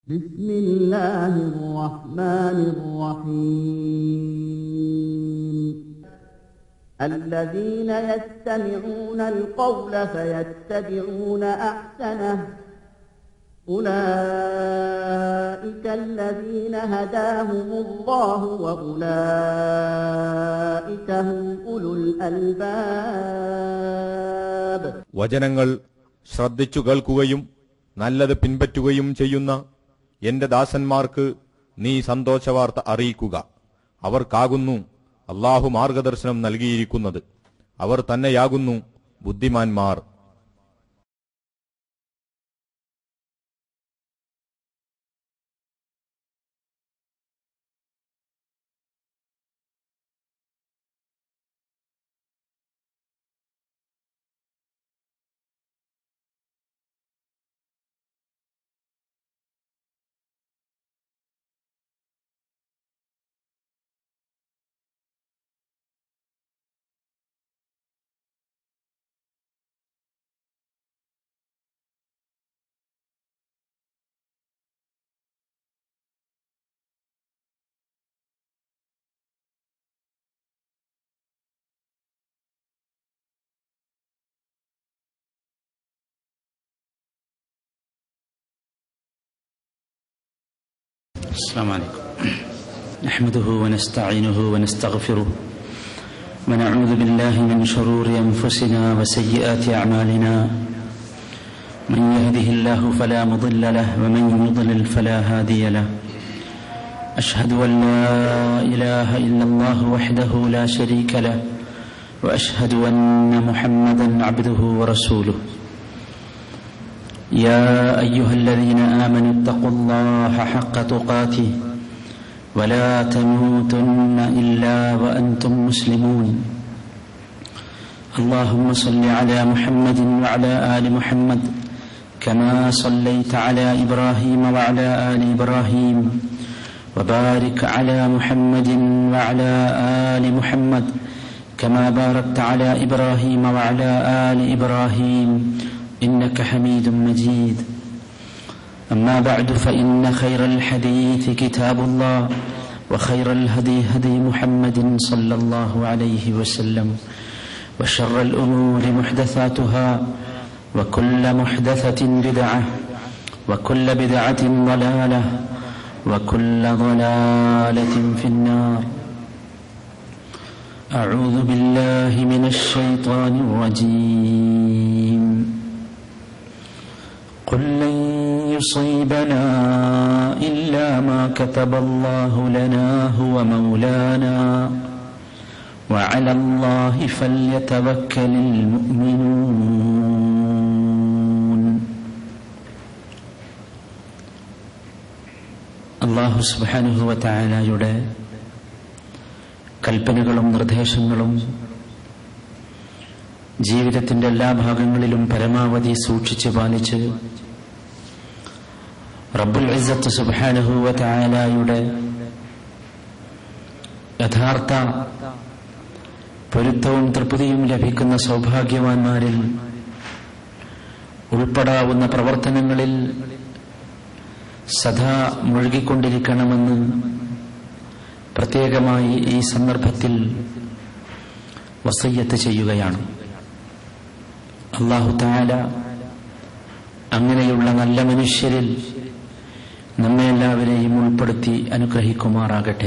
بسم الله الرحمن الرحيم الذين يستمعون القول فيتبعون احسنه اولئك الذين هداهم الله واولئك هم اولو الالباب വചനങ്ങൾ ശ്രദ്ധിച്ചു കേൾക്കുകയും നല്ലത് പിൻപറ്റുകയും ചെയ്യുന്ന എന്റെ ദാസന്മാർക്ക് നീ സന്തോഷവാർത്ത അറിയിക്കുക അവർക്കാകുന്നു അള്ളാഹു മാർഗദർശനം നൽകിയിരിക്കുന്നത് അവർ തന്നെയാകുന്നു ബുദ്ധിമാന്മാർ السلام عليكم نحمده ونستعينه ونستغفره ونعوذ بالله من شرور انفسنا وسيئات اعمالنا من يهده الله فلا مضل له ومن يضلل فلا هادي له اشهد ان لا اله الا الله وحده لا شريك له واشهد ان محمدا عبده ورسوله يا ايها الذين امنوا اتقوا الله حق تقاته ولا تموتن الا وانتم مسلمون اللهم صل على محمد وعلى ال محمد كما صليت على ابراهيم وعلى ال ابراهيم وبارك على محمد وعلى ال محمد كما باركت على ابراهيم وعلى ال ابراهيم انك حميد مجيد اما بعد فان خير الحديث كتاب الله وخير الهدي هدي محمد صلى الله عليه وسلم وشر الامور محدثاتها وكل محدثه بدعه وكل بدعه ضلاله وكل ضلاله في النار اعوذ بالله من الشيطان الرجيم قل لن يصيبنا إلا ما كتب الله لنا هو مولانا وعلى الله فليتوكل المؤمنون അള്ളാഹു സുബാനുഹുവ തായാലയുടെ കൽപ്പനകളും നിർദ്ദേശങ്ങളും ജീവിതത്തിന്റെ എല്ലാ ഭാഗങ്ങളിലും പരമാവധി സൂക്ഷിച്ചു പാലിച്ച് റബ്ബുൽ ഇസ്സത്ത് സുബ്ഹാനഹുവ തആലയുടെ യഥാർത്ഥ പൊരുത്തവും തൃപ്തിയും ലഭിക്കുന്ന സൗഭാഗ്യവാന്മാരിൽ ഉൾപ്പെടാവുന്ന പ്രവർത്തനങ്ങളിൽ സദാ മുഴുകിക്കൊണ്ടിരിക്കണമെന്ന് പ്രത്യേകമായി ഈ സന്ദർഭത്തിൽ വസയ്യത്ത് ചെയ്യുകയാണ് അള്ളാഹു താല അങ്ങനെയുള്ള നല്ല മനുഷ്യരിൽ നമ്മെ എല്ലാവരെയും ഉൾപ്പെടുത്തി അനുഗ്രഹിക്കുമാറാകട്ടെ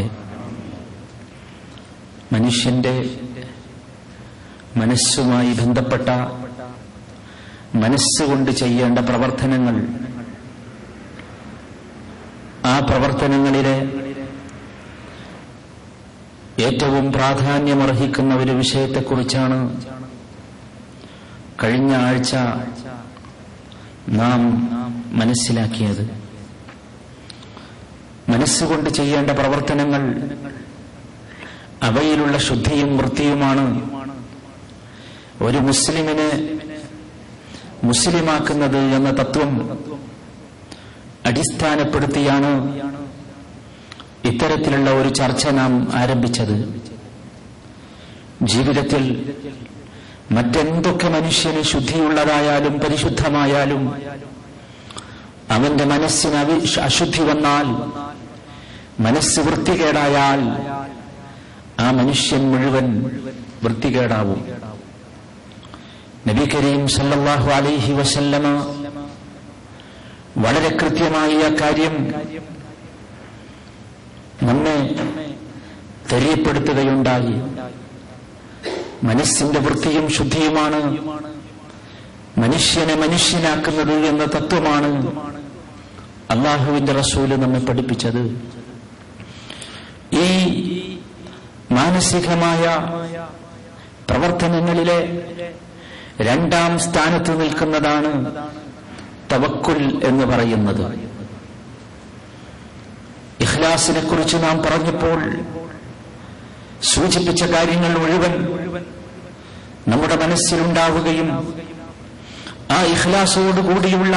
മനുഷ്യന്റെ മനസ്സുമായി ബന്ധപ്പെട്ട മനസ്സുകൊണ്ട് ചെയ്യേണ്ട പ്രവർത്തനങ്ങൾ ആ പ്രവർത്തനങ്ങളിലെ ഏറ്റവും പ്രാധാന്യമർഹിക്കുന്ന ഒരു വിഷയത്തെക്കുറിച്ചാണ് കഴിഞ്ഞ ആഴ്ച നാം മനസ്സിലാക്കിയത് മനസ്സുകൊണ്ട് ചെയ്യേണ്ട പ്രവർത്തനങ്ങൾ അവയിലുള്ള ശുദ്ധിയും വൃത്തിയുമാണ് ഒരു മുസ്ലിമിനെ മുസ്ലിമാക്കുന്നത് എന്ന തത്വം അടിസ്ഥാനപ്പെടുത്തിയാണ് ഇത്തരത്തിലുള്ള ഒരു ചർച്ച നാം ആരംഭിച്ചത് ജീവിതത്തിൽ മറ്റെന്തൊക്കെ മനുഷ്യന് ശുദ്ധിയുള്ളതായാലും പരിശുദ്ധമായാലും അവന്റെ മനസ്സിന് അവി അശുദ്ധി വന്നാൽ മനസ്സ് വൃത്തികേടായാൽ ആ മനുഷ്യൻ മുഴുവൻ വൃത്തികേടാവും നബി കരീം സല്ലല്ലാഹു അലൈഹി വസല്ലമ വളരെ കൃത്യമായി ആ കാര്യം നമ്മെ തെரியപ്പെടുത്തുകയുണ്ടായി മനസ്സിന്റെ വൃത്തിയും ശുദ്ധിയുമാണ് മനുഷ്യനെ മനുഷ്യനാക്കുന്നത് എന്ന തത്വമാണ് അള്ളാഹുവിന്റെ റസൂല് നമ്മെ പഠിപ്പിച്ചത് ഈ മാനസികമായ പ്രവർത്തനങ്ങളിലെ രണ്ടാം സ്ഥാനത്ത് നിൽക്കുന്നതാണ് തവക്കുൽ എന്ന് പറയുന്നത് ഇഖ്ലാസിനെ കുറിച്ച് നാം പറഞ്ഞപ്പോൾ സൂചിപ്പിച്ച കാര്യങ്ങൾ മുഴുവൻ നമ്മുടെ മനസ്സിലുണ്ടാവുകയും ആ ഇഖ്ലാസോടുകൂടിയുള്ള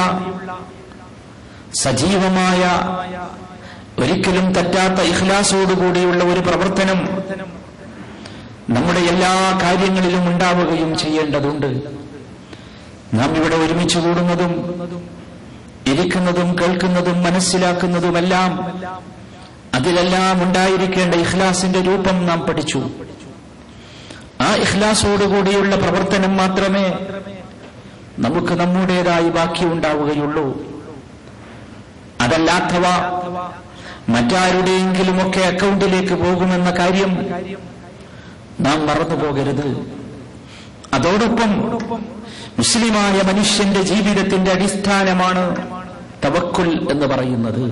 സജീവമായ ഒരിക്കലും തെറ്റാത്ത ഇഖ്ലാസോടുകൂടിയുള്ള ഒരു പ്രവർത്തനം നമ്മുടെ എല്ലാ കാര്യങ്ങളിലും ഉണ്ടാവുകയും ചെയ്യേണ്ടതുണ്ട് നാം ഇവിടെ ഒരുമിച്ച് കൂടുന്നതും ഇരിക്കുന്നതും കേൾക്കുന്നതും മനസ്സിലാക്കുന്നതുമെല്ലാം അതിലെല്ലാം ഉണ്ടായിരിക്കേണ്ട ഇഖ്ലാസിന്റെ രൂപം നാം പഠിച്ചു ആ ഇഖ്ലാസോടുകൂടിയുള്ള പ്രവർത്തനം മാത്രമേ നമുക്ക് നമ്മുടേതായി ബാക്കിയുണ്ടാവുകയുള്ളൂ അതല്ലാത്തവ മറ്റാരുടെയെങ്കിലുമൊക്കെ അക്കൗണ്ടിലേക്ക് പോകുമെന്ന കാര്യം നാം മറന്നു പോകരുത് അതോടൊപ്പം മുസ്ലിമായ മനുഷ്യന്റെ ജീവിതത്തിന്റെ അടിസ്ഥാനമാണ് തവക്കുൽ എന്ന് പറയുന്നത്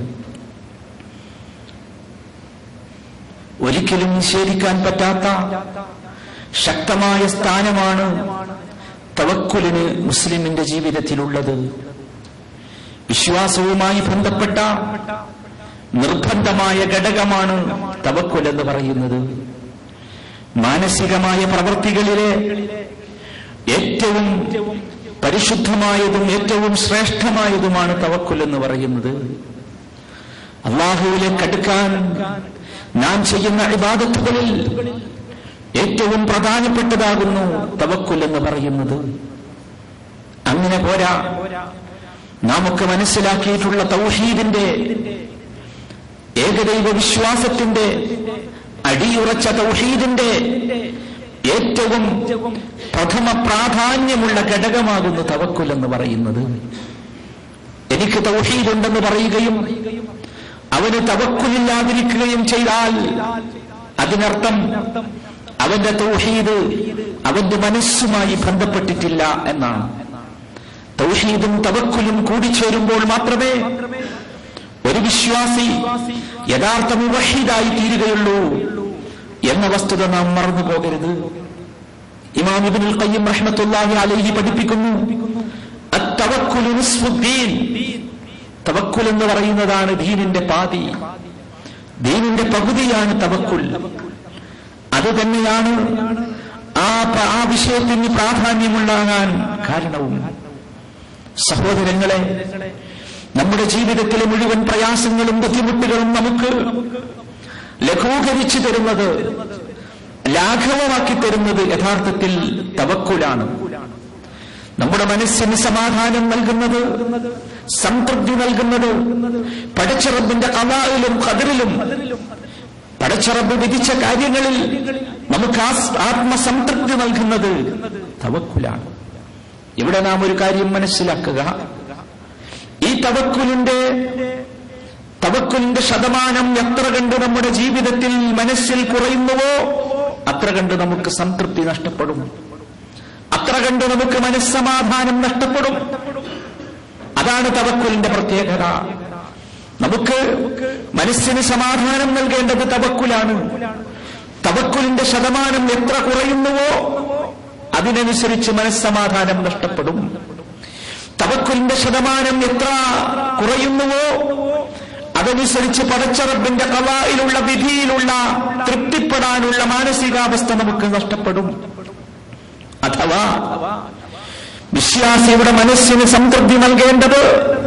ഒരിക്കലും നിഷേധിക്കാൻ പറ്റാത്ത ശക്തമായ സ്ഥാനമാണ് തവക്കുലിന് മുസ്ലിമിന്റെ ജീവിതത്തിലുള്ളത് വിശ്വാസവുമായി ബന്ധപ്പെട്ട നിർബന്ധമായ ഘടകമാണ് തവക്കുൽ എന്ന് പറയുന്നത് മാനസികമായ പ്രവൃത്തികളിലെ ഏറ്റവും പരിശുദ്ധമായതും ഏറ്റവും ശ്രേഷ്ഠമായതുമാണ് തവക്കുൽ എന്ന് പറയുന്നത് അള്ളാഹുവിലേക്ക് അടുക്കാൻ നാം ചെയ്യുന്ന ഇബാദത്തുകളിൽ ഏറ്റവും പ്രധാനപ്പെട്ടതാകുന്നു തവക്കുൽ എന്ന് പറയുന്നത് അങ്ങനെ പോരാ നാമൊക്കെ മനസ്സിലാക്കിയിട്ടുള്ള തൗഹീദിന്റെ ഏകദൈവ വിശ്വാസത്തിന്റെ അടിയുറച്ച തൗഹീദിന്റെ ഏറ്റവും പ്രഥമ പ്രാധാന്യമുള്ള ഘടകമാകുന്നു തവക്കുൽ എന്ന് പറയുന്നത് എനിക്ക് തൗഹീദുണ്ടെന്ന് പറയുകയും അവന് തവക്കുലില്ലാതിരിക്കുകയും ചെയ്താൽ അതിനർത്ഥം അവന്റെ തൗഹീദ് അവന്റെ മനസ്സുമായി ബന്ധപ്പെട്ടിട്ടില്ല എന്നാണ് തൗഹീദും തവക്കുലും കൂടിച്ചേരുമ്പോൾ മാത്രമേ ഒരു വിശ്വാസി യഥാർത്ഥ മുവഹീദായി തീരുകയുള്ളൂ എന്ന വസ്തുത നാം മറന്നു പോകരുത് ഇമാം ഇബ്നുൽ ഖയ്യിം റഹ്മത്തുള്ളാഹി അലൈഹി പഠിപ്പിക്കുന്നു അത്തവക്കുലു നിസ്ഫുദ്ദീൻ തവക്കുൽ എന്ന് പറയുന്നതാണ് ദീനിന്റെ പാതി ദീനിന്റെ പകുതിയാണ് തവക്കുൽ അത് തന്നെയാണ് ആ പ- ആ വിഷയത്തിന് പ്രാധാന്യമുണ്ടാകാൻ കാരണവും സഹോദരങ്ങളെ നമ്മുടെ ജീവിതത്തിലെ മുഴുവൻ പ്രയാസങ്ങളും ബുദ്ധിമുട്ടുകളും നമുക്ക് ലഘൂകരിച്ചു തരുന്നത് ലാഘവമാക്കി തരുന്നത് യഥാർത്ഥത്തിൽ തവക്കുലാണ് നമ്മുടെ മനസ്സിന് സമാധാനം നൽകുന്നത് സംതൃപ്തി നൽകുന്നത് പടച്ചിറബിന്റെ കലായിലും കതിരിലും പടച്ചിറബ് വിധിച്ച കാര്യങ്ങളിൽ നമുക്ക് ആസ്- ആത്മസംതൃപ്തി നൽകുന്നത് തവക്കുലാണ് ഇവിടെ നാം ഒരു കാര്യം മനസ്സിലാക്കുക ഈ തവക്കുലിന്റെ തവക്കുലിന്റെ ശതമാനം എത്ര കണ്ട് നമ്മുടെ ജീവിതത്തിൽ മനസ്സിൽ കുറയുന്നുവോ അത്ര കണ്ട് നമുക്ക് സംതൃപ്തി നഷ്ടപ്പെടും അത്ര കണ്ട് നമുക്ക് മനസ്സമാധാനം നഷ്ടപ്പെടും അതാണ് തവക്കുലിന്റെ പ്രത്യേകത നമുക്ക് മനസ്സിന് സമാധാനം നൽകേണ്ടത് തവക്കുലാണ് തവക്കുലിന്റെ ശതമാനം എത്ര കുറയുന്നുവോ അതിനനുസരിച്ച് മനസ്സമാധാനം നഷ്ടപ്പെടും തവക്കുലിന്റെ ശതമാനം എത്ര കുറയുന്നുവോ അതനുസരിച്ച് പടച്ചറബിന്റെ കലായിലുള്ള വിധിയിലുള്ള തൃപ്തിപ്പെടാനുള്ള മാനസികാവസ്ഥ നമുക്ക് നഷ്ടപ്പെടും അഥവാ വിശ്വാസിയുടെ മനസ്സിന് സംതൃപ്തി നൽകേണ്ടത്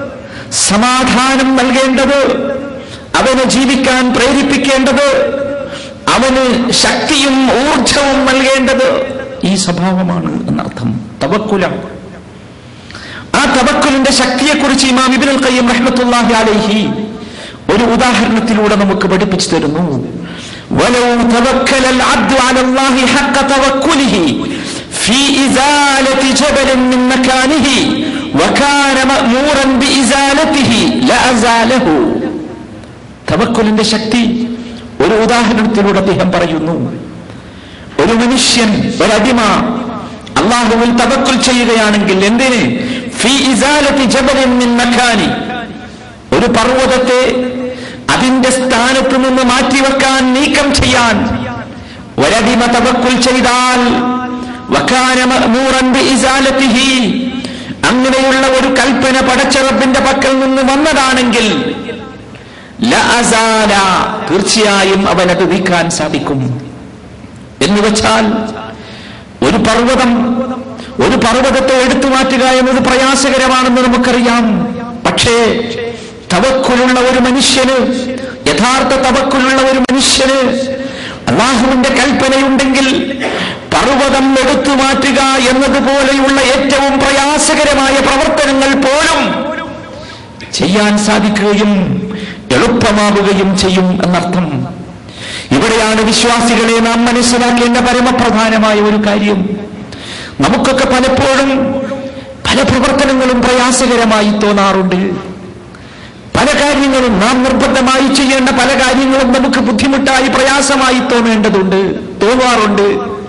സമാധാനം നൽകേണ്ടത് അവന് ജീവിക്കാൻ പ്രേരിപ്പിക്കേണ്ടത് അവന് ശക്തിയും ഊർജവും നൽകേണ്ടത് ഈ സ്വഭാവമാണ് എന്നർത്ഥം തവക്കുലാണ് ആ തവക്കുൽ തവക്കുലിന്റെ ശക്തിയെക്കുറിച്ച് ഇമാം ഇബ്നുൽ ഖയ്യിം റഹ്മത്തുള്ളാഹി അലൈഹി ഒരു ഉദാഹരണത്തിലൂടെ നമുക്ക് പഠിപ്പിച്ചു തരുന്നു ولو توكل العبد على الله حق توكله في إزالة جبل من مكانه وكان مأمورا بإزالته لأزاله തവക്കുലിന്റെ ശക്തി ഒരു ഉദാഹരണത്തിലൂടെ അദ്ദേഹം പറയുന്നു ഒരു മനുഷ്യൻ ഒരടിമ അള്ളാഹുവിൽ തവക്കുൽ ചെയ്യുകയാണെങ്കിൽ എന്തിന് ഫി ഇസാലത്തി ജബലിൻ മിൻ മക്കാനി ഒരു പർവ്വതത്തെ അതിന്റെ സ്ഥാനത്ത് നിന്ന് മാറ്റിവെക്കാൻ നീക്കം ചെയ്യാൻ ഒരടിമ തവക്കുൽ ചെയ്താൽ വക്കാന മഅ്മൂറൻ ബിഇസാലത്തിഹി അങ്ങനെയുള്ള ഒരു കൽപ്പന പടച്ചറബിന്റെ പക്കൽ നിന്ന് വന്നതാണെങ്കിൽ ലഅസാല തീർച്ചയായും അവനത് നീക്കാൻ സാധിക്കും എന്ന് വെച്ചാൽ ഒരു പർവ്വതം ഒരു പർവ്വതത്തെ എടുത്തു മാറ്റുക എന്നത് പ്രയാസകരമാണെന്ന് നമുക്കറിയാം പക്ഷേ തവക്കുലുള്ള ഒരു മനുഷ്യന് യഥാർത്ഥ തവക്കുലുള്ള ഒരു മനുഷ്യന് അള്ളാഹുവിന്റെ കൽപ്പനയുണ്ടെങ്കിൽ പർവ്വതം എടുത്തു മാറ്റുക എന്നതുപോലെയുള്ള ഏറ്റവും പ്രയാസകരമായ പ്രവർത്തനങ്ങൾ പോലും ചെയ്യാൻ സാധിക്കുകയും എളുപ്പമാവുകയും ചെയ്യും എന്നർത്ഥം ഇവിടെയാണ് വിശ്വാസികളെ നാം മനസ്സിലാക്കേണ്ട പരമപ്രധാനമായ ഒരു കാര്യം നമുക്കൊക്കെ പലപ്പോഴും പല പ്രവർത്തനങ്ങളും പ്രയാസകരമായി തോന്നാറുണ്ട് പല കാര്യങ്ങളും നാം നിർബന്ധമായി ചെയ്യേണ്ട പല കാര്യങ്ങളും നമുക്ക് ബുദ്ധിമുട്ടായി പ്രയാസമായി തോന്നേണ്ടതുണ്ട് തോന്നാറുണ്ട്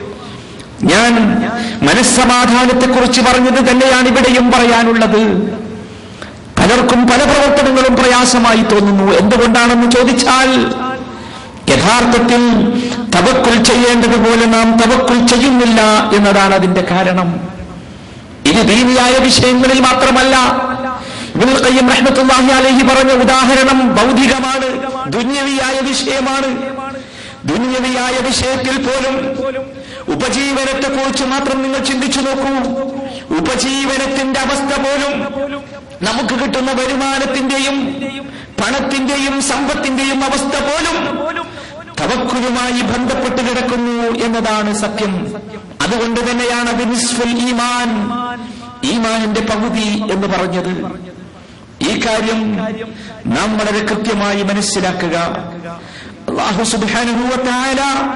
ഞാൻ മനസ്സമാധാനത്തെക്കുറിച്ച് പറഞ്ഞത് തന്നെയാണ് ഇവിടെയും പറയാനുള്ളത് പലർക്കും പല പ്രവർത്തനങ്ങളും പ്രയാസമായി തോന്നുന്നു എന്തുകൊണ്ടാണെന്ന് ചോദിച്ചാൽ യഥാർത്ഥത്തിൽ തവക്കുൽ ചെയ്യേണ്ടതുപോലെ നാം തവക്കുൽ ചെയ്യുന്നില്ല എന്നതാണ് അതിന്റെ കാരണം ഇത് ദീനിയായ വിഷയങ്ങളിൽ മാത്രമല്ല ഇബ്നുൽ ഖയ്യിം റഹ്മത്തുള്ളാഹി അലൈഹി പറഞ്ഞ ഉദാഹരണം ഭൗതികമാണ് ദുന്യവിയായ വിഷയമാണ് ദുന്യവിയായ വിഷയത്തിൽ പോലും ഉപജീവനത്തെ കുറിച്ച് മാത്രം നിങ്ങൾ ചിന്തിച്ചു നോക്കൂ ഉപജീവനത്തിന്റെ അവസ്ഥ പോലും നമുക്ക് കിട്ടുന്ന വരുമാനത്തിന്റെയും പണത്തിന്റെയും സമ്പത്തിന്റെയും അവസ്ഥ പോലും തവക്കുലുമായി ബന്ധപ്പെട്ട് കിടക്കുന്നു എന്നതാണ് സത്യം അതുകൊണ്ട് തന്നെയാണ് അത് നിസ്ഫുൽ ഈമാൻ ഈമാനിന്റെ പകുതി എന്ന് പറഞ്ഞത് ഈ കാര്യം നാം വളരെ കൃത്യമായി മനസ്സിലാക്കുക അള്ളാഹു സുബ്ഹാനഹു വ തആല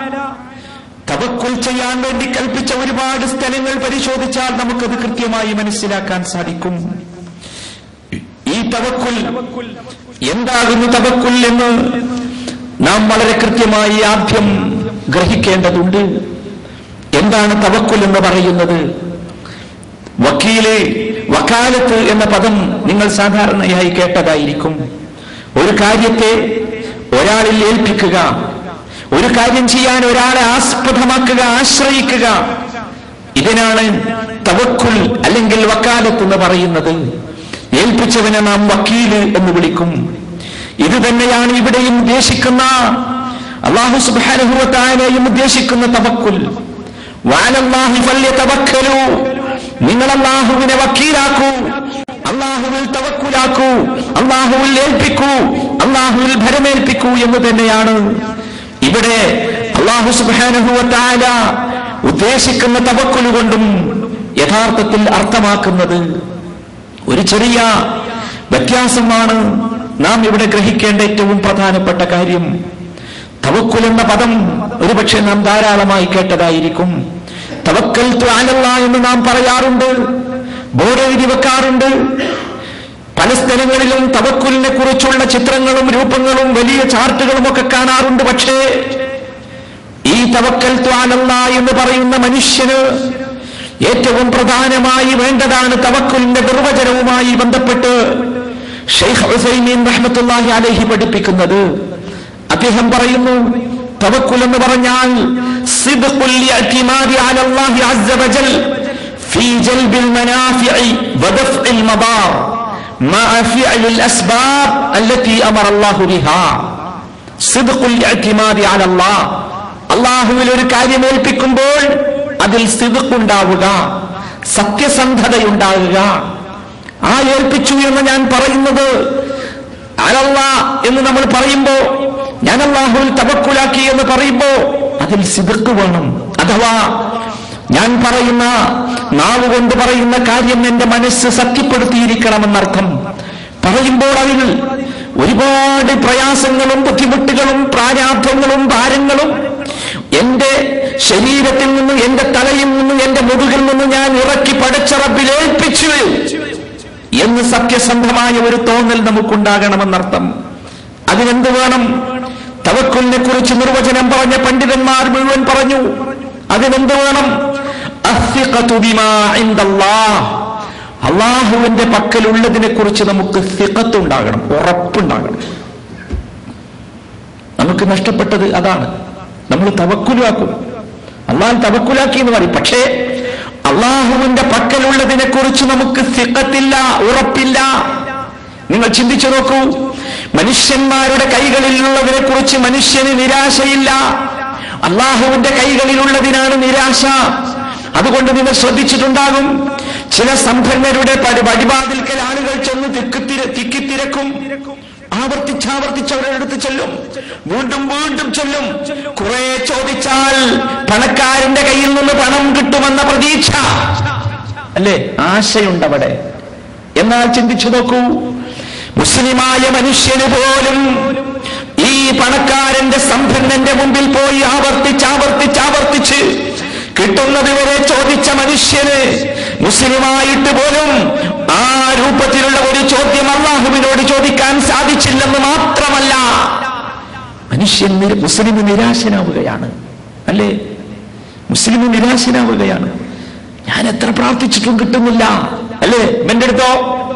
തവക്കുൽ ചെയ്യാൻ വേണ്ടി കൽപ്പിച്ച ഒരുപാട് സ്ഥലങ്ങൾ പരിശോധിച്ചാൽ നമുക്കത് കൃത്യമായി മനസ്സിലാക്കാൻ സാധിക്കും ഈ തവക്കുൽ എന്താകുന്നു തവക്കുൽ എന്ന് നാം വളരെ കൃത്യമായി ആദ്യം ഗ്രഹിക്കേണ്ടതുണ്ട് എന്താണ് തവക്കുൽ എന്ന് പറയുന്നത് വക്കീല് വക്കാലത്ത് എന്ന പദം നിങ്ങൾ സാധാരണയായി കേട്ടതായിരിക്കും ഒരു കാര്യത്തെ ഒരാളിൽ ഏൽപ്പിക്കുക ഒരു കാര്യം ചെയ്യാൻ ഒരാളെ ആസ്പദമാക്കുക ആശ്രയിക്കുക ഇതിനാണ് തവക്കുൽ അല്ലെങ്കിൽ വക്കാലത്ത് എന്ന് പറയുന്നത് ഏൽപ്പിച്ചവനെ നാം വക്കീല് എന്ന് വിളിക്കും ഇത് തന്നെയാണ് ഇവിടെയും ഉദ്ദേശിക്കുന്ന അള്ളാഹു സുബാനുഭവത്തായാലും ഉദ്ദേശിക്കുന്ന തവക്കുൽ വാലല്ലാഹി ഫല്യതവക്കലു നിങ്ങൾ അള്ളാഹുവിനെ വക്കീലാക്കൂ അള്ളാഹുവിൽ തവക്കുലാക്കൂ അള്ളാഹുവിൽ ഏൽപ്പിക്കൂ അള്ളാഹുവിൽ ഭരമേൽപ്പിക്കൂ എന്ന് തന്നെയാണ് ഇവിടെ അള്ളാഹു സുബാനുഭവത്തായ ഉദ്ദേശിക്കുന്ന തവക്കുൽ കൊണ്ടും യഥാർത്ഥത്തിൽ അർത്ഥമാക്കുന്നത് ഒരു ചെറിയ വ്യത്യാസമാണ് നാം ഇവിടെ ഗ്രഹിക്കേണ്ട ഏറ്റവും പ്രധാനപ്പെട്ട കാര്യം തവക്കുൽ എന്ന പദം ഒരുപക്ഷെ നാം ധാരാളമായി കേട്ടതായിരിക്കും തവക്കൽ അലല്ല എന്ന് നാം പറയാറുണ്ട് ബോർഡ് എഴുതി വെക്കാറുണ്ട് പല സ്ഥലങ്ങളിലും തവക്കുലിനെ കുറിച്ചുള്ള ചിത്രങ്ങളും രൂപങ്ങളും വലിയ ചാർട്ടുകളും ഒക്കെ കാണാറുണ്ട് പക്ഷേ ഈ തവക്കൽ ത്വാലല്ല എന്ന് പറയുന്ന മനുഷ്യന് ഏറ്റവും പ്രധാനമായി വേണ്ടതാണ് തവക്കുലിന്റെ നിർവചനവുമായി ബന്ധപ്പെട്ട് ഷെയ്ഖ് ഹുസൈമീൻ റഹ്മത്തുള്ളാഹി അലൈഹി പഠിപ്പിക്കുന്നത് അദ്ദേഹം പറയുന്നു തവക്കുൽ എന്ന് പറഞ്ഞാൽ സിദ്ഖുൽ ഇഅ്തിമാദി അലല്ലാഹി അസ്സ വജൽ في جلب المنافع ودفع المضار مع فعل الأسباب التي أمر الله بها صدق الاعتماد على الله അള്ളാഹുവിൽ ഒരു കാര്യം ഏൽപ്പിക്കുമ്പോൾ അതിൽ സിതുക്കുണ്ടാവുക സത്യസന്ധതയുണ്ടാകുക ആ ഏൽപ്പിച്ചു എന്ന് ഞാൻ പറയുന്നത് അലല്ല എന്ന് നമ്മൾ പറയുമ്പോ ഞാൻ അള്ളാഹുവിൽ തവക്കുലാക്കി എന്ന് പറയുമ്പോ അതിൽ സിതുക്ക് വേണം അഥവാ ഞാൻ പറയുന്ന നാവ് കൊണ്ട് പറയുന്ന കാര്യം എന്റെ മനസ്സ് സത്യപ്പെടുത്തിയിരിക്കണമെന്നർത്ഥം പറയുമ്പോൾ അതിൽ ഒരുപാട് പ്രയാസങ്ങളും ബുദ്ധിമുട്ടുകളും പ്രാരാബ്ധങ്ങളും ഭാരങ്ങളും എന്റെ ശരീരത്തിൽ നിന്ന് എന്റെ തലയിൽ നിന്ന് എന്റെ മുതുകിൽ നിന്ന് ഞാൻ ഇറക്കി പടച്ച റബ്ബിൽ ഏൽപ്പിച്ചു എന്ന് സത്യസന്ധമായ ഒരു തോന്നൽ നമുക്കുണ്ടാകണമെന്നർത്ഥം അതിനെന്ത് വേണം തവക്കുലിനെ കുറിച്ച് നിർവചനം പറഞ്ഞ പണ്ഡിതന്മാർ മുഴുവൻ പറഞ്ഞു അതിനെന്ത് വേണം അസ്സിഖതു ബിമാ ഇൻദല്ലാഹ്. അള്ളാഹുവിന്റെ പക്കലുള്ളതിനെ കുറിച്ച് നമുക്ക് സിഖത്തുണ്ടാകണം ഉറപ്പുണ്ടാകണം നമുക്ക് നഷ്ടപ്പെട്ടത് അതാണ് നമ്മൾ തവക്കുലാക്കും അള്ളാഹ് തവക്കുലാക്കി എന്ന് പറയും പക്ഷേ അള്ളാഹുവിന്റെ പക്കലുള്ളതിനെ കുറിച്ച് നമുക്ക് സിഖത്തില്ല ഉറപ്പില്ല നിങ്ങൾ ചിന്തിച്ചു നോക്കൂ മനുഷ്യന്മാരുടെ കൈകളിലുള്ളതിനെ കുറിച്ച് മനുഷ്യന് നിരാശയില്ല അള്ളാഹുവിന്റെ കൈകളിലുള്ളതിനാണ് നിരാശ അതുകൊണ്ട് നിങ്ങൾ ശ്രദ്ധിച്ചിട്ടുണ്ടാകും ചില സമ്പന്നരുടെ പടി വഴിപാതിൽക്കൽ ആളുകൾ ചെന്ന് തിക്കിത്തിര തിക്കിത്തിരക്കും ആവർത്തിച്ചാവർത്തിച്ച് അവരുടെ അടുത്ത് ചെല്ലും വീണ്ടും വീണ്ടും ചെല്ലും കുറെ ചോദിച്ചാൽ പണക്കാരന്റെ കയ്യിൽ നിന്ന് പണം കിട്ടുമെന്ന പ്രതീക്ഷ അല്ലേ ആശയുണ്ടവിടെ എന്നാൽ ചിന്തിച്ചു നോക്കൂ മുസ്ലിമായ മനുഷ്യന് പോലും ഈ പണക്കാരന്റെ സമ്പന്നന്റെ മുമ്പിൽ പോയി ആവർത്തിച്ച് ആവർത്തിച്ച് ആവർത്തിച്ച് കിട്ടുന്നത് വരെ ചോദിച്ച മനുഷ്യന് മുസ്ലിമായിട്ട് പോലും ആ രൂപത്തിലുള്ള ഒരു ചോദ്യം അള്ളാഹുവിനോട് ചോദിക്കാൻ സാധിച്ചില്ലെന്ന് മാത്രമല്ല മനുഷ്യൻ നിര- മുസ്ലിം നിരാശനാവുകയാണ് അല്ലേ മുസ്ലിം നിരാശനാവുകയാണ് ഞാൻ എത്ര പ്രാർത്ഥിച്ചിട്ടും കിട്ടുന്നില്ല അല്ലേ എന്റെ അടുത്തോ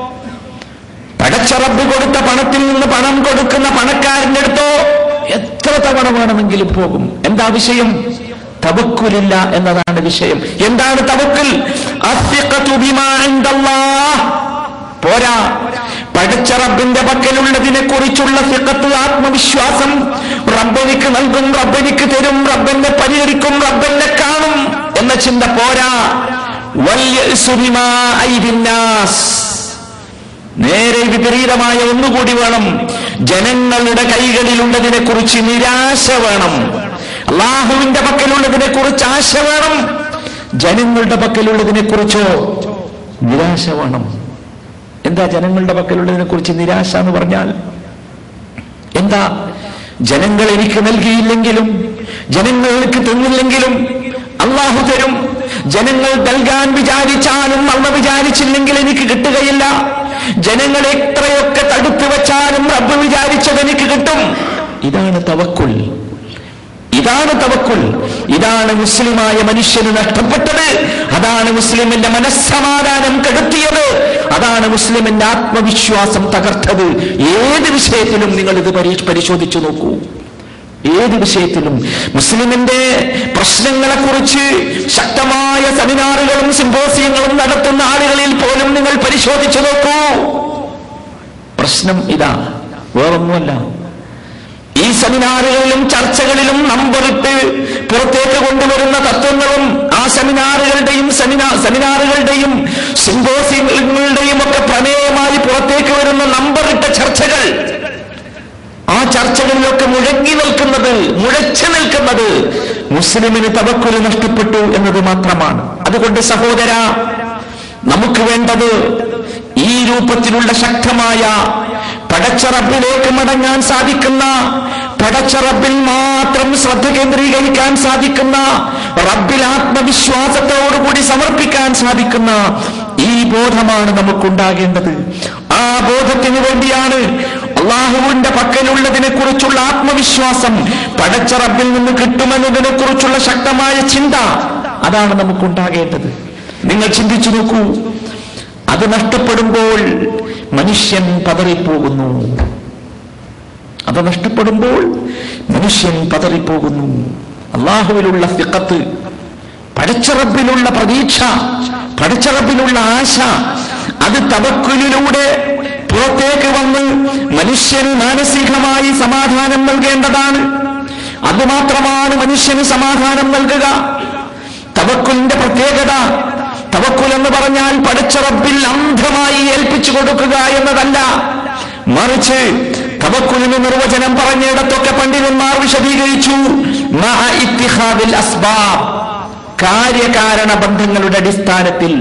പടച്ചറബ് കൊടുത്ത പണത്തിൽ നിന്ന് പണം കൊടുക്കുന്ന പണക്കാരന്റെ അടുത്തോ എത്ര തവണ വേണമെങ്കിലും പോകും എന്താ വിഷയം തവക്കുലില്ല എന്നതാണ് വിഷയം എന്താണ് തവക്കുൽ അസ്തിഖതു ബിമാ ഇൻദല്ലാഹ്. പോരാ പഠിച്ച റബ്ബിന്റെ പക്കലുള്ളതിനെ കുറിച്ചുള്ള സിഖത്ത് ആത്മവിശ്വാസം റബ്ബനിക്ക് നൽകും റബ്ബനിക്ക് തരും റബ്ബനെ പരിഹരിക്കും റബ്ബനെ കാണും എന്ന ചിന്ത പോരാ വല്യഅ്സു ബിമാ ഐദിന്നാസ്. നേരെ വിപരീതമായ ഒന്നുകൂടി വേണം ജനങ്ങളുടെ കൈകളിലുള്ളതിനെ കുറിച്ച് നിരാശ വേണം അള്ളാഹുവിന്റെ പക്കലുള്ളതിനെ കുറിച്ച് ആശ വേണം ജനങ്ങളുടെ പക്കലുള്ളതിനെ കുറിച്ചോ നിരാശ വേണം എന്താ ജനങ്ങളുടെ പക്കലുള്ളതിനെ കുറിച്ച് നിരാശ എന്ന് പറഞ്ഞാൽ എന്താ ജനങ്ങൾ എനിക്ക് നൽകിയില്ലെങ്കിലും ജനങ്ങൾ എനിക്ക് തന്നില്ലെങ്കിലും അള്ളാഹു തരും ജനങ്ങൾ നൽകാൻ വിചാരിച്ചാലും അള്ള വിചാരിച്ചില്ലെങ്കിൽ എനിക്ക് കിട്ടുകയില്ല ജനങ്ങൾ എത്രയൊക്കെ തടുത്തു വെച്ചാലും റബ്ബ് വിചാരിച്ചത് എനിക്ക് കിട്ടും ഇതാണ് തവക്കുൽ ഇതാണ് തവക്കുൽ ഇതാണ് മുസ്ലിമായ മനുഷ്യന് നഷ്ടപ്പെട്ടത് അതാണ് മുസ്ലിമിന്റെ മനസ്സമാധാനം കെടുത്തിയത് അതാണ് മുസ്ലിമിന്റെ ആത്മവിശ്വാസം തകർത്തത് ഏത് വിഷയത്തിലും നിങ്ങൾ ഇത് പരി- പരിശോധിച്ചു നോക്കൂ ഏത് വിഷയത്തിലും മുസ്ലിമിന്റെ പ്രശ്നങ്ങളെ കുറിച്ച് ശക്തമായ സെമിനാറുകളും സിമ്പോസിയങ്ങളും നടത്തുന്ന ആളുകളിൽ പോലും നിങ്ങൾ പരിശോധിച്ചു നോക്കൂ പ്രശ്നം ഇതാ വേറൊന്നുമല്ല ഈ സെമിനാറുകളിലും ചർച്ചകളിലും നമ്പറിട്ട് പുറത്തേക്ക് കൊണ്ടുവരുന്ന തത്വങ്ങളും ആ സെമിനാറുകളുടെയും സെമിനാ സെമിനാറുകളുടെയും സിംബോസിയങ്ങളുടെയും ഒക്കെ പ്രമേയമായി പുറത്തേക്ക് വരുന്ന നമ്പറിട്ട ചർച്ചകൾ ആ ചർച്ചകളിലൊക്കെ മുഴങ്ങി നിൽക്കുന്നത് മുഴച്ചു നിൽക്കുന്നത് മുസ്ലിമിന് തവക്കുല് നഷ്ടപ്പെട്ടു എന്നത് മാത്രമാണ് അതുകൊണ്ട് സഹോദര നമുക്ക് വേണ്ടത് ഈ രൂപത്തിലുള്ള ശക്തമായ പടച്ച റബ്ബിലേക്ക് മടങ്ങാൻ സാധിക്കുന്ന പടച്ച റബ്ബിൽ മാത്രം ശ്രദ്ധ കേന്ദ്രീകരിക്കാൻ സാധിക്കുന്ന റബ്ബിൽ ആത്മവിശ്വാസത്തോടുകൂടി സമർപ്പിക്കാൻ സാധിക്കുന്ന ഈ ബോധമാണ് നമുക്കുണ്ടാകേണ്ടത് ആ ബോധത്തിന് വേണ്ടിയാണ് അള്ളാഹുവിന്റെ പക്കലുള്ളതിനെ കുറിച്ചുള്ള ആത്മവിശ്വാസം പടച്ച റബ്ബിൽ നിന്ന് കിട്ടുമെന്നതിനെ കുറിച്ചുള്ള ശക്തമായ ചിന്ത അതാണ് നമുക്കുണ്ടാകേണ്ടത് നിങ്ങൾ ചിന്തിച്ചു നോക്കൂ അത് നഷ്ടപ്പെടുമ്പോൾ മനുഷ്യൻ പതറിപ്പോകുന്നു അത് നഷ്ടപ്പെടുമ്പോൾ മനുഷ്യൻ പതറിപ്പോകുന്നു അള്ളാഹുവിലുള്ള ഫിക്കത്ത് പടച്ചറബിലുള്ള പ്രതീക്ഷ പടച്ചറബിലുള്ള ആശ അത് തവക്കുലിലൂടെ പുറത്തേക്ക് വന്ന് മനുഷ്യന് മാനസികമായി സമാധാനം നൽകേണ്ടതാണ് അതുമാത്രമാണ് മനുഷ്യന് സമാധാനം നൽകുക തവക്കുലിന്റെ പ്രത്യേകത തവക്കുൽ എന്ന് പറഞ്ഞാൽ പഠിച്ച റബ്ബിൽ അന്ധമായി ഏൽപ്പിച്ചു കൊടുക്കുക എന്നതല്ല മറിച്ച് തവക്കുലിന് നിർവചനം പറഞ്ഞിടത്തൊക്കെ പണ്ഡിതന്മാർ വിശദീകരിച്ചു മഅ ഇത്തിഖാദിൽ അസ്ബാബ് കാര്യകാരണ ബന്ധങ്ങളുടെ അടിസ്ഥാനത്തിൽ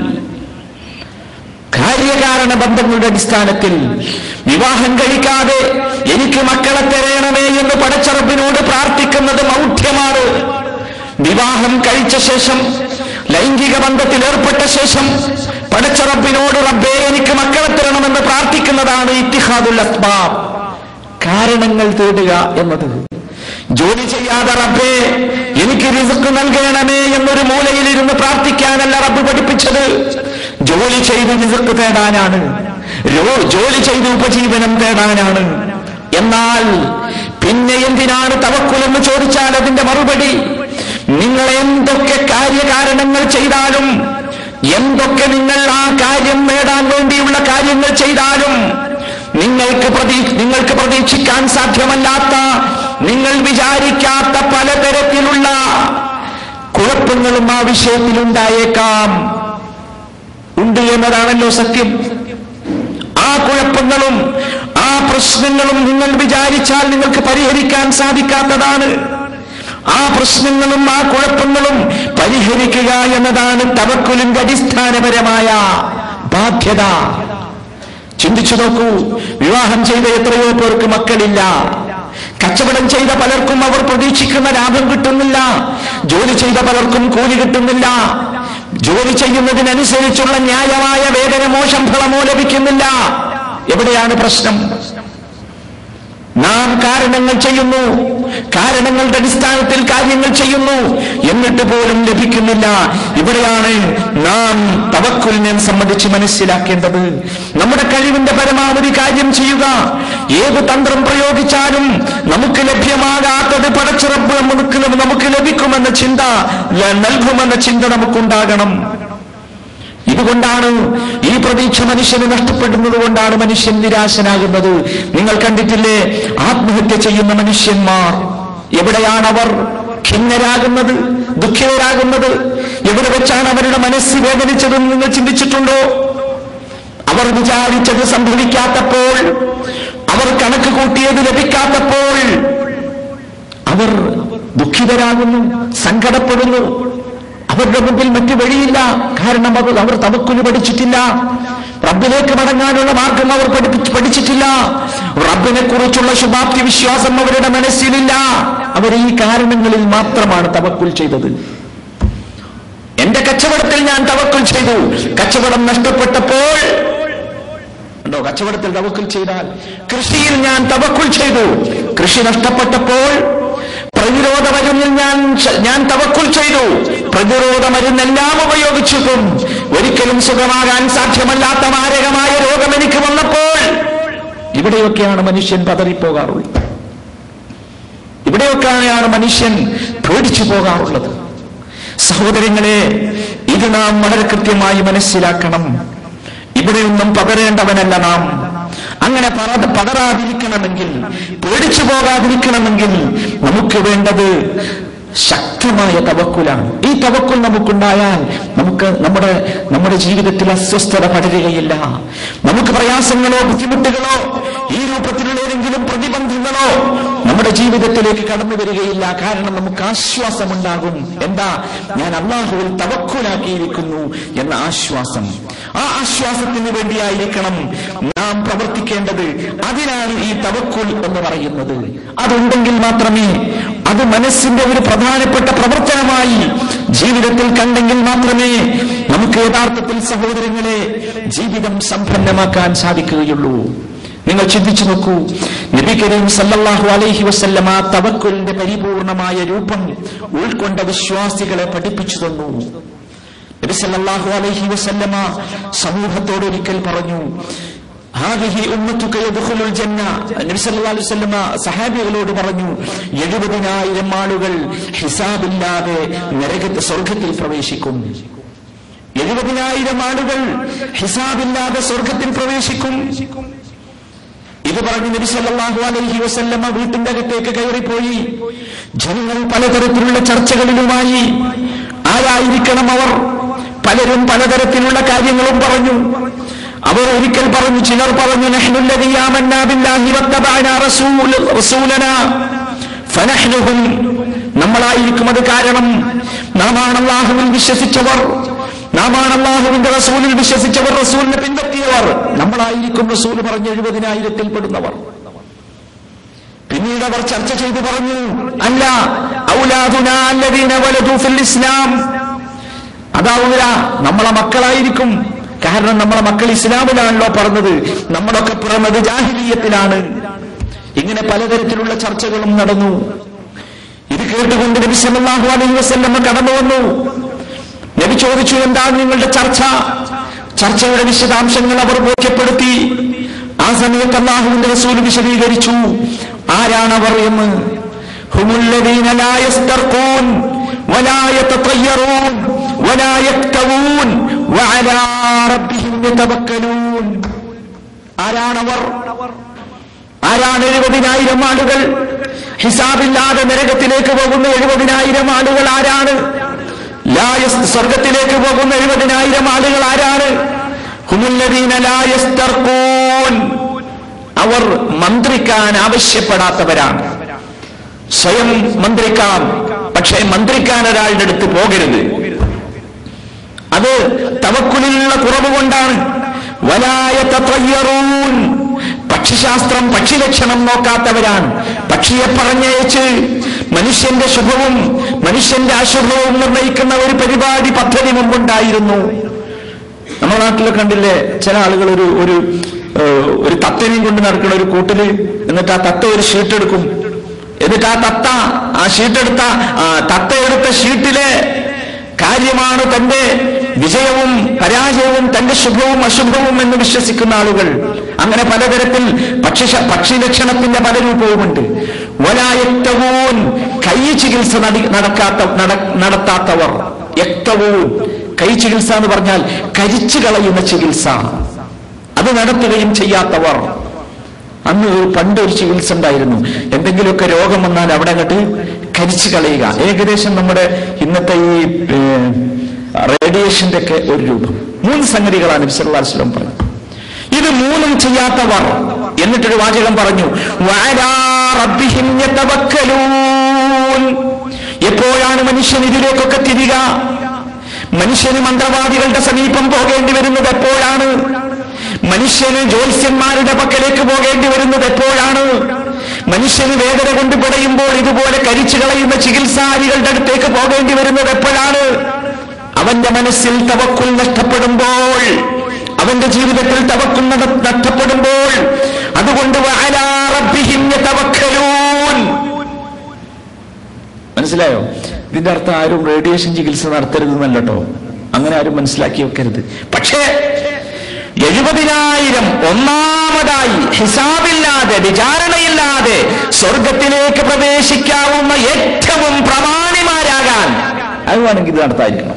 കാര്യകാരണ ബന്ധങ്ങളുടെ അടിസ്ഥാനത്തിൽ വിവാഹം കഴിക്കാതെ എനിക്ക് മക്കളെ തരയണമേ എന്ന് പടച്ചറപ്പിനോട് പ്രാർത്ഥിക്കുന്നത് മൗഢ്യമാണ് വിവാഹം കഴിച്ച ശേഷം ലൈംഗിക ബന്ധത്തിൽ ഏർപ്പെട്ട ശേഷം പടച്ചറപ്പിനോട് റബ്ബേ എനിക്ക് മക്കളെ തരണമെന്ന് പ്രാർത്ഥിക്കുന്നതാണ് ഇത്തിഹാദുൽ അസ്ബാബ് കാരണങ്ങൾ തേടുക എന്നത് ജോലി ചെയ്യാതെ റബ്ബേ എനിക്ക് റിസ്ക് നൽകണമേ എന്നൊരു മൂലയിലിരുന്ന് പ്രാർത്ഥിക്കാനല്ല റബ്ബ് പഠിപ്പിച്ചത് ജോലി ചെയ്ത് റിസ്ക് തേടാനാണ് രോ- ജോലി ചെയ്ത് ഉപജീവനം തേടാനാണ് എന്നാൽ പിന്നെ എന്തിനാണ് തവക്കുലെന്ന് ചോദിച്ചാൽ അതിന്റെ മറുപടി നിങ്ങൾ എന്തൊക്കെ കാര്യകാരണങ്ങൾ ചെയ്താലും എന്തൊക്കെ നിങ്ങൾ ആ കാര്യം നേടാൻ വേണ്ടിയുള്ള കാര്യങ്ങൾ ചെയ്താലും നിങ്ങൾക്ക് പ്രതീ നിങ്ങൾക്ക് പ്രതീക്ഷിക്കാൻ സാധ്യമല്ലാത്ത നിങ്ങൾ വിചാരിക്കാത്ത പലതരത്തിലുള്ള കുഴപ്പങ്ങളും ആ വിഷയത്തിൽ ഉണ്ടായേക്കാം ഉണ്ട് എന്നതാണല്ലോ സത്യം ആ കുഴപ്പങ്ങളും ആ പ്രശ്നങ്ങളും നിങ്ങൾ വിചാരിച്ചാൽ നിങ്ങൾക്ക് പരിഹരിക്കാൻ സാധിക്കാത്തതാണ് ആ പ്രശ്നങ്ങളും ആ കുഴപ്പങ്ങളും പരിഹരിക്കുക എന്നതാണ് തവക്കുലിന്റെ അടിസ്ഥാനപരമായ ബാധ്യത ചിന്തിച്ചു നോക്കൂ വിവാഹം ചെയ്ത എത്രയോ പേർക്ക് മക്കളില്ല കച്ചവടം ചെയ്ത പലർക്കും അവർ പ്രതീക്ഷിക്കുന്ന ലാഭം കിട്ടുന്നില്ല ജോലി ചെയ്ത പലർക്കും കൂലി കിട്ടുന്നില്ല ജോലി ചെയ്യുന്നതിനനുസരിച്ചുള്ള ന്യായമായ വേതനമോ ശമ്പളമോ ലഭിക്കുന്നില്ല എവിടെയാണ് പ്രശ്നം നാം കാരണങ്ങൾ ചെയ്യുന്നു കാരണങ്ങളുടെ അടിസ്ഥാനത്തിൽ കാര്യങ്ങൾ ചെയ്യുന്നു എന്നിട്ട് പോലും ലഭിക്കുന്നില്ല ഇവിടെയാണ് നാം തവക്കുലിനെ സംബന്ധിച്ച് മനസ്സിലാക്കേണ്ടത് നമ്മുടെ കഴിവിന്റെ പരമാവധി കാര്യം ചെയ്യുക ഏത് തന്ത്രം പ്രയോഗിച്ചാലും നമുക്ക് ലഭ്യമാകാത്തത് പടച്ചുറപ്പ് നമുക്ക് നമുക്ക് ലഭിക്കുമെന്ന ചിന്ത ല- നൽകുമെന്ന ചിന്ത നമുക്കുണ്ടാകണം ഇതുകൊണ്ടാണ് ഈ പ്രതീക്ഷ മനുഷ്യന് നഷ്ടപ്പെടുന്നത് കൊണ്ടാണ് മനുഷ്യൻ നിരാശനാകുന്നത് നിങ്ങൾ കണ്ടിട്ടില്ലേ ആത്മഹത്യ ചെയ്യുന്ന മനുഷ്യന്മാർ എവിടെയാണവർ ഖിന്നരാകുന്നത് ദുഃഖിതരാകുന്നത് എവിടെ വെച്ചാണ് അവരുടെ മനസ്സ് വേദനിച്ചതെന്ന് നിങ്ങൾ ചിന്തിച്ചിട്ടുണ്ടോ അവർ വിചാരിച്ചത് സംഭവിക്കാത്തപ്പോൾ അവർ കണക്ക് കൂട്ടിയത് ലഭിക്കാത്തപ്പോൾ അവർ ദുഃഖിതരാകുന്നു സങ്കടപ്പെടുന്നു അവരുടെ മുമ്പിൽ മറ്റു വഴിയില്ല കാരണം അവർ അവർ തവക്കുല് പഠിച്ചിട്ടില്ല റബ്ബിലേക്ക് മടങ്ങാനുള്ള മാർഗം അവർ പഠിപ്പിച്ച് പഠിച്ചിട്ടില്ല റബ്ബിനെ കുറിച്ചുള്ള ശുഭാപ്തി വിശ്വാസം അവരുടെ മനസ്സിലില്ല അവർ ഈ കാരണങ്ങളിൽ മാത്രമാണ് തവക്കുൽ ചെയ്തത് എന്റെ കച്ചവടത്തിൽ ഞാൻ തവക്കുൽ ചെയ്തു കച്ചവടം നഷ്ടപ്പെട്ടപ്പോൾ ഉണ്ടോ കച്ചവടത്തിൽ തവക്കുൽ ചെയ്താൽ കൃഷിയിൽ ഞാൻ തവക്കുൽ ചെയ്തു കൃഷി നഷ്ടപ്പെട്ടപ്പോൾ പ്രതിരോധ മരുന്നിൽ ഞാൻ ഞാൻ തവക്കുൽ ചെയ്തു പ്രതിരോധ മരുന്നെല്ലാം ഉപയോഗിച്ചിട്ടും ഒരിക്കലും സുഖമാകാൻ സാധ്യമല്ലാത്ത മാരകമായ രോഗം എനിക്ക് വന്നപ്പോൾ ഇവിടെയൊക്കെയാണ് മനുഷ്യൻ പതറിപ്പോകാറുള്ളത് ഇവിടെയൊക്കെയാണ് മനുഷ്യൻ പേടിച്ചു പോകാറുള്ളത് സഹോദരങ്ങളെ ഇത് നാം വളരെ കൃത്യമായി മനസ്സിലാക്കണം ഇവിടെയൊന്നും പകരേണ്ടവനല്ല നാം അങ്ങനെ പറ- പകരാതിരിക്കണമെങ്കിൽ പേടിച്ചു പോകാതിരിക്കണമെങ്കിൽ നമുക്ക് വേണ്ടത് ശക്തമായ തവക്കുലാണ് ഈ തവക്കുൽ നമുക്കുണ്ടായാൽ നമുക്ക് നമ്മുടെ നമ്മുടെ ജീവിതത്തിൽ അസ്വസ്ഥത പടരുകയില്ല നമുക്ക് പ്രയാസങ്ങളോ ബുദ്ധിമുട്ടുകളോ ഈ രൂപത്തിലുള്ള ഏതെങ്കിലും പ്രതിബന്ധങ്ങളോ നമ്മുടെ ജീവിതത്തിലേക്ക് കടന്നു വരികയില്ല കാരണം നമുക്ക് ആശ്വാസമുണ്ടാകും എന്താ ഞാൻ അള്ളാഹുവിൽ തവക്കുലാക്കിയിരിക്കുന്നു എന്ന ആശ്വാസം ആ ആശ്വാസത്തിന് വേണ്ടിയായിരിക്കണം നാം പ്രവർത്തിക്കേണ്ടത് അതിനാണ് ഈ തവക്കുൽ എന്ന് പറയുന്നത് അതുണ്ടെങ്കിൽ മാത്രമേ അത് മനസ്സിന്റെ ഒരു പ്രധാനപ്പെട്ട പ്രവർത്തനമായി ജീവിതത്തിൽ കണ്ടെങ്കിൽ മാത്രമേ നമുക്ക് യഥാർത്ഥത്തിൽ സഹോദരങ്ങളെ ജീവിതം സമ്പന്നമാക്കാൻ സാധിക്കുകയുള്ളൂ നിങ്ങൾ ചിന്തിച്ചു നോക്കൂ നബി കരീം സല്ലല്ലാഹു അലൈഹി വസല്ലമ തവക്കുലിന്റെ പരിപൂർണമായ രൂപം ഉൾക്കൊണ്ട വിശ്വാസികളെ പഠിപ്പിച്ചു തന്നു നബി സല്ലല്ലാഹു അലൈഹി വസല്ലമ സമൂഹത്തോട് ഒരിക്കൽ പറഞ്ഞു ഹാദിഹി ഉമ്മത്തുക യദ്ഖുലുൽ ജന്ന നബി സല്ലല്ലാഹു അലൈഹി വസല്ലമ സഹാബികളോട് പറഞ്ഞു എഴുപതിനായിരം ആളുകൾ ഹിസാബില്ലാതെ നരകത്തെ സ്വർഗത്തിൽ പ്രവേശിക്കും എഴുപതിനായിരം ആളുകൾ ഹിസാബില്ലാതെ സ്വർഗത്തിൽ പ്രവേശിക്കും ഇത് പറഞ്ഞ് നബി സല്ലല്ലാഹു അലൈഹി വസല്ലമ വീട്ടിന്റെ അകത്തേക്ക് കയറിപ്പോയി ജനങ്ങൾ പലതരത്തിലുള്ള ചർച്ചകളിലുമായി ആരായിരിക്കണം അവർ പലരും പലതരത്തിലുള്ള കാര്യങ്ങളും പറഞ്ഞു അവർ ഒരിക്കൽ പറഞ്ഞു ചിലർ പറഞ്ഞു "നഹ്നുല്ലദീ ആമന്നാ ബില്ലാഹി വത്തബഅനാ റസൂല- റസൂലനാ ഫനഹ്നുഹും നമ്മളായിരിക്കും അത് കാരണം നാമാണ് അള്ളാഹുവിൽ വിശ്വസിച്ചവർ നാമാണ് അള്ളാഹുവിന്റെ റസൂലിൽ വിശ്വസിച്ചവർ റസൂലിനെ പിൻപറ്റിയവർ നമ്മളായിരിക്കും റസൂൽ പറഞ്ഞ എഴുപതിനായിരത്തിൽ പെടുന്നവർ പിന്നീട് അവർ ചർച്ച ചെയ്തു പറഞ്ഞു അല്ല ഔലാദുനാ അല്ലദീന വലദു ഫിൽ ഇസ്ലാം അതാവൂല നമ്മളെ മക്കളായിരിക്കും കാരണം നമ്മളെ മക്കൾ ഇസ്ലാമിലാണല്ലോ പറഞ്ഞത് നമ്മളൊക്കെ പിറന്നത് ജാഹിലീയത്തിലാണ് ഇങ്ങനെ പലതരത്തിലുള്ള ചർച്ചകളും നടന്നു ഇത് കേട്ടുകൊണ്ട് നബി സല്ലല്ലാഹു അലൈഹി വസല്ലം കടന്നു വന്നു നബി ചോദിച്ചു എന്താണ് നിങ്ങളുടെ ചർച്ച ചർച്ചയുടെ വിശദാംശങ്ങൾ അവർ ബോധ്യപ്പെടുത്തി ആ സമയത്ത് അള്ളാഹുവിന്റെ റസൂൽ വിശദീകരിച്ചു ആരാണവർ എന്ന് ഹുമുല്ലദീന ലാ യസ്തർഖൂൻ വലാ യതതയ്യറൂൻ വലാ യക്തവൂൻ വഅലാ റബ്ബിഹിം യതവക്കലൂൻ ആരാണവർ ആരാണ് എഴുപതിനായിരം ആളുകൾ ഹിസാബില്ലാതെ നരകത്തിലേക്ക് പോകുന്ന എഴുപതിനായിരം ആളുകൾ ആരാണ് ലായസ് സ്വർഗത്തിലേക്ക് പോകുന്ന എഴുപതിനായിരം ആളുകൾ ആരാണ് ഹുമുല്ലദീന ലായസ്തർക്കൂൻ അവർ മന്ത്രിക്കാൻ ആവശ്യപ്പെടാത്തവരാണ് സ്വയം മന്ത്രിക്കാം പക്ഷേ മന്ത്രിക്കാൻ ഒരാളുടെ അടുത്ത് പോകരുത് അത് തവക്കുലിലുള്ള കുറവ് കൊണ്ടാണ് വലായ തത്രയ്യറൂൻ പക്ഷിശാസ്ത്രം പക്ഷിലക്ഷണം നോക്കാത്തവരാണ് പക്ഷിയെ പറഞ്ഞയച്ച് മനുഷ്യന്റെ ശുഭവും മനുഷ്യന്റെ അശുഭവും നിർണയിക്കുന്ന ഒരു പരിപാടി പദ്ധതി മുമ്പുണ്ടായിരുന്നു നമ്മുടെ നാട്ടിൽ കണ്ടില്ലേ ചില ആളുകൾ ഒരു ഒരു ഏഹ്, ഒരു തത്തനെയും കൊണ്ട് നടക്കുന്ന ഒരു കൂട്ടില് എന്നിട്ട് ആ തത്ത ഒരു ഷീട്ട് എടുക്കും എന്നിട്ട് ആ തത്ത ആ ഷീട്ടെടുത്ത ആ തത്ത എടുത്ത ഷീട്ടിലെ കാര്യമാണ് തന്റെ വിജയവും പരാജയവും തന്റെ ശുഭവും അശുഭവും എന്ന് വിശ്വസിക്കുന്ന ആളുകൾ അങ്ങനെ പലതരത്തിൽ പക്ഷി പക്ഷി ലക്ഷണത്തിന്റെ പല രൂപവുമുണ്ട് വലായക്തവൂൻ കൈ ചികിത്സ നടി- നടക്കാത്ത നട- നടത്താത്തവർ യക്തവൂൻ കൈ ചികിത്സ എന്ന് പറഞ്ഞാൽ കരിച്ചു കളയുന്ന ചികിത്സ അത് നടത്തുകയും ചെയ്യാത്തവർ അന്ന് ഒരു പണ്ട് ഒരു ചികിത്സ ഉണ്ടായിരുന്നു എന്തെങ്കിലുമൊക്കെ രോഗം വന്നാൽ അവിടെ അങ്ങോട്ട് കരിച്ചു കളയുക ഏകദേശം നമ്മുടെ ഇന്നത്തെ ഈ റേഡിയേഷന്റെ ഒക്കെ ഒരു രൂപം മൂന്ന് സംഗതികളാണ് വിസർലാസ്ലം പറഞ്ഞത് ഇത് മൂന്നും ചെയ്യാത്തവർ എന്നിട്ടൊരു വാചകം പറഞ്ഞു "വഅലാ റബ്ബിഹിം യതവക്കലൂൻ." എപ്പോഴാണ് മനുഷ്യൻ ഇതിലേക്കൊക്കെ തിരിക മനുഷ്യന് മന്ത്രവാദികളുടെ സമീപം പോകേണ്ടി വരുന്നത് എപ്പോഴാണ് മനുഷ്യന് ജ്യോത്സ്യന്മാരുടെ പക്കലേക്ക് പോകേണ്ടി വരുന്നത് എപ്പോഴാണ് മനുഷ്യന് വേദന കൊണ്ട് പിടയുമ്പോൾ ഇതുപോലെ കരിച്ചു കളയുന്ന ചികിത്സാരികളുടെ അടുത്തേക്ക് പോകേണ്ടി വരുന്നത് എപ്പോഴാണ് അവന്റെ മനസ്സിൽ തവക്കുൽ നഷ്ടപ്പെടുമ്പോൾ അവന്റെ ജീവിതത്തിൽ തവക്കുൽ നട- നഷ്ടപ്പെടുമ്പോൾ അതുകൊണ്ട് വഅലാ റബ്ബിഹിം യതവക്കലൂൻ. മനസ്സിലായോ ഇതിന്റെ അർത്ഥം ആരും റേഡിയേഷൻ ചികിത്സ നടത്തരുതെന്നല്ല കേട്ടോ അങ്ങനെ ആരും മനസ്സിലാക്കി വെക്കരുത് പക്ഷേ എഴുപതിനായിരം ഒന്നാമതായി ഹിസാബില്ലാതെ വിചാരണയില്ലാതെ സ്വർഗത്തിലേക്ക് പ്രവേശിക്കാവുന്ന ഏറ്റവും പ്രമാണിമാരാകാൻ അത് വേണമെങ്കിൽ ഇത് നടത്താതിരിക്കണം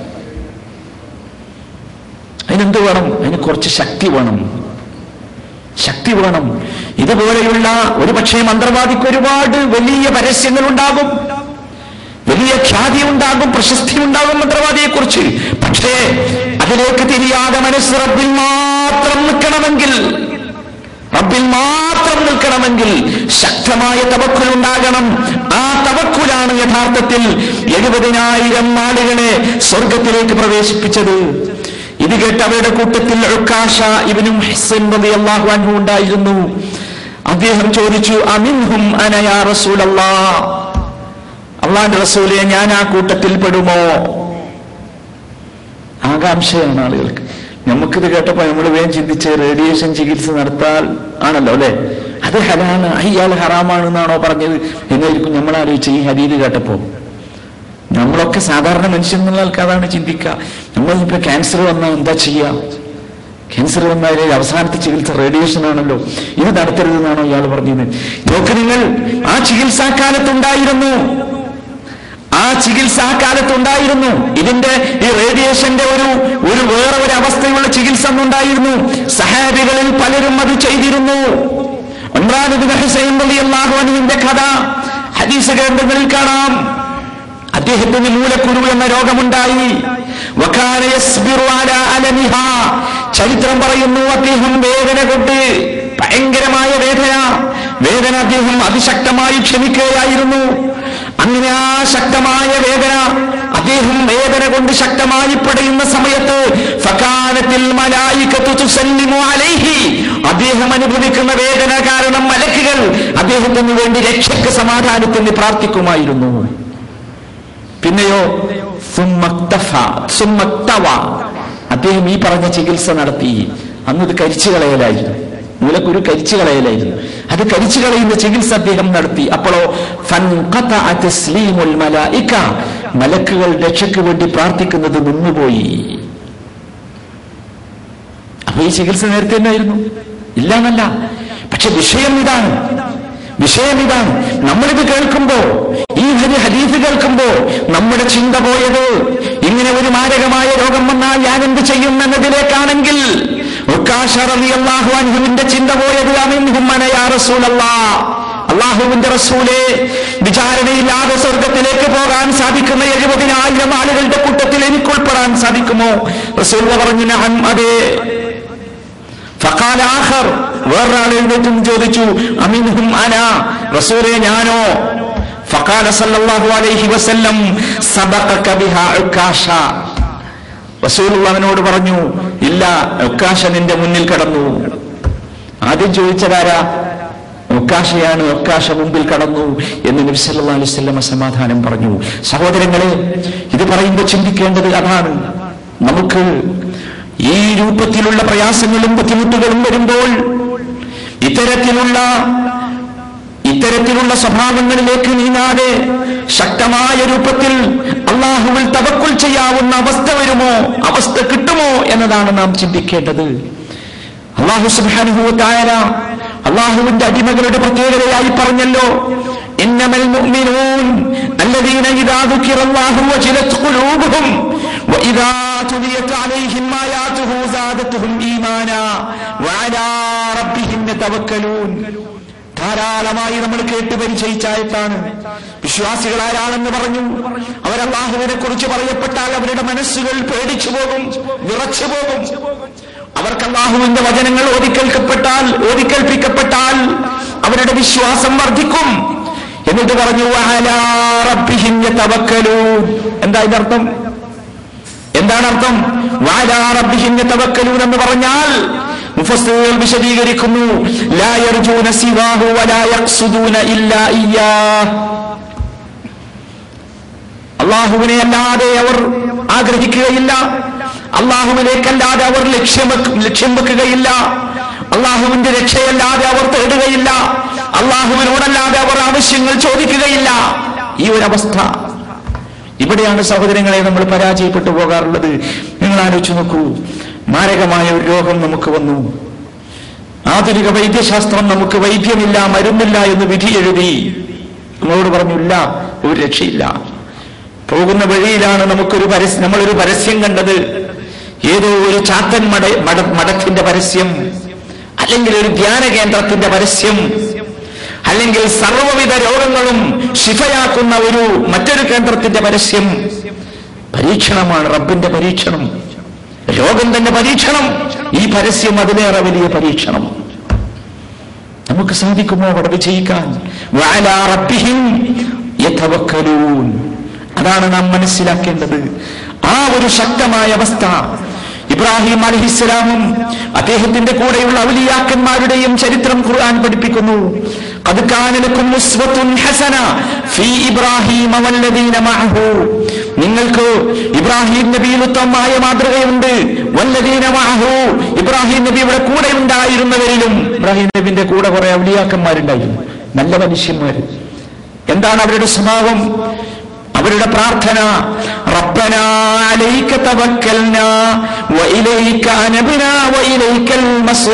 അതിനെന്ത് വേണം അതിന് കുറച്ച് ശക്തി വേണം ശക്തി വേണം ഇതുപോലെയുള്ള ഒരു പക്ഷേ മന്ത്രവാദിക്ക് ഒരുപാട് വലിയ പരസ്യങ്ങൾ ഉണ്ടാകും വലിയ ഖ്യാതി ഉണ്ടാകും പ്രശസ്തി ഉണ്ടാകും മന്ത്രവാദിയെ കുറിച്ച് പക്ഷേ അതിലേക്ക് തിരിയാതെ മനസ്സ് റബ്ബിൽ മാത്രം നിൽക്കണമെങ്കിൽ റബ്ബിൽ മാത്രം നിൽക്കണമെങ്കിൽ ശക്തമായ തവക്കുൽ ഉണ്ടാകണം ആ തവക്കുലാണ് യഥാർത്ഥത്തിൽ എഴുപതിനായിരം ആളുകളെ സ്വർഗത്തിലേക്ക് പ്രവേശിപ്പിച്ചത് ഇത് കേട്ട് അവരുടെ കൂട്ടത്തിൽ ഉക്കാശ ഇവനും ഹസൻ റളിയല്ലാഹു അൻഹു ഉണ്ടായിരുന്നു അദ്ദേഹം ചോദിച്ചു അമിൻഹും അനയാ റസൂലല്ലാ അള്ളാന്റെ റസൂലെ ഞാൻ ആ കൂട്ടത്തിൽ പെടുമോ ആകാംക്ഷയാണ് ആളുകൾക്ക് നമുക്കിത് കേട്ടപ്പോ നമ്മൾ വേഗം ചിന്തിച്ച് റേഡിയേഷൻ ചികിത്സ നടത്താൽ ആണല്ലോ അല്ലെ അത് ഹലാണ് അയാൾ ഹറാമാണെന്നാണോ പറഞ്ഞത് എന്നായിരിക്കും നമ്മൾ ആലോചിച്ച് ഈ ഹരീത് കേട്ടപ്പോ നമ്മളൊക്കെ സാധാരണ മനുഷ്യൻ എന്നുള്ള ആൾക്ക് അതാണ് ചിന്തിക്കുക നമ്മളിപ്പോ ക്യാൻസർ വന്നാൽ എന്താ ചെയ്യുക ക്യാൻസർ വന്നാൽ അവസാനത്തെ ചികിത്സ റേഡിയേഷൻ ആണല്ലോ ഇത് നടത്തരുതെന്നാണോ ഇയാൾ പറഞ്ഞത് നോക്ക് നിങ്ങൾ ആ ചികിത്സാക്കാലത്തുണ്ടായിരുന്നു ആ ചികിത്സ ആ കാലത്തുണ്ടായിരുന്നു ഇതിന്റെ ഈ റേഡിയേഷന്റെ ഒരു ഒരു വേറെ ഒരു അവസ്ഥയുള്ള ചികിത്സ ഉണ്ടായിരുന്നു സഹാബികളിൽ പലരും അത് ചെയ്തിരുന്നു ഇമ്രാനുദ്ദീൻ ഹുസൈൻ റളിയല്ലാഹു അൻഹുവിന്റെ കഥ ഹദീസ് ഗ്രന്ഥങ്ങളിൽ കാണാം അദ്ദേഹത്തിന് മൂലക്കുരു എന്ന രോഗമുണ്ടായി വകാന യസ്ബിറു അലാ അലമിഹാ. ചരിത്രം പറയുന്നു അദ്ദേഹം വേദന കൊണ്ട് ഭയങ്കരമായ വേദന വേദന അദ്ദേഹം അതിശക്തമായി ക്ഷമിക്കുകയായിരുന്നു അങ്ങനെ ആ ശക്തമായ വേദന അദ്ദേഹം വേദന കൊണ്ട് ശക്തമായി പടയുന്ന സമയത്ത് ഫകാനത്തിൽ മലായികത്തു തുസല്ലിമു അലൈഹി അദ്ദേഹം അനുഭവിക്കുന്ന വേദന കാരണം മലക്കുകൾ അദ്ദേഹത്തിന് വേണ്ടി രക്ഷയ്ക്ക് സമാധാനത്തിന് പ്രാർത്ഥിക്കുമായിരുന്നു പിന്നെയോ സുമ്മക്തഫ, സുമ്മക്തവ. അദ്ദേഹം ഈ പറഞ്ഞ ചികിത്സ നടത്തി അന്ന് ഇത് കരിച്ചു കളയലായിരുന്നു മൂലക്കുരു കരിച്ചു കളയലായിരുന്നു അത് കരിച്ചു കളയുന്ന ചികിത്സ അദ്ദേഹം നടത്തി അപ്പോഴോ ഫൻഖതഅ തസ്ലീമുൽ മലായിക. മലക്കുകൾ രക്ഷയ്ക്ക് വേണ്ടി പ്രാർത്ഥിക്കുന്നത് നിന്നുപോയി അപ്പൊ ഈ ചികിത്സ നേരത്തെ എന്നായിരുന്നു ഇല്ല എന്നല്ല പക്ഷെ വിഷയം ഇതാണ് വിഷയം ഇതാണ് നമ്മളിത് കേൾക്കുമ്പോ ഈ ഒരു ഹദീഫ് കേൾക്കുമ്പോ നമ്മുടെ ചിന്ത പോയത് ഇങ്ങനെ ഒരു മാരകമായ രോഗം വന്നാൽ ഞാൻ എന്ത് ചെയ്യും എന്നതിലേക്കാണെങ്കിൽ അള്ളാഹുവിന്റെ ചിന്ത പോയത് അമിൻഹുമ്മനയാ റസൂലല്ലാ അള്ളാഹുവിന്റെ റസൂലെ വിചാരണയില്ലാതെ സ്വർഗത്തിലേക്ക് പോകാൻ സാധിക്കുന്ന എഴുപതിനായിരം ആളുകളുടെ കൂട്ടത്തിൽ എനിക്ക് ഉൾപ്പെടാൻ സാധിക്കുമോ റസൂൽ പറഞ്ഞു "നഅം, അതെ ഫഖാല ആഖർ വേറൊരാൾ എഴുന്നേറ്റും ചോദിച്ചു അമിൻഹും അന റസൂലെ ഞാനോ ഫഖാല സല്ലല്ലാഹു അലൈഹി വസല്ലം സബഖക ബിഹാ ഉക്കാശ റസൂൽ അവനോട് പറഞ്ഞു ഇല്ല ഉക്കാശ നിന്റെ മുന്നിൽ കടന്നു ആദ്യം ചോദിച്ചതാരാ ഒക്കാശയാണ് ഒക്കാശ മുമ്പിൽ കടന്നു എന്ന് നബി സല്ലല്ലാഹു അലൈഹി വസല്ലം സമാധാനം പറഞ്ഞു സഹോദരങ്ങളെ ഇത് പറയുമ്പോൾ ചിന്തിക്കേണ്ടത് അതാണ് നമുക്ക് ഈ രൂപത്തിലുള്ള പ്രയാസങ്ങളും ബുദ്ധിമുട്ടുകളും വരുമ്പോൾ ഇത്തരത്തിലുള്ള ഇത്തരത്തിലുള്ള സ്വഭാവങ്ങളിലേക്ക് നീങ്ങാതെ ശക്തമായ രൂപത്തിൽ അള്ളാഹുവിൽ തവക്കുൽ ചെയ്യാവുന്ന അവസ്ഥ വരുമോ അവസ്ഥ കിട്ടുമോ എന്നതാണ് നാം ചിന്തിക്കേണ്ടത് അള്ളാഹു സുബാനുഭവത്തായ അള്ളാഹുവിന്റെ അടിമകളുടെ പ്രത്യേകതയായി പറഞ്ഞല്ലോ ഇന്നമൽ മുഅ്മിനൂൻ الذين إذا ذكر الله وجلت قلوبهم وإذا تليت عليهم آياته زادتهم إيمانا وعلى ربهم يتوكلون ധാരാളമായി നമ്മൾ കേട്ട് പരിചയിച്ചായിട്ടാണ് വിശ്വാസികൾ ആരാണെന്ന് പറഞ്ഞു അവർ അള്ളാഹുവിനെ കുറിച്ച് പറയപ്പെട്ടാൽ അവരുടെ മനസ്സുകൾ പേടിച്ചു പോകും വിറച്ചു പോകും അവർക്ക് അള്ളാഹുവിന്റെ വചനങ്ങൾ ഓതിക്കേൽക്കപ്പെട്ടാൽ ഓതിക്കേൽപ്പിക്കപ്പെട്ടാൽ അവരുടെ വിശ്വാസം വർദ്ധിക്കും എന്നിട്ട് പറഞ്ഞു "വഅലാ റബ്ബിഹിം യതവക്കലൂൻ." എന്താ ഇതിന്റെ അർത്ഥം എന്താണ് അർത്ഥം "വഅലാ റബ്ബിഹിം യതവക്കലൂൻ" എന്ന് പറഞ്ഞാൽ മുഫസ്സിറുകൾ വിശദീകരിക്കുന്നു ലാ യർജൂന സിവാഹു വലാ യഖ്സുദൂന ഇല്ലാ ഇയ്യാഹ് അള്ളാഹുവിനെ അല്ലാതെ അവർ ആഗ്രഹിക്കുകയില്ല അള്ളാഹുവിലേക്കല്ലാതെ അവർ ലക്ഷ്യം വെക്ക- ലക്ഷ്യം വെക്കുകയില്ല അള്ളാഹുവിന്റെ രക്ഷയല്ലാതെ അവർ തേടുകയില്ല അള്ളാഹുവിനോടല്ലാതെ അവർ ആവശ്യങ്ങൾ ചോദിക്കുകയില്ല ഈ ഒരു അവസ്ഥ ഇവിടെയാണ് സഹോദരങ്ങളെ നമ്മൾ പരാജയപ്പെട്ടു പോകാറുള്ളത് നിങ്ങൾ ആലോചിച്ച് നോക്കൂ മാരകമായ ഒരു രോഗം നമുക്ക് വന്നു ആധുനിക വൈദ്യശാസ്ത്രം നമുക്ക് വൈദ്യമില്ല മരുന്നില്ല എന്ന് വിധി എഴുതി നമ്മളോട് പറഞ്ഞില്ല ഒരു രക്ഷയില്ല പോകുന്ന വഴിയിലാണ് നമുക്കൊരു പരസ്യം നമ്മളൊരു പരസ്യം കണ്ടത് ഏതോ ഒരു ചാത്തൻ മട മട- മഠത്തിന്റെ പരസ്യം അല്ലെങ്കിൽ ഒരു ധ്യാന കേന്ദ്രത്തിന്റെ പരസ്യം അല്ലെങ്കിൽ സർവ്വവിധ രോഗങ്ങളും ശിഫയാക്കുന്ന ഒരു മറ്റൊരു കേന്ദ്രത്തിന്റെ പരസ്യം പരീക്ഷണമാണ് റബ്ബിന്റെ പരീക്ഷണം രോഗം തന്നെ പരീക്ഷണം ഈ പരസ്യം അതിലേറെ വലിയ പരീക്ഷണം നമുക്ക് സാധിക്കുമോ അവിടെ വിജയിക്കാൻ വഅലാ റബ്ബിഹിം യതവക്കലൂൻ അതാണ് നാം മനസ്സിലാക്കേണ്ടത് ആ ഒരു ശക്തമായ അവസ്ഥ ഇബ്രാഹിം അലഹിസ്സലാമും അദ്ദേഹത്തിന്റെ കൂടെയുള്ള ഔലിയാക്കന്മാരുടെയും ചരിത്രം ഖുർആൻ പഠിപ്പിക്കുന്നു قد كان لكم أسوة حسنة في إبراهيم والذين معه നിങ്ങൾക്ക് ഇബ്രാഹിം നബിയിൽ ഉത്തമമായ മാതൃകയുണ്ട് വല്ലദീന മഅഹു ഇബ്രാഹിം നബിയുടെ കൂടെ ഉണ്ടായിരുന്നവരിലും ഇബ്രാഹിം നബിന്റെ കൂടെ കുറെ ഔലിയാക്കന്മാരുണ്ടായിരുന്നു നല്ല മനുഷ്യന്മാർ എന്താണ് അവരുടെ സ്വഭാവം അവരുടെ പ്രാർത്ഥന റബ്ബന അലൈക തവക്കൽനാ വഇലൈക അനബ്നാ വഇലൈക്കൽ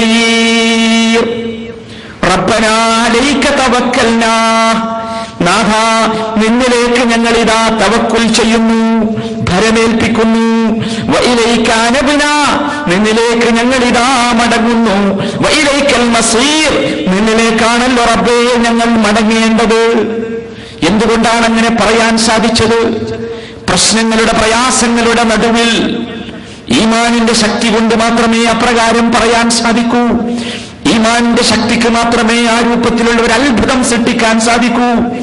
മസീർ റബ്ബന അലൈക തവക്കൽനാ നാഥ നിന്നിലേക്ക് ഞങ്ങൾ ഇതാ തവക്കുൽ ചെയ്യുന്നു ഭരമേൽപ്പിക്കുന്നു വഇലൈക അനബ്നാ നിന്നിലേക്ക് ഞങ്ങൾ ഇതാ മടങ്ങുന്നു വഇലൈക്കൽ മസീർ നിന്നിലേക്കാണല്ലോ റബ്ബേ ഞങ്ങൾ മടങ്ങേണ്ടത് എന്തുകൊണ്ടാണ് അങ്ങനെ പറയാൻ സാധിച്ചത് പ്രശ്നങ്ങളുടെ പ്രയാസങ്ങളുടെ നടുവിൽ ഈമാനിന്റെ ശക്തി കൊണ്ട് മാത്രമേ അപ്രകാരം പറയാൻ സാധിക്കൂ ഈമാനിന്റെ ശക്തിക്ക് മാത്രമേ ആ രൂപത്തിലുള്ള ഒരു അത്ഭുതം സൃഷ്ടിക്കാൻ സാധിക്കൂ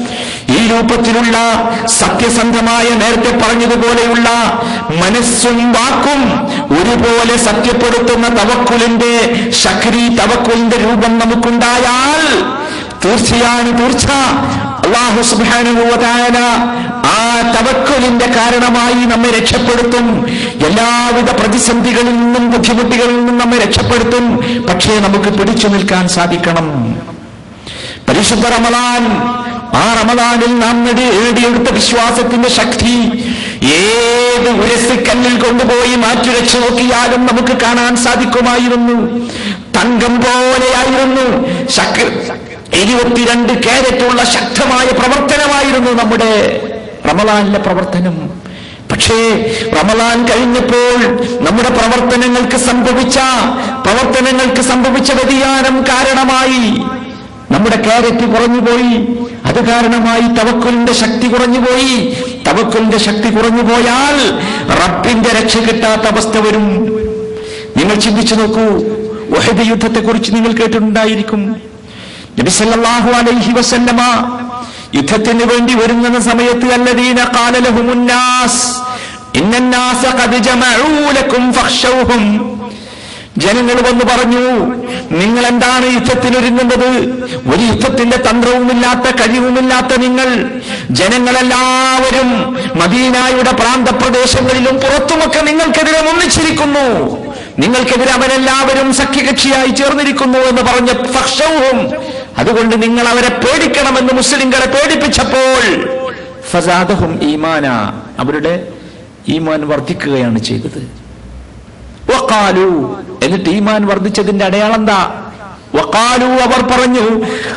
ഈ രൂപത്തിലുള്ള സത്യസന്ധമായ നേരത്തെ പറഞ്ഞതുപോലെയുള്ള മനസ്സും വാക്കും ഒരുപോലെ സത്യപ്പെടുത്തുന്ന തവക്കുലിന്റെ ശക്തി തവക്കുലിന്റെ രൂപം നമുക്കുണ്ടായാൽ തീർച്ചയാണ് തീർച്ച അള്ളാഹു സുബാനുഭവതായ ആ തവക്കുലിന്റെ കാരണമായി നമ്മെ രക്ഷപ്പെടുത്തും എല്ലാവിധ പ്രതിസന്ധികളിൽ നിന്നും ബുദ്ധിമുട്ടുകളിൽ നിന്നും നമ്മെ രക്ഷപ്പെടുത്തും പക്ഷേ നമുക്ക് പിടിച്ചു നിൽക്കാൻ സാധിക്കണം പരിശുദ്ധ റമലാൻ ആ റമലാനിൽ നാം നേടി- നേടിയെടുത്ത വിശ്വാസത്തിന്റെ ശക്തി ഏത് ഉരസിക്കല്ലിൽ കൊണ്ടുപോയി മാറ്റുരച്ചു നോക്കിയാലും നമുക്ക് കാണാൻ സാധിക്കുമായിരുന്നു തങ്കം പോലെയായിരുന്നു ശക്തി ഇരുപത്തിരണ്ട് കാരറ്റുള്ള ശക്തമായ പ്രവർത്തനമായിരുന്നു നമ്മുടെ റമലാനിലെ പ്രവർത്തനം പക്ഷേ റമലാൻ കഴിഞ്ഞപ്പോൾ നമ്മുടെ പ്രവർത്തനങ്ങൾക്ക് സംഭവിച്ച പ്രവർത്തനങ്ങൾക്ക് സംഭവിച്ച വ്യതിയാനം കാരണമായി നമ്മുടെ ക്യാരറ്റ് കുറഞ്ഞുപോയി അത് കാരണമായി തവക്കുലിന്റെ ശക്തി കുറഞ്ഞുപോയി തവക്കുലിന്റെ ശക്തി കുറഞ്ഞുപോയാൽ റബ്ബിന്റെ രക്ഷ കിട്ടാത്ത അവസ്ഥ വരും നിങ്ങൾ ചിന്തിച്ചു നോക്കൂ വഹദ് യുദ്ധത്തെ കുറിച്ച് നിങ്ങൾ കേട്ടിട്ടുണ്ടായിരിക്കും നബി സല്ലല്ലാഹു അലൈഹി വസല്ലമ യുദ്ധത്തിന് വേണ്ടി ഒരുങ്ങുന്ന സമയത്ത് അല്ലദീന ഖാല ലഹുമുന്നാസ് ഇന്നന്നാസ ഖദ് ജമഊ ലക്കും ഫഖ്ശൗഹും ജനങ്ങൾ വന്ന് പറഞ്ഞു നിങ്ങൾ എന്താണ് യുദ്ധത്തിനൊരുങ്ങുന്നത് ഒരു യുദ്ധത്തിന്റെ തന്ത്രവുമില്ലാത്ത കഴിവുമില്ലാത്ത നിങ്ങൾ ജനങ്ങളെല്ലാവരും മദീനായുടെ പ്രാന്തപ്രദേശങ്ങളിലും പുറത്തുമൊക്കെ നിങ്ങൾക്കെതിരെ ഒന്നിച്ചിരിക്കുന്നു നിങ്ങൾക്കെതിരെ അവരെല്ലാവരും സഖ്യകക്ഷിയായി ചേർന്നിരിക്കുന്നു എന്ന് പറഞ്ഞ പക്ഷവും അതുകൊണ്ട് നിങ്ങൾ അവരെ പേടിക്കണമെന്ന് മുസ്ലിങ്ങളെ പേടിപ്പിച്ചപ്പോൾ ഫസാദഹും ഈമാന അവരുടെ ഈമാൻ വർദ്ധിക്കുകയാണ് ചെയ്തത് വഖാലു എന്നിട്ട് ഈമാൻ വർദ്ധിച്ചതിന്റെ അടയാളം എന്താ വഖാലു അവർ പറഞ്ഞു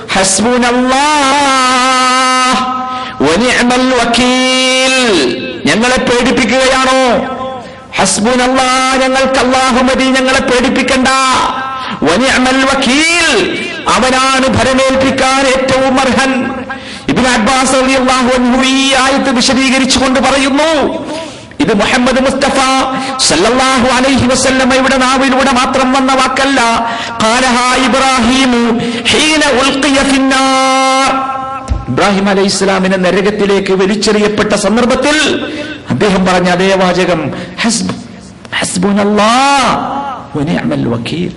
ഹസ്ബുനല്ലാഹ് വനിഅമൽ വക്കീൽ ഞങ്ങളെ പേടിപ്പിക്കുകയാണോ ഹസ്ബുനല്ലാ ഞങ്ങൾക്ക് അല്ലാഹു മതി ഞങ്ങളെ പേടിപ്പിക്കണ്ട വനിഅമൽ വക്കീൽ അവനാണ് ഭരമേൽപ്പിക്കാൻ ഏറ്റവും അർഹൻ ഇബ്നു അബ്ബാസ് റളിയല്ലാഹു അൻഹു ഈ ആയത്ത് വിശദീകരിച്ചുകൊണ്ട് പറയുന്നു ഇത് മുഹമ്മദ് മുസ്തഫ സല്ലല്ലാഹു അലൈഹി വസല്ലമയുടെ നാവിലൂടെ മാത്രം വന്ന വാക്കല്ല ഖാലഹ ഇബ്രാഹിം ഹീന ഉൽഖിയ ഫിന്നാർ ഇബ്രാഹിം അലൈഹി ഇസ്ലാമിനെ നരകത്തിലേക്ക് വലിച്ചെറിയപ്പെട്ട സന്ദർഭത്തിൽ അദ്ദേഹം പറഞ്ഞ അതേ വാചകം ഹസ്ബ് ഹസ്ബുനല്ലാഹ് വനിഅമൽ വക്കീൽ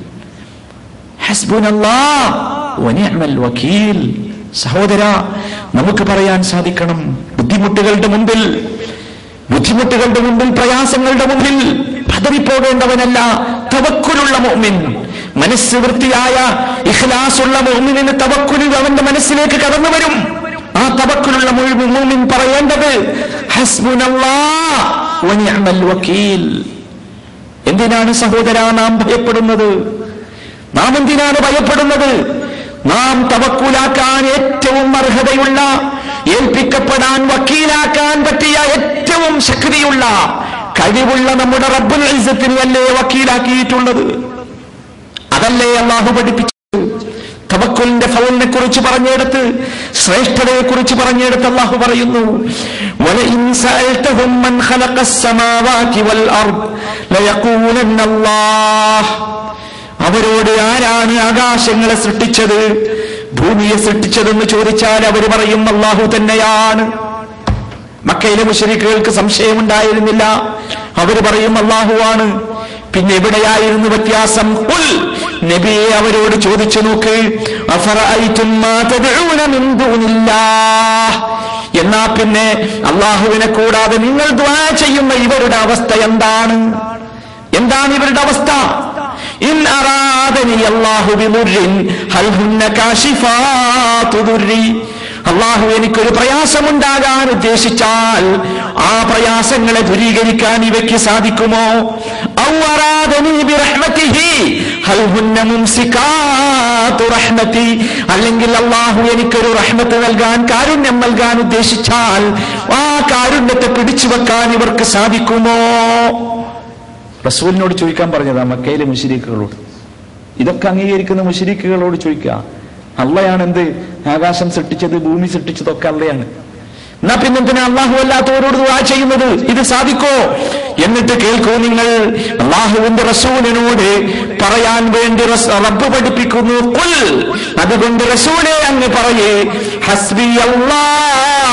ഹസ്ബുനല്ലാഹ് വനിഅമൽ വക്കീൽ സഹോദര നമുക്ക് പറയാൻ സാധിക്കണം ബുദ്ധിമുട്ടുകളുടെ മുമ്പിൽ ബുദ്ധിമുട്ടുകളുടെ മുമ്പിൽ പ്രയാസങ്ങളുടെ മുമ്പിൽ പതറിപ്പോകേണ്ടവനല്ല തവക്കുലുള്ള മോമിൻ മനസ്സ് വൃത്തിയായ ഇഖ്ലാസുള്ള മോമിനിന് തവക്കുലിൽ അവന്റെ മനസ്സിലേക്ക് കടന്നു വരും ആ തവക്കുലുള്ള മോമിൻ പറയേണ്ടത് ഹസ്ബുനല്ലാഹ് വനിഅമൽ വക്കീൽ എന്തിനാണ് സഹോദര നാം ഭയപ്പെടുന്നത് നാം എന്തിനാണ് ഭയപ്പെടുന്നത് നാം തവക്കുലാക്കാൻ ഏറ്റവും അർഹതയുള്ള ഏൽപ്പിക്കപ്പെടാൻ വക്കീലാക്കാൻ പറ്റിയ ഏറ്റവും ശക്തിയുള്ള കഴിവുള്ള നമ്മുടെ റബ്ബുൽ ഇസ്സത്തിന് അല്ലേ വക്കീലാക്കിയിട്ടുള്ളത് അതല്ലേ അള്ളാഹു പഠിപ്പിച്ചത് തവക്കുലിന്റെ ഫൗലിനെ കുറിച്ച് പറഞ്ഞെടുത്ത് ശ്രേഷ്ഠതയെ കുറിച്ച് പറഞ്ഞെടുത്ത് അള്ളാഹു പറയുന്നു وَلَئِنْ سَأَلْتَهُمْ مَنْ خَلَقَ السَّمَاوَاتِ وَالْأَرْضِ لَيَقُولَنَّ اللَّهُ അവരോട് ആരാണ് ആകാശങ്ങളെ സൃഷ്ടിച്ചത് ഭൂമിയെ സൃഷ്ടിച്ചതെന്ന് ചോദിച്ചാൽ അവർ പറയും അള്ളാഹു തന്നെയാണ് മക്കയിലെ മുഷരിക്കുകൾക്ക് സംശയമുണ്ടായിരുന്നില്ല അവർ പറയും അള്ളാഹുവാണ് പിന്നെ എവിടെയായിരുന്നു വ്യത്യാസം ഉൽ നബിയെ അവരോട് ചോദിച്ചു നോക്ക് അഫറഅയ്തും മാ തദ്ഊന മിൻ ദൂനില്ലാഹ് എന്നാ പിന്നെ അള്ളാഹുവിനെ കൂടാതെ നിങ്ങൾ ദ്വാ ചെയ്യുന്ന ഇവരുടെ അവസ്ഥ എന്താണ് എന്താണ് ഇവരുടെ അവസ്ഥ ഇൻ അറാദനി അല്ലാഹു ബിമുർരിൻ ഹൽ ഹുന്ന കാശിഫാതു ദുർരി അള്ളാഹു എനിക്കൊരു പ്രയാസമുണ്ടാകാൻ ഉദ്ദേശിച്ചാൽ ആ പ്രയാസങ്ങളെ ദൂരീകരിക്കാൻ ഇവയ്ക്ക് സാധിക്കുമോ ഔ അറാദനി ബിറഹ്മതിഹി ഹൽ ഹുന്ന മുംസികാതു റഹ്മതി അല്ലെങ്കിൽ അള്ളാഹു എനിക്കൊരു റഹ്മത്ത് നൽകാൻ കാരുണ്യം നൽകാൻ ഉദ്ദേശിച്ചാൽ ആ കാരുണ്യത്തെ പിടിച്ചു വെക്കാൻ ഇവർക്ക് സാധിക്കുമോ റസൂലിനോട് ചോദിക്കാൻ പറഞ്ഞതാ മക്കയിലെ മുഷിരിക്കുകളോട് ഇതൊക്കെ അംഗീകരിക്കുന്ന മുഷിരിക്കുകളോട് ചോദിക്കുക അള്ളയാണ് എന്ത് ആകാശം സൃഷ്ടിച്ചത് ഭൂമി സൃഷ്ടിച്ചതൊക്കെ അള്ളയാണ് എന്നാ പിന്നെന്തിനാ അള്ളാഹു അല്ലാത്തവരോട് ദുആ ചെയ്യുന്നത് ഇത് സാധിക്കോ എന്നിട്ട് കേൾക്കൂ നിങ്ങൾ അള്ളാഹുവിന്റെ റസൂലിനോട് പറയാൻ വേണ്ടി റസ്- റബ്ബ് പഠിപ്പിക്കുന്നു കുൽ അതുകൊണ്ട് റസൂലെ അങ്ങ് പറയേ ഹസ്ബി അല്ലാഹ്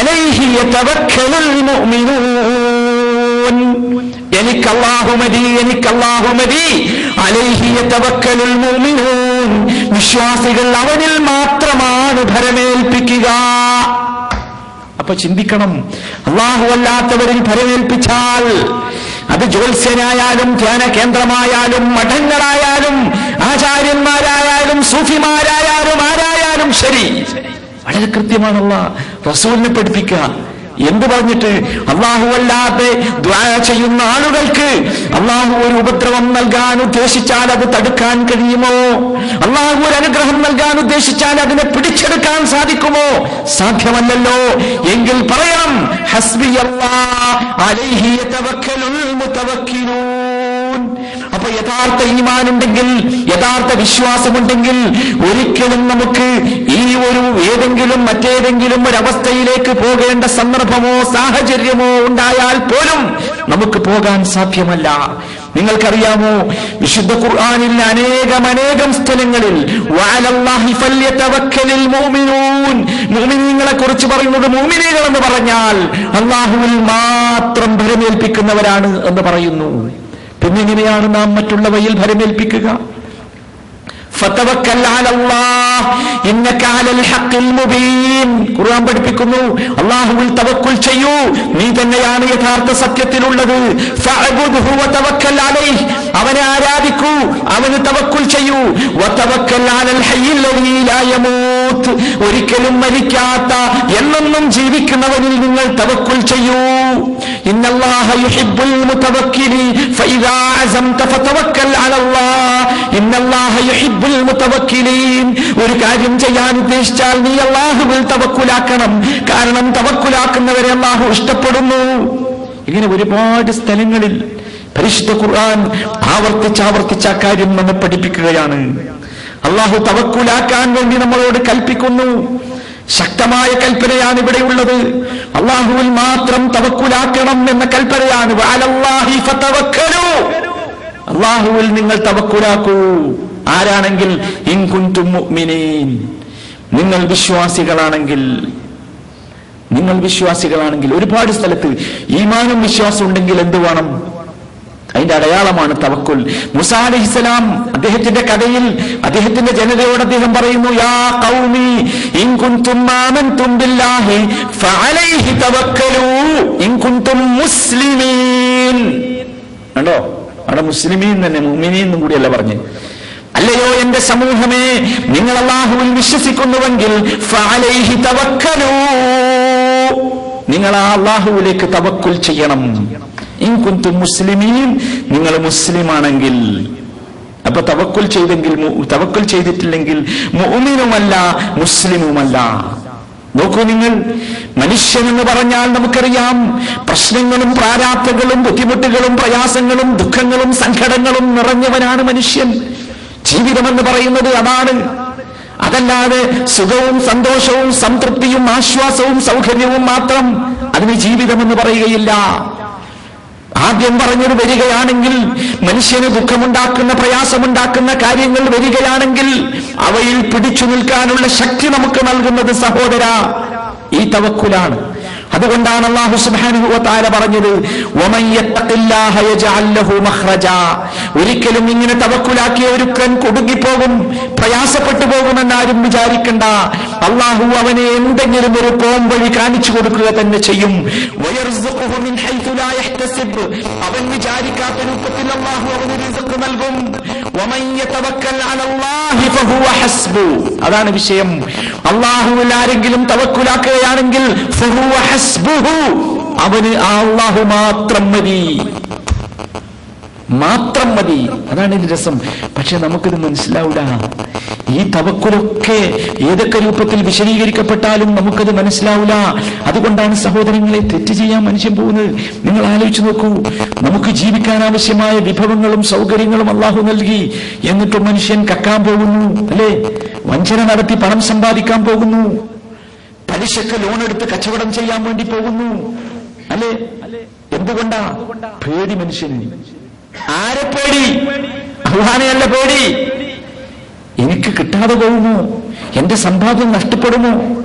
അലൈഹി യതവക്കലുൽ മുഅ്മിനൂൻ എനിക്ക് അല്ലാഹു മതി എനിക്ക് അല്ലാഹു മതി അലൈഹി യതവക്കലുൽ മുഅ്മിനൂൻ വിശ്വാസികൾ അവനിൽ മാത്രമാണ് ഭരമേൽപ്പിക്കുക അപ്പൊ ചിന്തിക്കണം അള്ളാഹു അല്ലാത്തവരിൽ ഭരമേൽപ്പിച്ചാൽ അത് ജ്യോത്സ്യനായാലും ധ്യാന കേന്ദ്രമായാലും മഠങ്ങളായാലും ആചാര്യന്മാരായാലും സൂഫിമാരായാലും ആരായാലും ശരി വളരെ കൃത്യമാണല്ല റസൂലിനെ പഠിപ്പിക്കുക എന്ത് പറഞ്ഞിട്ട് അള്ളാഹു അല്ലാതെ ദ്വാ ചെയ്യുന്ന ആളുകൾക്ക് അള്ളാഹു ഒരു ഉപദ്രവം നൽകാൻ ഉദ്ദേശിച്ചാൽ അത് തടുക്കാൻ കഴിയുമോ അള്ളാഹു ഒരു അനുഗ്രഹം നൽകാൻ ഉദ്ദേശിച്ചാൽ അതിനെ പിടിച്ചെടുക്കാൻ സാധിക്കുമോ സാധ്യമല്ലല്ലോ എങ്കിൽ പറയണം ഹസ്ബി അലൈഹി യതവക്കലുൽ മുതവക്കിലൂൻ അപ്പൊ യഥാർത്ഥ ഈമാനുണ്ടെങ്കിൽ യഥാർത്ഥ വിശ്വാസമുണ്ടെങ്കിൽ ഒരിക്കലും നമുക്ക് ഈ ഒരു ഏതെങ്കിലും മറ്റേതെങ്കിലും ഒരു അവസ്ഥയിലേക്ക് പോകേണ്ട സന്ദർഭമോ സാഹചര്യമോ ഉണ്ടായാൽ പോലും നമുക്ക് പോകാൻ സാധ്യമല്ല നിങ്ങൾക്കറിയാമോ വിശുദ്ധ ഖുർആനിൽ അനേകം അനേകം സ്ഥലങ്ങളിൽ വഅലല്ലാഹി ഫല്യതവക്കലിൽ മുഅ്മിനൂൻ മുഅ്മിനീങ്ങളെ കുറിച്ച് പറയുന്നത് മുഅ്മിനീകൾ എന്ന് പറഞ്ഞാൽ അള്ളാഹുവിൽ മാത്രം ഭരമേൽപ്പിക്കുന്നവരാണ് എന്ന് പറയുന്നു പിന്നെങ്ങനെയാണ് നാം മറ്റുള്ളവയിൽ ഭരമേൽപ്പിക്കുക ഫതവക്കൽ അലല്ലാഹ് ഇന്നക അലൽ ഹഖിൽ മുബീൻ ഖുർആൻ പഠിപ്പിക്കുന്നു അല്ലാഹുവിൽ തവക്കുൽ ചെയ്യൂ നീ തന്നെയാണ് യഥാർത്ഥ സത്യത്തിലുള്ളത് ഫഅബ്ദുഹു വതവക്കൽ അലൈഹി അവനെ ആരാധിക്കൂ അവന് തവക്കുൽ ചെയ്യൂ വതവക്കൽ അലൽ ഹയ്യിൽ ലദീ ലാ യമൂത്ത് ഒരിക്കലും മരിക്കാത്ത എന്നെന്നും ജീവിക്കുന്നവനിൽ നിങ്ങൾ തവക്കുൽ ചെയ്യൂ ഇന്നല്ലാഹ യുഹിബ്ബുൽ മുതവക്കിലി ഫഇദാ അസംത ഫതവക്കൽ അലല്ലാഹ് ഇന്നല്ലാഹ യുഹിബ്ബുൽ മുതവക്കിലീൻ ഒരു കാര്യം ചെയ്യാൻ ഉദ്ദേശിച്ചാൽ നീ അള്ളാഹുവിൽ തവക്കുലാക്കണം കാരണം തവക്കുലാക്കുന്നവരെ അള്ളാഹു ഇഷ്ടപ്പെടുന്നു ഇങ്ങനെ ഒരുപാട് സ്ഥലങ്ങളിൽ പരിശുദ്ധ ഖുർആൻ ആവർത്തിച്ചാവർത്തിച്ച ആ കാര്യം നമ്മെ പഠിപ്പിക്കുകയാണ് അള്ളാഹു തവക്കുലാക്കാൻ വേണ്ടി നമ്മളോട് കൽപ്പിക്കുന്നു ശക്തമായ കൽപ്പനയാണ് ഇവിടെയുള്ളത് അള്ളാഹുവിൽ മാത്രം തവക്കുലാക്കണം എന്ന കൽപ്പനയാണ് വഅലല്ലാഹി ഫതവക്കലൂ അള്ളാഹുവിൽ നിങ്ങൾ തവക്കുലാക്കൂ ആരാണെങ്കിൽ ഇൻകുന്തും മുഅ്മിനീൻ നിങ്ങൾ വിശ്വാസികളാണെങ്കിൽ നിങ്ങൾ വിശ്വാസികളാണെങ്കിൽ ഒരുപാട് സ്ഥലത്ത് ഈമാനും വിശ്വാസം ഉണ്ടെങ്കിൽ എന്ത് വേണം അതിന്റെ അടയാളമാണ് തവക്കുൽ മുസാ അലൈഹിസ്സലാം അദ്ദേഹത്തിന്റെ കഥയിൽ അദ്ദേഹത്തിന്റെ ജനതയോട് അദ്ദേഹം പറയുന്നു യാ ഖൗമി ഇൻ കുൻതും ആമൻതും ബില്ലാഹി ഫഅലൈഹി തവക്കലൂ ഇൻ കുൻതും മുസ്ലിമീൻ കണ്ടോ അവിടെ മുസ്ലിമീൻ തന്നെ മുഅ്മിനീൻ എന്നും കൂടിയല്ല പറഞ്ഞു അല്ലയോ എന്റെ സമൂഹമേ നിങ്ങൾ അള്ളാഹുവിൽ വിശ്വസിക്കുന്നുവെങ്കിൽ ഫഅലൈഹി തവക്കലൂ നിങ്ങൾ ആ അള്ളാഹുവിലേക്ക് തവക്കുൽ ചെയ്യണം ഇൻ കുന്തും മുസ്ലിമീൻ നിങ്ങൾ മുസ്ലിമാണെങ്കിൽ അപ്പൊ തവക്കുൽ ചെയ്തെങ്കിൽ മു- തവക്കുൽ ചെയ്തിട്ടില്ലെങ്കിൽ മുഅ്മിനുമല്ല മുസ്ലിമുമല്ല നോക്കൂ നിങ്ങൾ മനുഷ്യൻ എന്ന് പറഞ്ഞാൽ നമുക്കറിയാം പ്രശ്നങ്ങളും പ്രാരാബ്ധങ്ങളും ബുദ്ധിമുട്ടുകളും പ്രയാസങ്ങളും ദുഃഖങ്ങളും സങ്കടങ്ങളും നിറഞ്ഞവനാണ് മനുഷ്യൻ ജീവിതമെന്ന് പറയുന്നത് അതാണ് അതല്ലാതെ സുഖവും സന്തോഷവും സംതൃപ്തിയും ആശ്വാസവും സൗകര്യവും മാത്രം അതിന് ജീവിതമെന്ന് പറയുകയില്ല ആദ്യം പറഞ്ഞത് വരികയാണെങ്കിൽ മനുഷ്യന് ദുഃഖമുണ്ടാക്കുന്ന പ്രയാസമുണ്ടാക്കുന്ന കാര്യങ്ങൾ വരികയാണെങ്കിൽ അവയിൽ പിടിച്ചു നിൽക്കാനുള്ള ശക്തി നമുക്ക് നൽകുന്നത് സഹോദര ഈ തവക്കുലാണ് അതുകൊണ്ടാണ് അള്ളാഹു സുബ്ഹാനഹു വ തആല പറഞ്ഞത് വമൻ യത്തഖില്ലാഹ യജഅൽ ലഹു മഖ്റജാ ഒരിക്കലും ഇങ്ങനെ തവക്കുലാക്കിയ ഒരുക്കൻ കുടുങ്ങിപ്പോകും പ്രയാസപ്പെട്ടു പോകുമെന്നാരും വിചാരിക്കണ്ട അള്ളാഹു അവനെ എന്തെങ്കിലും ഒരു പോംവഴി കാണിച്ചു കൊടുക്കുക തന്നെ ചെയ്യും വയർസുഖുഹു മിൻ ഹൈഥു ലാ യഹ്തസിബ് അവൻ വിചാരിക്കാത്ത രൂപത്തിൽ അള്ളാഹു അവന് റിസ്ക് നൽകും വമൻ യതവക്കൽ അലല്ലാഹി ഫഹുവ ഹസ്ബു അതാണ് വിഷയം അള്ളാഹുവിൽ ആരെങ്കിലും തവക്കുലാക്കുകയാണെങ്കിൽ ഫഹുവ ഹസ്ബുഹു അവന് ആ അള്ളാഹു മാത്രം മതി മാത്രം മതി അതാണ് ഇതിന്റെ രസം പക്ഷെ നമുക്കിത് മനസ്സിലാവില്ല ഈ തവക്കുലൊക്കെ ഏതൊക്കെ രൂപത്തിൽ വിശദീകരിക്കപ്പെട്ടാലും നമുക്കത് മനസ്സിലാവില്ല അതുകൊണ്ടാണ് സഹോദരങ്ങളെ തെറ്റ് ചെയ്യാൻ മനുഷ്യൻ പോകുന്നത് നിങ്ങൾ ആലോചിച്ച് നോക്കൂ നമുക്ക് ജീവിക്കാൻ ആവശ്യമായ വിഭവങ്ങളും സൗകര്യങ്ങളും അള്ളാഹു നൽകി എന്നിട്ടും മനുഷ്യൻ കക്കാൻ പോകുന്നു അല്ലേ വഞ്ചന നടത്തി പണം സമ്പാദിക്കാൻ പോകുന്നു പലിശക്ക് ലോൺ എടുത്ത് കച്ചവടം ചെയ്യാൻ വേണ്ടി പോകുന്നു അല്ലേ എന്തുകൊണ്ടാ പേടി മനുഷ്യന് ആരെ പേടി അള്ളാനെയല്ല പേടി എനിക്ക് കിട്ടാതെ പോകുമോ എന്റെ സമ്പാദ്യം നഷ്ടപ്പെടുമോ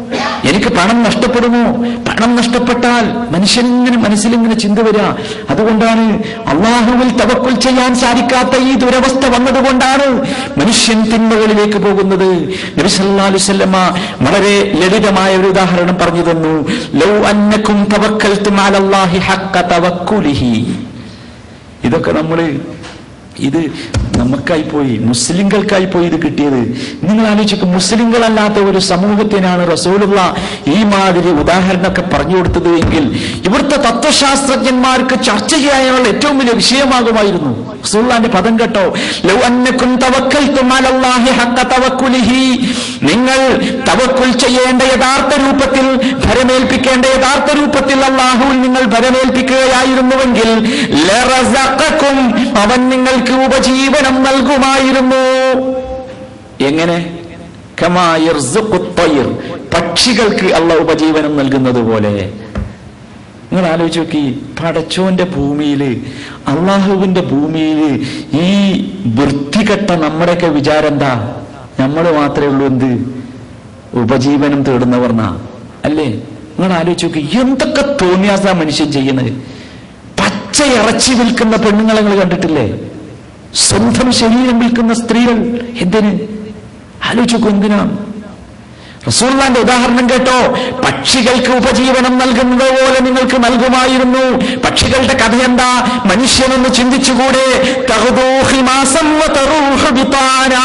എനിക്ക് പണം നഷ്ടപ്പെടുമോ പണം നഷ്ടപ്പെട്ടാൽ മനുഷ്യനിങ്ങനെ മനസ്സിലിങ്ങനെ ചിന്ത വരിക അതുകൊണ്ടാണ് അള്ളാഹുവിൽ തവക്കുൽ ചെയ്യാൻ സാധിക്കാത്ത ഈ ദുരവസ്ഥ വന്നതുകൊണ്ടാണ് മനുഷ്യൻ തിന്മകളിലേക്ക് പോകുന്നത് നബി സല്ലല്ലാഹു അലൈഹി വസല്ലമ വളരെ ലളിതമായ ഒരു ഉദാഹരണം പറഞ്ഞു തന്നു ലൗ അന്നക്കും തവക്കൽതും അലല്ലാഹി ഹഖ്ക തവക്കുലിഹി ഇതൊക്കെ നമ്മൾ ഇത് നമുക്കായി പോയി മുസ്ലിങ്ങൾക്കായി പോയി ഇത് കിട്ടിയത് നിങ്ങൾ ആലോചിക്കും മുസ്ലിങ്ങളല്ലാത്ത ഒരു സമൂഹത്തിനാണ് റസൂലുള്ള ഈ മാതിരി ഉദാഹരണമൊക്കെ പറഞ്ഞു കൊടുത്തത് എങ്കിൽ ഇവിടുത്തെ തത്വശാസ്ത്രജ്ഞന്മാർക്ക് ചർച്ച ചെയ്യാനുള്ള ഏറ്റവും വലിയ വിഷയമാകുമായിരുന്നു റസൂലുള്ളാന്റെ പദം കേട്ടോ ലൗ അന്നക്കും തവക്കൽതും അലല്ലാഹി ഹഖ്ക തവക്കുലിഹി നിങ്ങൾ തവക്കുൽ ചെയ്യേണ്ട യഥാർത്ഥ രൂപത്തിൽ ഭരമേൽപ്പിക്കേണ്ട യഥാർത്ഥ രൂപത്തിൽ അള്ളാഹുവിൽ നിങ്ങൾ ഭരമേൽപ്പിക്കുകയായിരുന്നുവെങ്കിൽ ലറസഖക്കും അവൻ നിങ്ങൾക്ക് ഉപജീവനം നൽകുമായിരുന്നു എങ്ങനെ കമാ യർസുഖു ത്വയ്ർ. പക്ഷികൾക്ക് അള്ള ഉപജീവനം നൽകുന്നത് പോലെ നിങ്ങൾ ആലോചിച്ച് നോക്കി പടച്ചോന്റെ ഭൂമിയില് അള്ളാഹുവിന്റെ ഭൂമിയില് ഈ വൃത്തികെട്ട നമ്മുടെയൊക്കെ വിചാരം എന്താ നമ്മൾ മാത്രമേ ഉള്ളൂ എന്ത് ഉപജീവനം തേടുന്നവർന്നാ അല്ലേ നിങ്ങൾ ആലോചിച്ച് നോക്കി എന്തൊക്കെ തോന്നിയാസ മനുഷ്യൻ ചെയ്യുന്നത് പച്ച ഇറച്ചി വിൽക്കുന്ന പെണ്ണുങ്ങളെ നിങ്ങൾ കണ്ടിട്ടില്ലേ സ്വന്തം ശരീരം വിൽക്കുന്ന സ്ത്രീകൾ എന്തിന് ആലോചിച്ച് നോക്കൂ എന്തിനാണ് റസൂള്ളാന്റെ ഉദാഹരണം കേട്ടോ പക്ഷികൾക്ക് ഉപജീവനം നൽകുന്നത് പോലെ നിങ്ങൾക്ക് നൽകുമായിരുന്നു പക്ഷികളുടെ കഥ എന്താ മനുഷ്യനൊന്ന് ചിന്തിച്ചുകൂടെ തഹ്ദൂഹി മാസം വതറൂഹു ബിതാനാ.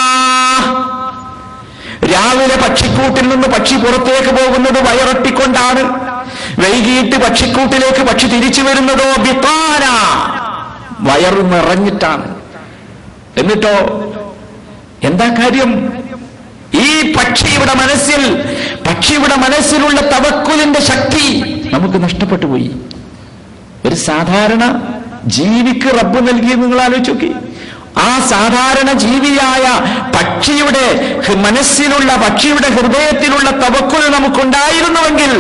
രാവിലെ പക്ഷിക്കൂട്ടിൽ നിന്ന് പക്ഷി പുറത്തേക്ക് പോകുന്നത് വയറൊട്ടിക്കൊണ്ടാണ് വൈകിട്ട് പക്ഷിക്കൂട്ടിലേക്ക് പക്ഷി തിരിച്ചു വരുന്നതോ ബിത്താന വയറ് നിറഞ്ഞിട്ടാണ് എന്നിട്ടോ എന്താ കാര്യം ഈ പക്ഷിയുടെ മനസ്സിൽ പക്ഷിയുടെ മനസ്സിലുള്ള തവക്കുലിന്റെ ശക്തി നമുക്ക് നഷ്ടപ്പെട്ടു പോയി ഒരു സാധാരണ ജീവിക്ക് റബ്ബ് നൽകിയത് നിങ്ങൾ ആലോചിച്ച് നോക്കി ആ സാധാരണ ജീവിയായ പക്ഷിയുടെ ഹൃ- മനസ്സിലുള്ള പക്ഷിയുടെ ഹൃദയത്തിലുള്ള തവക്കുൽ നമുക്കുണ്ടായിരുന്നുവെങ്കിൽ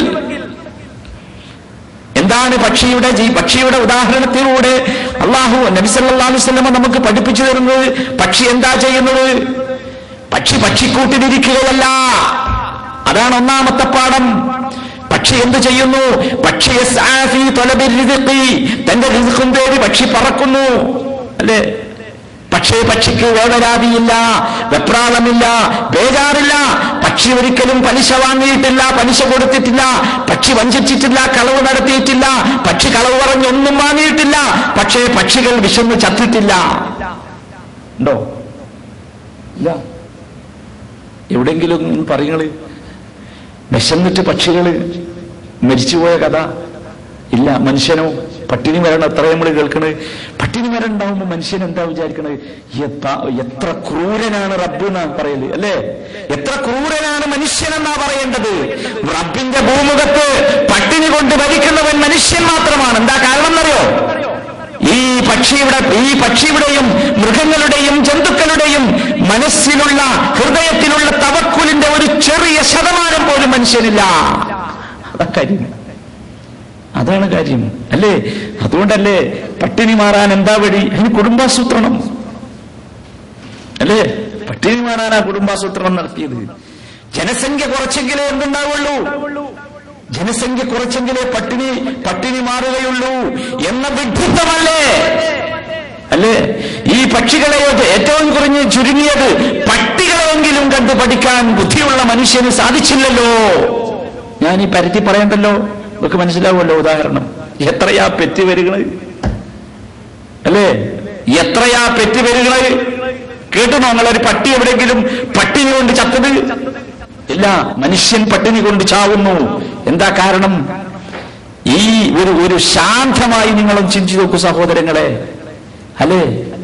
എന്താണ് പക്ഷിയുടെ ജീ പക്ഷിയുടെ ഉദാഹരണത്തിലൂടെ അള്ളാഹു നബിസല്ലാ വസ്ലമ നമുക്ക് പഠിപ്പിച്ചു തരുന്നത് പക്ഷി എന്താ ചെയ്യുന്നത് പക്ഷി പക്ഷിക്കൂട്ടിലിരിക്കുകയല്ല അതാണ് ഒന്നാമത്തെ പാഠം പക്ഷി എന്ത് ചെയ്യുന്നു പക്ഷി യസ്ആ ഫീ ത്വലബി റിസ്ഖി. തന്റെ റിസ്ഖും തേടി പക്ഷി പറക്കുന്നു അല്ലേ പക്ഷേ പക്ഷിക്ക് വേവരാതിയില്ല വെപ്രാളമില്ല ബേജാറില്ല പക്ഷി ഒരിക്കലും പലിശ വാങ്ങിയിട്ടില്ല പലിശ കൊടുത്തിട്ടില്ല പക്ഷി വഞ്ചിച്ചിട്ടില്ല കളവ് നടത്തിയിട്ടില്ല പക്ഷി കളവ് പറഞ്ഞ് ഒന്നും വാങ്ങിയിട്ടില്ല പക്ഷേ പക്ഷികൾ വിശന്ന് ചത്തിട്ടില്ല ഉണ്ടോ ഇല്ല എവിടെങ്കിലും ഒന്ന് പറയുങ്ങള് വിശന്നിട്ട് പക്ഷികള് മരിച്ചുപോയ കഥ ഇല്ല മനുഷ്യനോ പട്ടിണി മരണം എത്ര നമ്മൾ കേൾക്കണത് പട്ടിണി മരണം ഉണ്ടാവുമ്പോ മനുഷ്യൻ എന്താ വിചാരിക്കണത് എത്ര എത്ര ക്രൂരനാണ് റബ്ബ് എന്നാ പറയല് അല്ലേ എത്ര ക്രൂരനാണ് മനുഷ്യനെന്നാ പറയേണ്ടത് റബ്ബിന്റെ ഭൂമുഖത്ത് പട്ടിണി കൊണ്ട് ഭരിക്കുന്നവൻ മനുഷ്യൻ മാത്രമാണ് എന്താ കാരണം എന്നറിയോ ഈ പക്ഷിയുടെ ഈ പക്ഷിയുടെയും മൃഗങ്ങളുടെയും ജന്തുക്കളുടെയും മനസ്സിലുള്ള ഹൃദയത്തിലുള്ള തവക്കുലിന്റെ ഒരു ചെറിയ ശതമാനം പോലും മനുഷ്യനില്ല അതാ കാര്യം അതാണ് കാര്യം അല്ലേ അതുകൊണ്ടല്ലേ പട്ടിണി മാറാൻ എന്താ വഴി അതിന് കുടുംബാസൂത്രണം അല്ലേ പട്ടിണി മാറാനാ കുടുംബാസൂത്രണം നടത്തിയത് ജനസംഖ്യ കുറച്ചെങ്കിലേ എന്തുണ്ടാവുള്ളൂ ജനസംഖ്യ കുറച്ചെങ്കിലേ പട്ടിണി പട്ടിണി മാറുകയുള്ളൂ എന്ന വിഡ്ഢിത്തമല്ലേ അല്ലേ ഈ പക്ഷികളെ ഏറ്റവും കുറഞ്ഞ് ചുരുങ്ങിയത് പട്ടികളെങ്കിലും കണ്ട് പഠിക്കാൻ ബുദ്ധിയുള്ള മനുഷ്യന് സാധിച്ചില്ലല്ലോ ഞാൻ ഈ പരത്തി പറയണ്ടല്ലോ നമുക്ക് മനസ്സിലാവുമല്ലോ ഉദാഹരണം എത്രയാ പെറ്റി വരികള് അല്ലേ എത്രയാ പെറ്റി വരികള് കേട്ടു നിങ്ങളൊരു പട്ടി എവിടെയെങ്കിലും പട്ടിണി കൊണ്ട് ചത്തത് ഇല്ല മനുഷ്യൻ പട്ടിണി കൊണ്ട് ചാവുന്നു എന്താ കാരണം ഈ ഒരു ഒരു ശാന്തമായി നിങ്ങളും ചിന്തിച്ചു നോക്കൂ സഹോദരങ്ങളെ അല്ലേ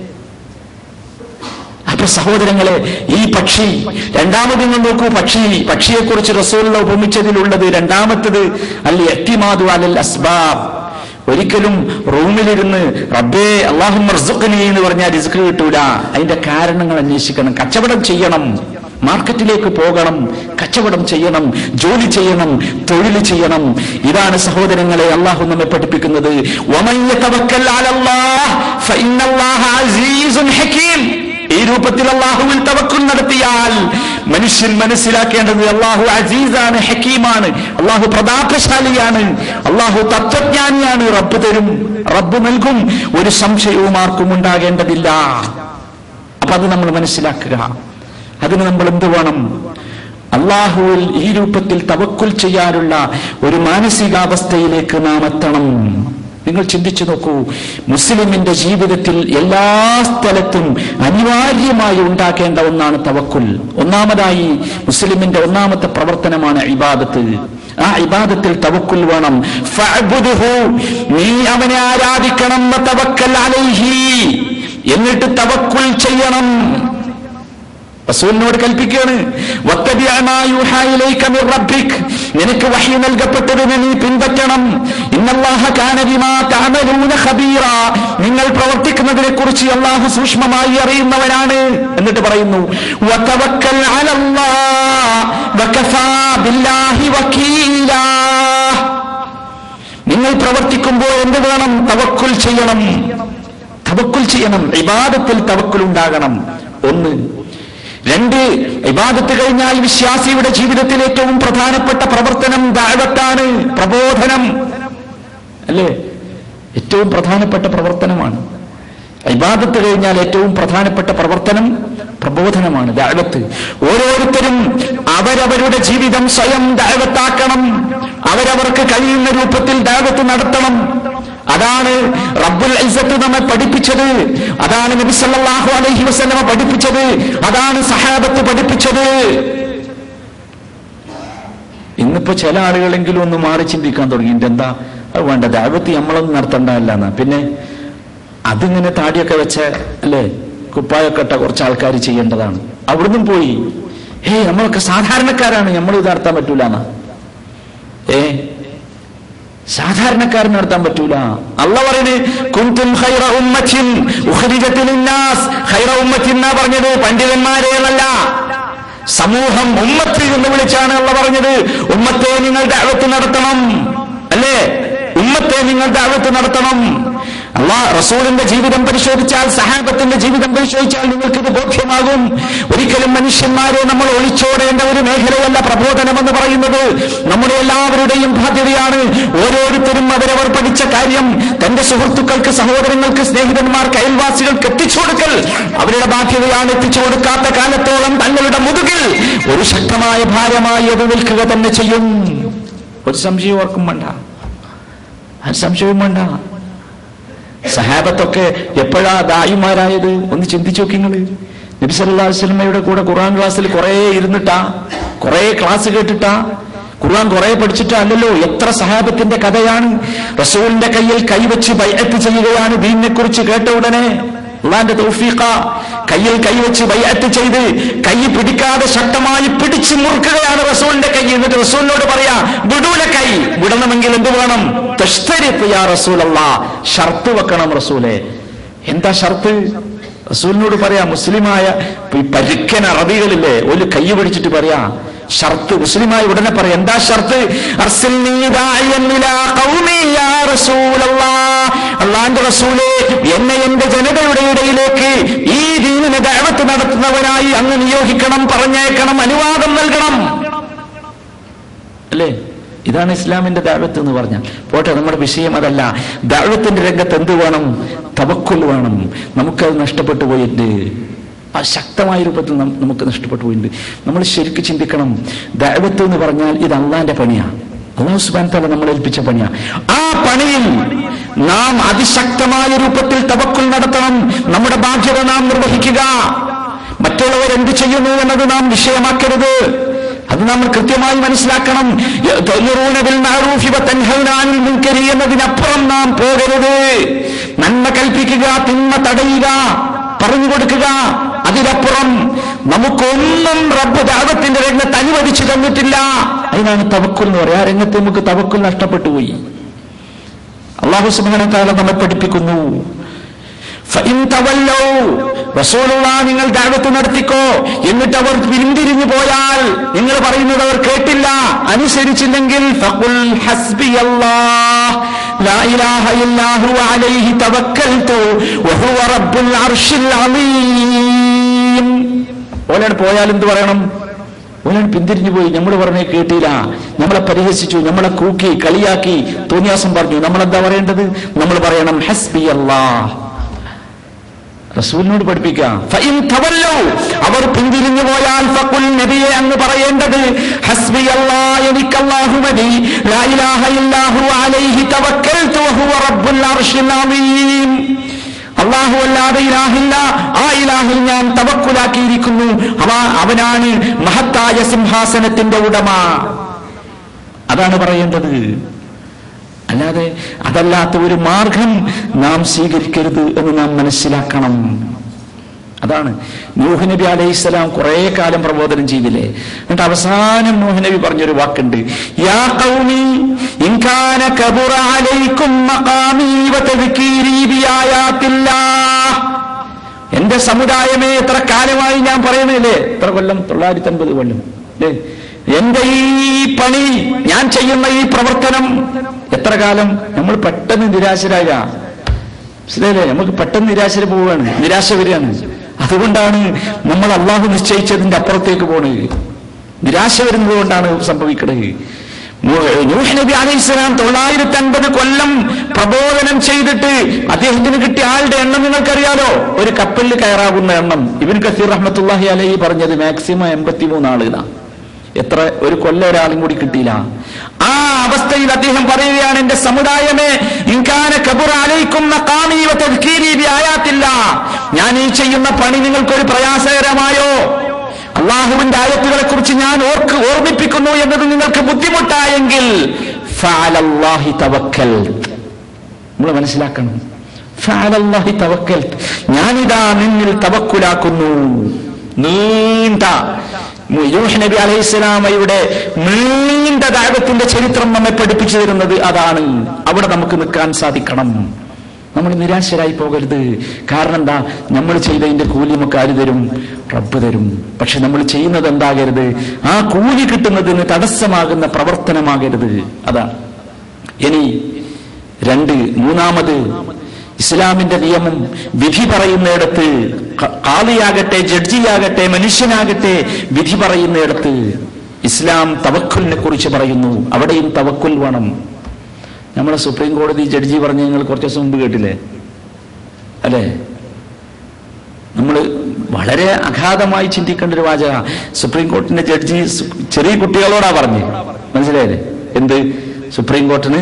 അപ്പൊ സഹോദരങ്ങളെ ഈ പക്ഷി രണ്ടാമത് നിങ്ങൾ നോക്കൂ പക്ഷി പക്ഷിയെ കുറിച്ച് റസൂലുള്ള ഉപമിച്ചതിലുള്ളത് രണ്ടാമത്തത് അൽ എത്തിമാതു അലൽ അസ്ബാബ് ഒരിക്കലും റൂമിലിരുന്ന് റബ്ബേ അള്ളാഹു എന്ന് പറഞ്ഞാൽ റിസ്ക് കിട്ടൂല അതിന്റെ കാരണങ്ങൾ അന്വേഷിക്കണം കച്ചവടം ചെയ്യണം മാർക്കറ്റിലേക്ക് പോകണം കച്ചവടം ചെയ്യണം ജോലി ചെയ്യണം തൊഴിൽ ചെയ്യണം ഇതാണ് സഹോദരങ്ങളെ അള്ളാഹു നമ്മെ പഠിപ്പിക്കുന്നത് "വമൻ യതവക്കൽ അലല്ലാഹ് ഫഇന്നല്ലാഹ അസീസുൻ ഹകീം." ഈ രൂപത്തിൽ അള്ളാഹുവിൽ തവക്കുൽ നടത്തിയാൽ മനുഷ്യൻ മനസ്സിലാക്കേണ്ടത് അള്ളാഹു അസീസാണ് ഹക്കീമാണ് അള്ളാഹു പ്രതാപശാലിയാണ് അള്ളാഹു തത്വജ്ഞാനിയാണ് റബ്ബ് തരും റബ്ബ് നൽകും ഒരു സംശയവും ആർക്കും ഉണ്ടാകേണ്ടതില്ല അപ്പൊ അത് നമ്മൾ മനസ്സിലാക്കുക അതിന് നമ്മൾ എന്ത് വേണം അള്ളാഹുവിൽ ഈ രൂപത്തിൽ തവക്കുൽ ചെയ്യാനുള്ള ഒരു മാനസികാവസ്ഥയിലേക്ക് നാം എത്തണം നിങ്ങൾ ചിന്തിച്ചു നോക്കൂ മുസ്ലിമിന്റെ ജീവിതത്തിൽ എല്ലാ സ്ഥലത്തും അനിവാര്യമായി ഉണ്ടാക്കേണ്ട ഒന്നാണ് തവക്കുൽ ഒന്നാമതായി മുസ്ലിമിന്റെ ഒന്നാമത്തെ പ്രവർത്തനമാണ് ഇബാദത്ത് ആ ഇബാദത്തിൽ തവക്കുൽ വേണം ഫഅ്ബുദ്ഹു. നീ അവനെ ആരാധിക്കണം തവക്കൽ അലൈഹി എന്നിട്ട് തവക്കുൽ ചെയ്യണം റസൂലിനോട് കൽപ്പിക്കുകയാണ് വത്തബിഅ മാ യൂഹാ ഇലൈക മിർ റബ്ബിക് നിനക്ക് വഹി നൽകപ്പെട്ടതിനെ നീ പിൻപറ്റണം ഇന്നല്ലാഹ കാന ബിമാ തഅമലൂന ഖബീറ നിങ്ങൾ പ്രവർത്തിക്കുന്നതിനെ കുറിച്ച് അള്ളാഹു സൂക്ഷ്മമായി അറിയുന്നവനാണ് എന്നിട്ട് പറയുന്നു വതവക്കൽ അലല്ലാഹ് വകഫാ ബില്ലാഹി വക്കീലാ നിങ്ങൾ പ്രവർത്തിക്കുമ്പോൾ എന്ത് വേണം തവക്കുൽ ചെയ്യണം തവക്കുൽ ചെയ്യണം ഇബാദത്തിൽ തവക്കുൽ ഉണ്ടാകണം ഒന്ന് രണ്ട് ഇബാദത്ത് കഴിഞ്ഞാൽ വിശ്വാസിയുടെ ജീവിതത്തിൽ ഏറ്റവും പ്രധാനപ്പെട്ട പ്രവർത്തനം ദാഴത്താണ് പ്രബോധനം അല്ലേ ഏറ്റവും പ്രധാനപ്പെട്ട പ്രവർത്തനമാണ് ഇബാദത്ത് കഴിഞ്ഞാൽ ഏറ്റവും പ്രധാനപ്പെട്ട പ്രവർത്തനം പ്രബോധനമാണ് ദാഴത്ത് ഓരോരുത്തരും അവരവരുടെ ജീവിതം സ്വയം ദാഴത്താക്കണം അവരവർക്ക് കഴിയുന്ന രൂപത്തിൽ ദാഴത്ത് നടത്തണം അതാണ് റബ്ബുൽ ഇസ്സത്ത് നമ്മെ പഠിപ്പിച്ചത് അതാണ് നബി സല്ലല്ലാഹു അലൈഹി വസല്ലമ പഠിപ്പിച്ചത് അതാണ് സഹാബത്ത് പഠിപ്പിച്ചത് ഇന്നിപ്പോ ചില ആളുകളെങ്കിലും ഒന്ന് മാറി ചിന്തിക്കാൻ തുടങ്ങി എന്താ അത് വേണ്ട ദാവത്തി നമ്മളൊന്നും നടത്തണ്ടല്ല എന്നാ പിന്നെ അതിങ്ങനെ താടിയൊക്കെ വെച്ച അല്ലേ കുപ്പായൊക്കെ ഇട്ട കുറച്ച് ആൾക്കാർ ചെയ്യേണ്ടതാണ് അവിടുന്ന് പോയി ഏയ് നമ്മളൊക്കെ സാധാരണക്കാരാണ് നമ്മൾ ഇത് നടത്താൻ പറ്റൂല എന്നാ ഏ സാധാരണക്കാരൻ നടത്താൻ പറ്റൂല അല്ല പറയുന്നത് കുന്തും ഖൈറ ഉമ്മത്തിൻ ഉഖ്രിജത്ത് ലിന്നാസ് ഖൈറ ഉമ്മത്തിൻ എന്നാ പറഞ്ഞത് പണ്ഡിതന്മാരെ എന്നല്ല സമൂഹം ഉമ്മത്തിൽ എന്ന് വിളിച്ചാണ് അല്ല പറഞ്ഞത് ഉമ്മത്തെ നിങ്ങൾ ദഅവത്ത് നടത്തണം അല്ലേ ഉമ്മത്തെ നിങ്ങൾ ദഅവത്ത് നടത്തണം അള്ളാ റസൂലിന്റെ ജീവിതം പരിശോധിച്ചാൽ സഹാബത്തിന്റെ ജീവിതം പരിശോധിച്ചാൽ നിങ്ങൾക്ക് ഇത് ബോധ്യമാകും ഒരിക്കലും മനുഷ്യന്മാരെ നമ്മൾ ഒളിച്ചോടേണ്ട ഒരു മേഖലയല്ല പ്രബോധനം എന്ന് പറയുന്നത് നമ്മുടെ എല്ലാവരുടെയും ബാധ്യതയാണ് ഓരോരുത്തരും അവരവർ പഠിച്ച കാര്യം തന്റെ സുഹൃത്തുക്കൾക്ക് സഹോദരങ്ങൾക്ക് സ്നേഹിതന്മാർക്ക് അയൽവാസികൾക്ക് എത്തിച്ചു കൊടുക്കൽ അവരുടെ ബാധ്യതയാണ് എത്തിച്ചു കൊടുക്കാത്ത കാലത്തോളം തങ്ങളുടെ മുതുകിൽ ഒരു ശക്തമായ ഭാരമായി അത് നിൽക്കുക തന്നെ ചെയ്യും ഒരു സംശയം ഓർക്കും വേണ്ട ഒരു സംശയവും വേണ്ട സഹാബത്തൊക്കെ എപ്പോഴാ ദായിമാരായത് ഒന്ന് ചിന്തിച്ചു നോക്കി നിങ്ങള് നബി സല്ലല്ലാഹു അലൈഹി വസല്ലമയുടെ കൂടെ ഖുർആൻ ക്ലാസ്സിൽ കുറെ ഇരുന്നിട്ടാ കുറെ ക്ലാസ് കേട്ടിട്ടാ ഖുർആൻ കുറെ പഠിച്ചിട്ടാ അല്ലല്ലോ എത്ര സഹാബത്തിന്റെ കഥയാണ് റസൂലിന്റെ കയ്യിൽ കൈവച്ച് ബൈഅത്ത് ചെയ്യുകയാണ് ദീനിനെ കുറിച്ച് കേട്ട ഉടനെ അള്ളാന്റെ തൗഫീഖ കയ്യിൽ കൈവച്ച് ബൈഅത്ത് ചെയ്ത് കൈ പിടിക്കാതെ ശക്തമായി പിടിച്ചു മുറുക്കുകയാണ് റസൂലിന്റെ കൈ എന്നിട്ട് റസൂലിനോട് പറയാ വിടൂല കൈ വിടണമെങ്കിൽ എന്ത് വേണം തഷ്തരിത്ത് യാ റസൂലല്ലാ ഷർത്ത് വെക്കണം റസൂലെ എന്താ ഷർത്ത് റസൂലിനോട് പറയാ മുസ്ലിമായ ഈ പരുക്കൻ അറബികളില്ലേ ഒരു കൈ പിടിച്ചിട്ട് പറയാ ഷർത്ത് മുസ്ലിമായി ഉടനെ പറയാം എന്താ ഷർത്ത് അർസിൽനീ ദാഇയൻ ഇലാ ഖൗമി യാ റസൂലല്ലാഹ് അള്ളാന്റെ റസൂലേ എന്നെ എന്റെ ജനതയുടെ ഇടയിലേക്ക് ഈ ദീനിനെ ദഅവത്ത് നടത്തുന്നവനായി അങ്ങ് നിയോഗിക്കണം പറഞ്ഞേക്കണം അനുവാദം നൽകണം അല്ലേ ഇതാണ് ഇസ്ലാമിന്റെ ദാവത്ത് എന്ന് പറഞ്ഞാൽ പോട്ടെ നമ്മുടെ വിഷയം അതല്ല ദാവത്തിന്റെ രംഗത്ത് എന്ത് വേണം തവക്കുൽ വേണം നമുക്കത് നഷ്ടപ്പെട്ടു പോയിട്ട് ആ ശക്തമായ രൂപത്തിൽ നം- നമുക്ക് നഷ്ടപ്പെട്ടു പോയിട്ടുണ്ട് നമ്മൾ ശരിക്കും ചിന്തിക്കണം ദാവത്ത് എന്ന് പറഞ്ഞാൽ ഇത് അള്ളാന്റെ പണിയാണ് അള്ളാഹു സുബാൻ തല നമ്മളെ ഏൽപ്പിച്ച പണിയാണ് ആ പണിയിൽ നാം അതിശക്തമായ രൂപത്തിൽ തവക്കുൽ നടത്തണം നമ്മുടെ ബാധ്യത നാം നിർവഹിക്കുക മറ്റുള്ളവർ എന്ത് ചെയ്യുന്നു എന്നത് നാം വിഷയമാക്കരുത് അത് നമ്മൾ കൃത്യമായി മനസ്സിലാക്കണം തൊണ്ണൂറൂന ബിൽ മഅറൂഫി വതൻഹൗന അനിൽ മുൻകരി എന്നതിനപ്പുറം നാം പോകരുത് നന്മ കൽപ്പിക്കുക തിന്മ തടയുക പറഞ്ഞു കൊടുക്കുക അതിനപ്പുറം നമുക്കൊന്നും റബ്ബ് ദാവത്തിന്റെ രംഗത്ത് അനുവദിച്ചു തന്നിട്ടില്ല അതിനാണ് തവക്കുൽ എന്ന് പറയുക ആ രംഗത്ത് നമുക്ക് തവക്കുൽ നഷ്ടപ്പെട്ടു പോയി അള്ളാഹു സുബ്ഹാനഹു വ തആല നമ്മെ പഠിപ്പിക്കുന്നു ഫഇൻ തവല്ലൗ റസൂലുള്ള നിങ്ങൾ ദഅവത്ത് നടത്തിക്കോ എന്നിട്ട് അവർ പിന്തിരിഞ്ഞു പോയാൽ നിങ്ങൾ പറയുന്നത് അവർ കേട്ടില്ല അനുസരിച്ചില്ലെങ്കിൽ ഫഖുൽ ഹസ്ബിയല്ലാഹ് ലാ ഇലാഹ ഇല്ലാ ഹുവ അലൈഹി തവക്കൽതു വഹുവ റബ്ബുൽ അർശിൽ അളീം ഓലാണ് പോയാൽ എന്ത് പറയണം ഓലാണ് പിന്തിരിഞ്ഞു പോയി നമ്മൾ പറഞ്ഞേ കേട്ടില്ല നമ്മളെ പരിഹസിച്ചു നമ്മളെ കൂക്കി കളിയാക്കി തോന്നിയാസം പറഞ്ഞു നമ്മൾ എന്താ പറയേണ്ടത് നമ്മൾ പറയണം ഹസ്ബി അല്ലാഹ് റസൂലിനോട് പഠിപ്പിക്കാം ഫഇൻ തവല്ലൗ അവർ പിന്തിരിഞ്ഞു പോയാൽ ഫഖുൽ നബിയെ അങ്ങ് പറയേണ്ടത് ഹസ്ബി അല്ലാഹ് എനിക്ക് അല്ലാഹു മതി ലാ ഇലാഹ ഇല്ലാഹു അലൈഹി തവക്കൽതു വഹുവ റബ്ബുൽ അർശിൽ അളീം അള്ളാഹു അല്ലാതെ ഇലാഹില്ല ആ ഇലാഹിൽ ഞാൻ തവക്കുലാക്കിയിരിക്കുന്നു അവ അവനാണ് മഹത്തായ സിംഹാസനത്തിന്റെ ഉടമ അതാണ് പറയേണ്ടത് അല്ലാതെ അതല്ലാത്ത ഒരു മാർഗം നാം സ്വീകരിക്കരുത് എന്ന് നാം മനസ്സിലാക്കണം അതാണ് നൂഹ് നബി അലൈഹി സ്വലാം കുറെ കാലം പ്രബോധനം ചെയ്തില്ലേ എന്നിട്ട് അവസാനം നൂഹ് നബി പറഞ്ഞൊരു വാക്കുണ്ട് യാ ഖൗമി ഇൻ കാന കബുറ അലൈക്കും മഖാമി വതദ്കീരി ബിആയാത്തില്ലാഹ് എന്റെ സമുദായമേ എത്ര കാലമായി ഞാൻ പറയണില്ലേ എത്ര കൊല്ലം തൊള്ളായിരത്തി അൻപത് കൊല്ലം അല്ലേ എന്റെ ഈ പണി ഞാൻ ചെയ്യുന്ന ഈ പ്രവർത്തനം എത്ര കാലം നമ്മൾ പെട്ടെന്ന് നിരാശരാക മനസ്സിലായില്ലേ നമുക്ക് പെട്ടെന്ന് നിരാശ പോവുകയാണ് നിരാശ വരികയാണ് അതുകൊണ്ടാണ് നമ്മൾ അള്ളാഹു നിശ്ചയിച്ചതിന്റെ അപ്പുറത്തേക്ക് പോണത് നിരാശ വരുന്നത് കൊണ്ടാണ് സംഭവിക്കുന്നത് നൂഹ് നബി അലൈഹിസ്സലാം തൊള്ളായിരത്തി അൻപത് കൊല്ലം പ്രബോധനം ചെയ്തിട്ട് അദ്ദേഹത്തിന് കിട്ടിയ ആളുടെ എണ്ണം നിങ്ങൾക്കറിയാലോ ഒരു കപ്പലിൽ കയറാവുന്ന എണ്ണം ഇവൻ കസീർ റഹ്മത്തുല്ലാഹി അലൈഹി പറഞ്ഞത് മാക്സിമം എൺപത്തിമൂന്ന് ആളുകളാണ് എത്ര ഒരു കൊല്ലം ഒരാളും കൂടി കിട്ടിയില്ല ആ അവസ്ഥയിൽ അദ്ദേഹം പറയുകയാണ് എന്റെ സമുദായമേ ഇൻകാന കബുറ അലൈക്കും മഖാമി വ തദ്കീരി ബിആയാത്തില്ല ഞാൻ ഈ ചെയ്യുന്ന പണി നിങ്ങൾക്കൊരു പ്രയാസകരമായോ അള്ളാഹുവിന്റെ ആയത്തുകളെ കുറിച്ച് ഞാൻ ഓർക്ക് ഓർമ്മിപ്പിക്കുന്നു എന്നത് നിങ്ങൾക്ക് ബുദ്ധിമുട്ടായെങ്കിൽ ഫഅലല്ലാഹി തവക്കൽ നമ്മൾ മനസ്സിലാക്കണം ഫഅലല്ലാഹി തവക്കൽ ഞാനിതാ നിന്നിൽ തവക്കുലാക്കുന്നു നീണ്ട യൂഹ് നബി അലൈഹിസ്സലാമയുടെ നീണ്ട ദാപത്തിന്റെ ചരിത്രം നമ്മെ പഠിപ്പിച്ചു തരുന്നത് അതാണ് അവിടെ നമുക്ക് നിൽക്കാൻ സാധിക്കണം നമ്മൾ നിരാശരായി പോകരുത് കാരണം എന്താ നമ്മൾ ചെയ്തതിന്റെ കൂലി നമുക്ക് ആര് തരും റബ്ബ് തരും പക്ഷെ നമ്മൾ ചെയ്യുന്നത് എന്താകരുത് ആ കൂലി കിട്ടുന്നതിന് തടസ്സമാകുന്ന പ്രവർത്തനമാകരുത് അതാണ് ഇനി രണ്ട് മൂന്നാമത് ഇസ്ലാമിന്റെ നിയമം വിധി പറയുന്നിടത്ത് ക- കാളിയാകട്ടെ ജഡ്ജിയാകട്ടെ മനുഷ്യനാകട്ടെ വിധി പറയുന്നിടത്ത് ഇസ്ലാം തവക്കുലിനെ കുറിച്ച് പറയുന്നു അവിടെയും തവക്കുൽ വേണം നമ്മളെ സുപ്രീം കോടതി ജഡ്ജി പറഞ്ഞ നിങ്ങൾ കുറച്ച് ദിവസം മുമ്പ് കേട്ടില്ലേ അല്ലേ നമ്മൾ വളരെ അഗാധമായി ചിന്തിക്കേണ്ട ഒരു വാചക സുപ്രീം കോടതിന്റെ ജഡ്ജി സു- ചെറിയ കുട്ടികളോടാ പറഞ്ഞു മനസ്സിലായില്ലേ എന്ത് സുപ്രീം കോർട്ടിന്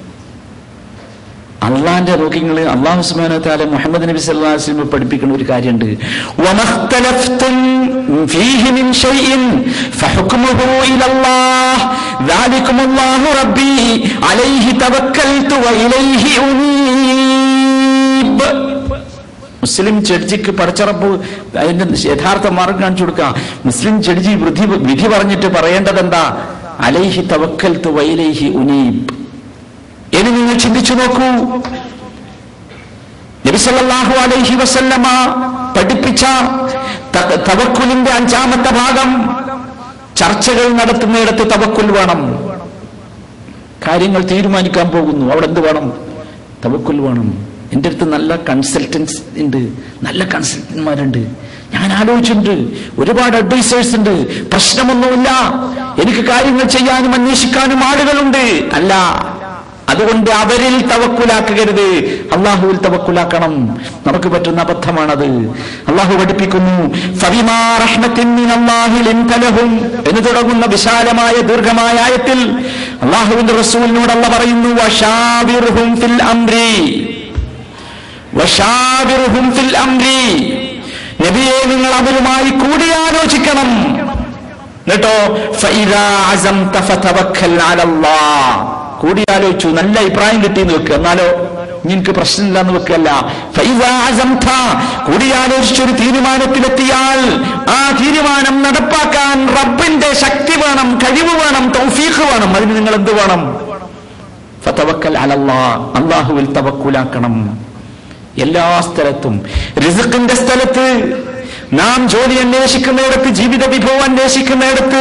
അള്ളാന്റെ നോക്കിങ്ങൾ അള്ളാഹു സുബ്ഹാനഹു വതആല മുഹമ്മദ് നബി സല്ലല്ലാഹു അലൈഹി വസല്ലം പഠിപ്പിക്കുന്ന ഒരു കാര്യമുണ്ട് വമഖ്തലഫ്തും ഫീഹി മിൻ ഷൈഇൻ ഫഹുക്മുഹു ഇലല്ലാഹ് ദാലികും അല്ലാഹു റബ്ബി അലൈഹി തവക്കൽതു വഇലൈഹി ഉനീബ് മുസ്ലിം ജഡ്ജിക്ക് പടച്ചറപ്പ് അതിന്റെ യഥാർത്ഥ മാർഗം കാണിച്ചു കൊടുക്കാം മുസ്ലിം ജഡ്ജി വിധി വിധി പറഞ്ഞിട്ട് പറയേണ്ടത് എന്താ അലൈഹി തവക്കൽതു വൈലൈഹി ഉനീബ് ഇനി നിങ്ങൾ ചിന്തിച്ചു നോക്കൂ നബിസല്ലാഹു അലൈഹി വസല്ലമ പഠിപ്പിച്ച ത- തവക്കുലിന്റെ അഞ്ചാമത്തെ ഭാഗം ചർച്ചകൾ നടത്തുന്നിടത്ത് തവക്കുൽ വേണം കാര്യങ്ങൾ തീരുമാനിക്കാൻ പോകുന്നു അവിടെ എന്ത് വേണം തവക്കുൽ വേണം എൻ്റെ അടുത്ത് നല്ല കൺസൾട്ടൻസ് ഉണ്ട് നല്ല കൺസൾട്ടന്മാരുണ്ട് ഞാൻ ആലോചിച്ചിട്ടുണ്ട് ഒരുപാട് അഡ്വൈസേഴ്സ് ഉണ്ട് പ്രശ്നമൊന്നുമില്ല എനിക്ക് കാര്യങ്ങൾ ചെയ്യാനും അന്വേഷിക്കാനും ആളുകളുണ്ട് അല്ല അതുകൊണ്ട് അവരിൽ തവക്കുലാക്കരുത് അള്ളാഹുവിൽ തവക്കുലാക്കണം നമുക്ക് പറ്റുന്ന അബദ്ധമാണത് അള്ളാഹു പഠിപ്പിക്കുന്നു ഫബിമാ റഹ്മത്തിൻ മിനല്ലാഹി ലിൻത ലഹും എന്ന് തുടങ്ങുന്ന വിശാലമായ ദീർഘമായ ആയത്തിൽ അള്ളാഹുവിന്റെ റസൂലിനോട് അല്ല പറയുന്നു വശാവിർഹും ഫിൽ അംരി വശാവിർഹും ഫിൽ അംരി നബിയെ നിങ്ങൾ അവരുമായി കൂടിയാലോചിക്കണം എന്നിട്ടോ ഫഇദാ അസംത ഫതവക്കൽ അലല്ലാഹ് കൂടിയാലോചിച്ചു നല്ല അഭിപ്രായം കിട്ടിയെന്ന് വെക്കുക എന്നാലോ നിനക്ക് പ്രശ്നമില്ലെന്ന് വെക്കല്ല ഫൈദാ അസംത കൂടിയാലോചിച്ചൊരു തീരുമാനത്തിലെത്തിയാൽ ആ തീരുമാനം നടപ്പാക്കാൻ റബ്ബിന്റെ ശക്തി വേണം കഴിവ് വേണം തൗഫീഖ് വേണം അതിന് നിങ്ങൾ എന്ത് വേണം ഫതവക്കൽ അലല്ലാഹ് അള്ളാഹുവിൽ തവക്കുലാക്കണം എല്ലാ സ്ഥലത്തും റിസുക്കിന്റെ സ്ഥലത്ത് നാം ജോലി അന്വേഷിക്കുന്നിടത്ത് ജീവിത വിഭവം അന്വേഷിക്കുന്നിടത്ത്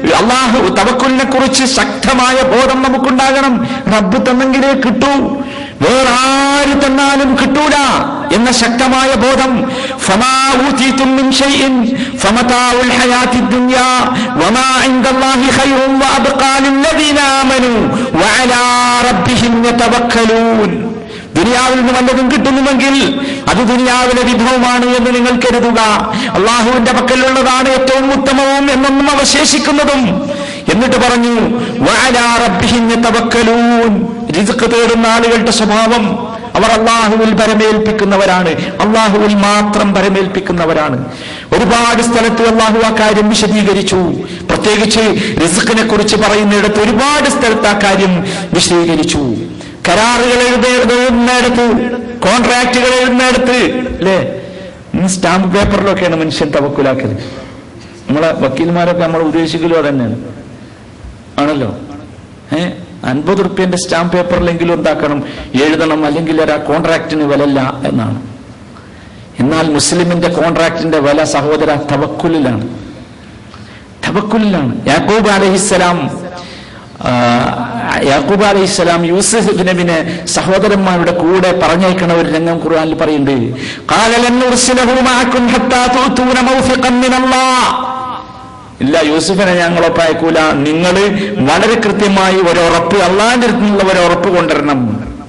അള്ളാഹു തവക്കുലിനെ കുറിച്ച് ശക്തമായ ബോധം നമുക്കുണ്ടാകണം റബ്ബ് തന്നെങ്കിലേ കിട്ടൂ വേറെ ആര് തന്നാലും കിട്ടൂല എന്ന ശക്തമായ ബോധം ഫമാ ഊതീതും മിൻ ഷൈഇൻ ഫമതാഉൽ ഹയാത്തിദ് ദുനിയാ വമാ ഇൻദല്ലാഹി ഖൈറുൻ വഅബ്ഖാ ലില്ലദീന ആമനു വഅലാ റബ്ബിഹിം യതവക്കലൂൻ ദുനിയാവിൽ നിന്ന് വല്ലതും കിട്ടുന്നുവെങ്കിൽ അത് ദുനിയാവിലെ വിഭവമാണ് എന്ന് നിങ്ങൾ കരുതുക അള്ളാഹുവിന്റെ പക്കലുള്ളതാണ് ഏറ്റവും ഉത്തമവും എന്നൊന്നും അവശേഷിക്കുന്നതും എന്നിട്ട് പറഞ്ഞു വഅലാ റബ്ബിഹിം യതവക്കലൂൻ റിസ്ക് തേടുന്ന ആളുകളുടെ സ്വഭാവം അവർ അള്ളാഹുവിൽ പരമേൽപ്പിക്കുന്നവരാണ് അള്ളാഹുവിൽ മാത്രം പരമേൽപ്പിക്കുന്നവരാണ് ഒരുപാട് സ്ഥലത്ത് അള്ളാഹു ആ കാര്യം വിശദീകരിച്ചു പ്രത്യേകിച്ച് റിസ്ക്കിനെ കുറിച്ച് പറയുന്നിടത്ത് ഒരുപാട് സ്ഥലത്ത് ആ കാര്യം വിശദീകരിച്ചു കരാറുകൾ എഴുതുന്നിടത്ത് കോൺട്രാക്റ്റുകൾ എഴുതുന്നിടത്ത് അല്ലേ ഇന്ന് സ്റ്റാമ്പ് പേപ്പറിലൊക്കെയാണ് മനുഷ്യൻ തവക്കുലാക്കൽ നമ്മളെ വക്കീൽമാരൊക്കെ നമ്മൾ ഉദ്ദേശിക്കലും അതന്നെയാണ് ആണല്ലോ ഏ അൻപത് റുപ്യന്റെ സ്റ്റാമ്പ് പേപ്പറിലെങ്കിലും എന്താക്കണം എഴുതണം അല്ലെങ്കിൽ ഒരു ആ കോൺട്രാക്റ്റിന് വിലല്ല എന്നാണ് എന്നാൽ മുസ്ലിമിന്റെ കോൺട്രാക്റ്റിന്റെ വില സഹോദര തവക്കുലിലാണ് തവക്കുലിലാണ് യാക്കൂബ് അലഹിസ്സലാം ആ, യാക്കൂബ് അലൈഹിസ്സലാം യൂസഫ് നബിനെ സഹോദരന്മാരുടെ കൂടെ പറഞ്ഞേക്കണ ഒരു രംഗം ഖുർആനിൽ പറയുന്നുണ്ട് "ഖാല ലൻ ഉർസിലഹു മഅക്കും ഹത്താ തുഅ്തൂന മൗസിഖൻ മിനല്ലാഹ്." ഇല്ല യൂസുഫിനെ ഞങ്ങളൊപ്പം അയക്കൂല നിങ്ങൾ വളരെ കൃത്യമായി ഒരു ഉറപ്പ് അള്ളാന്റെ അടുത്ത് നിന്നുള്ള ഒരു ഉറപ്പ് കൊണ്ടുവരണം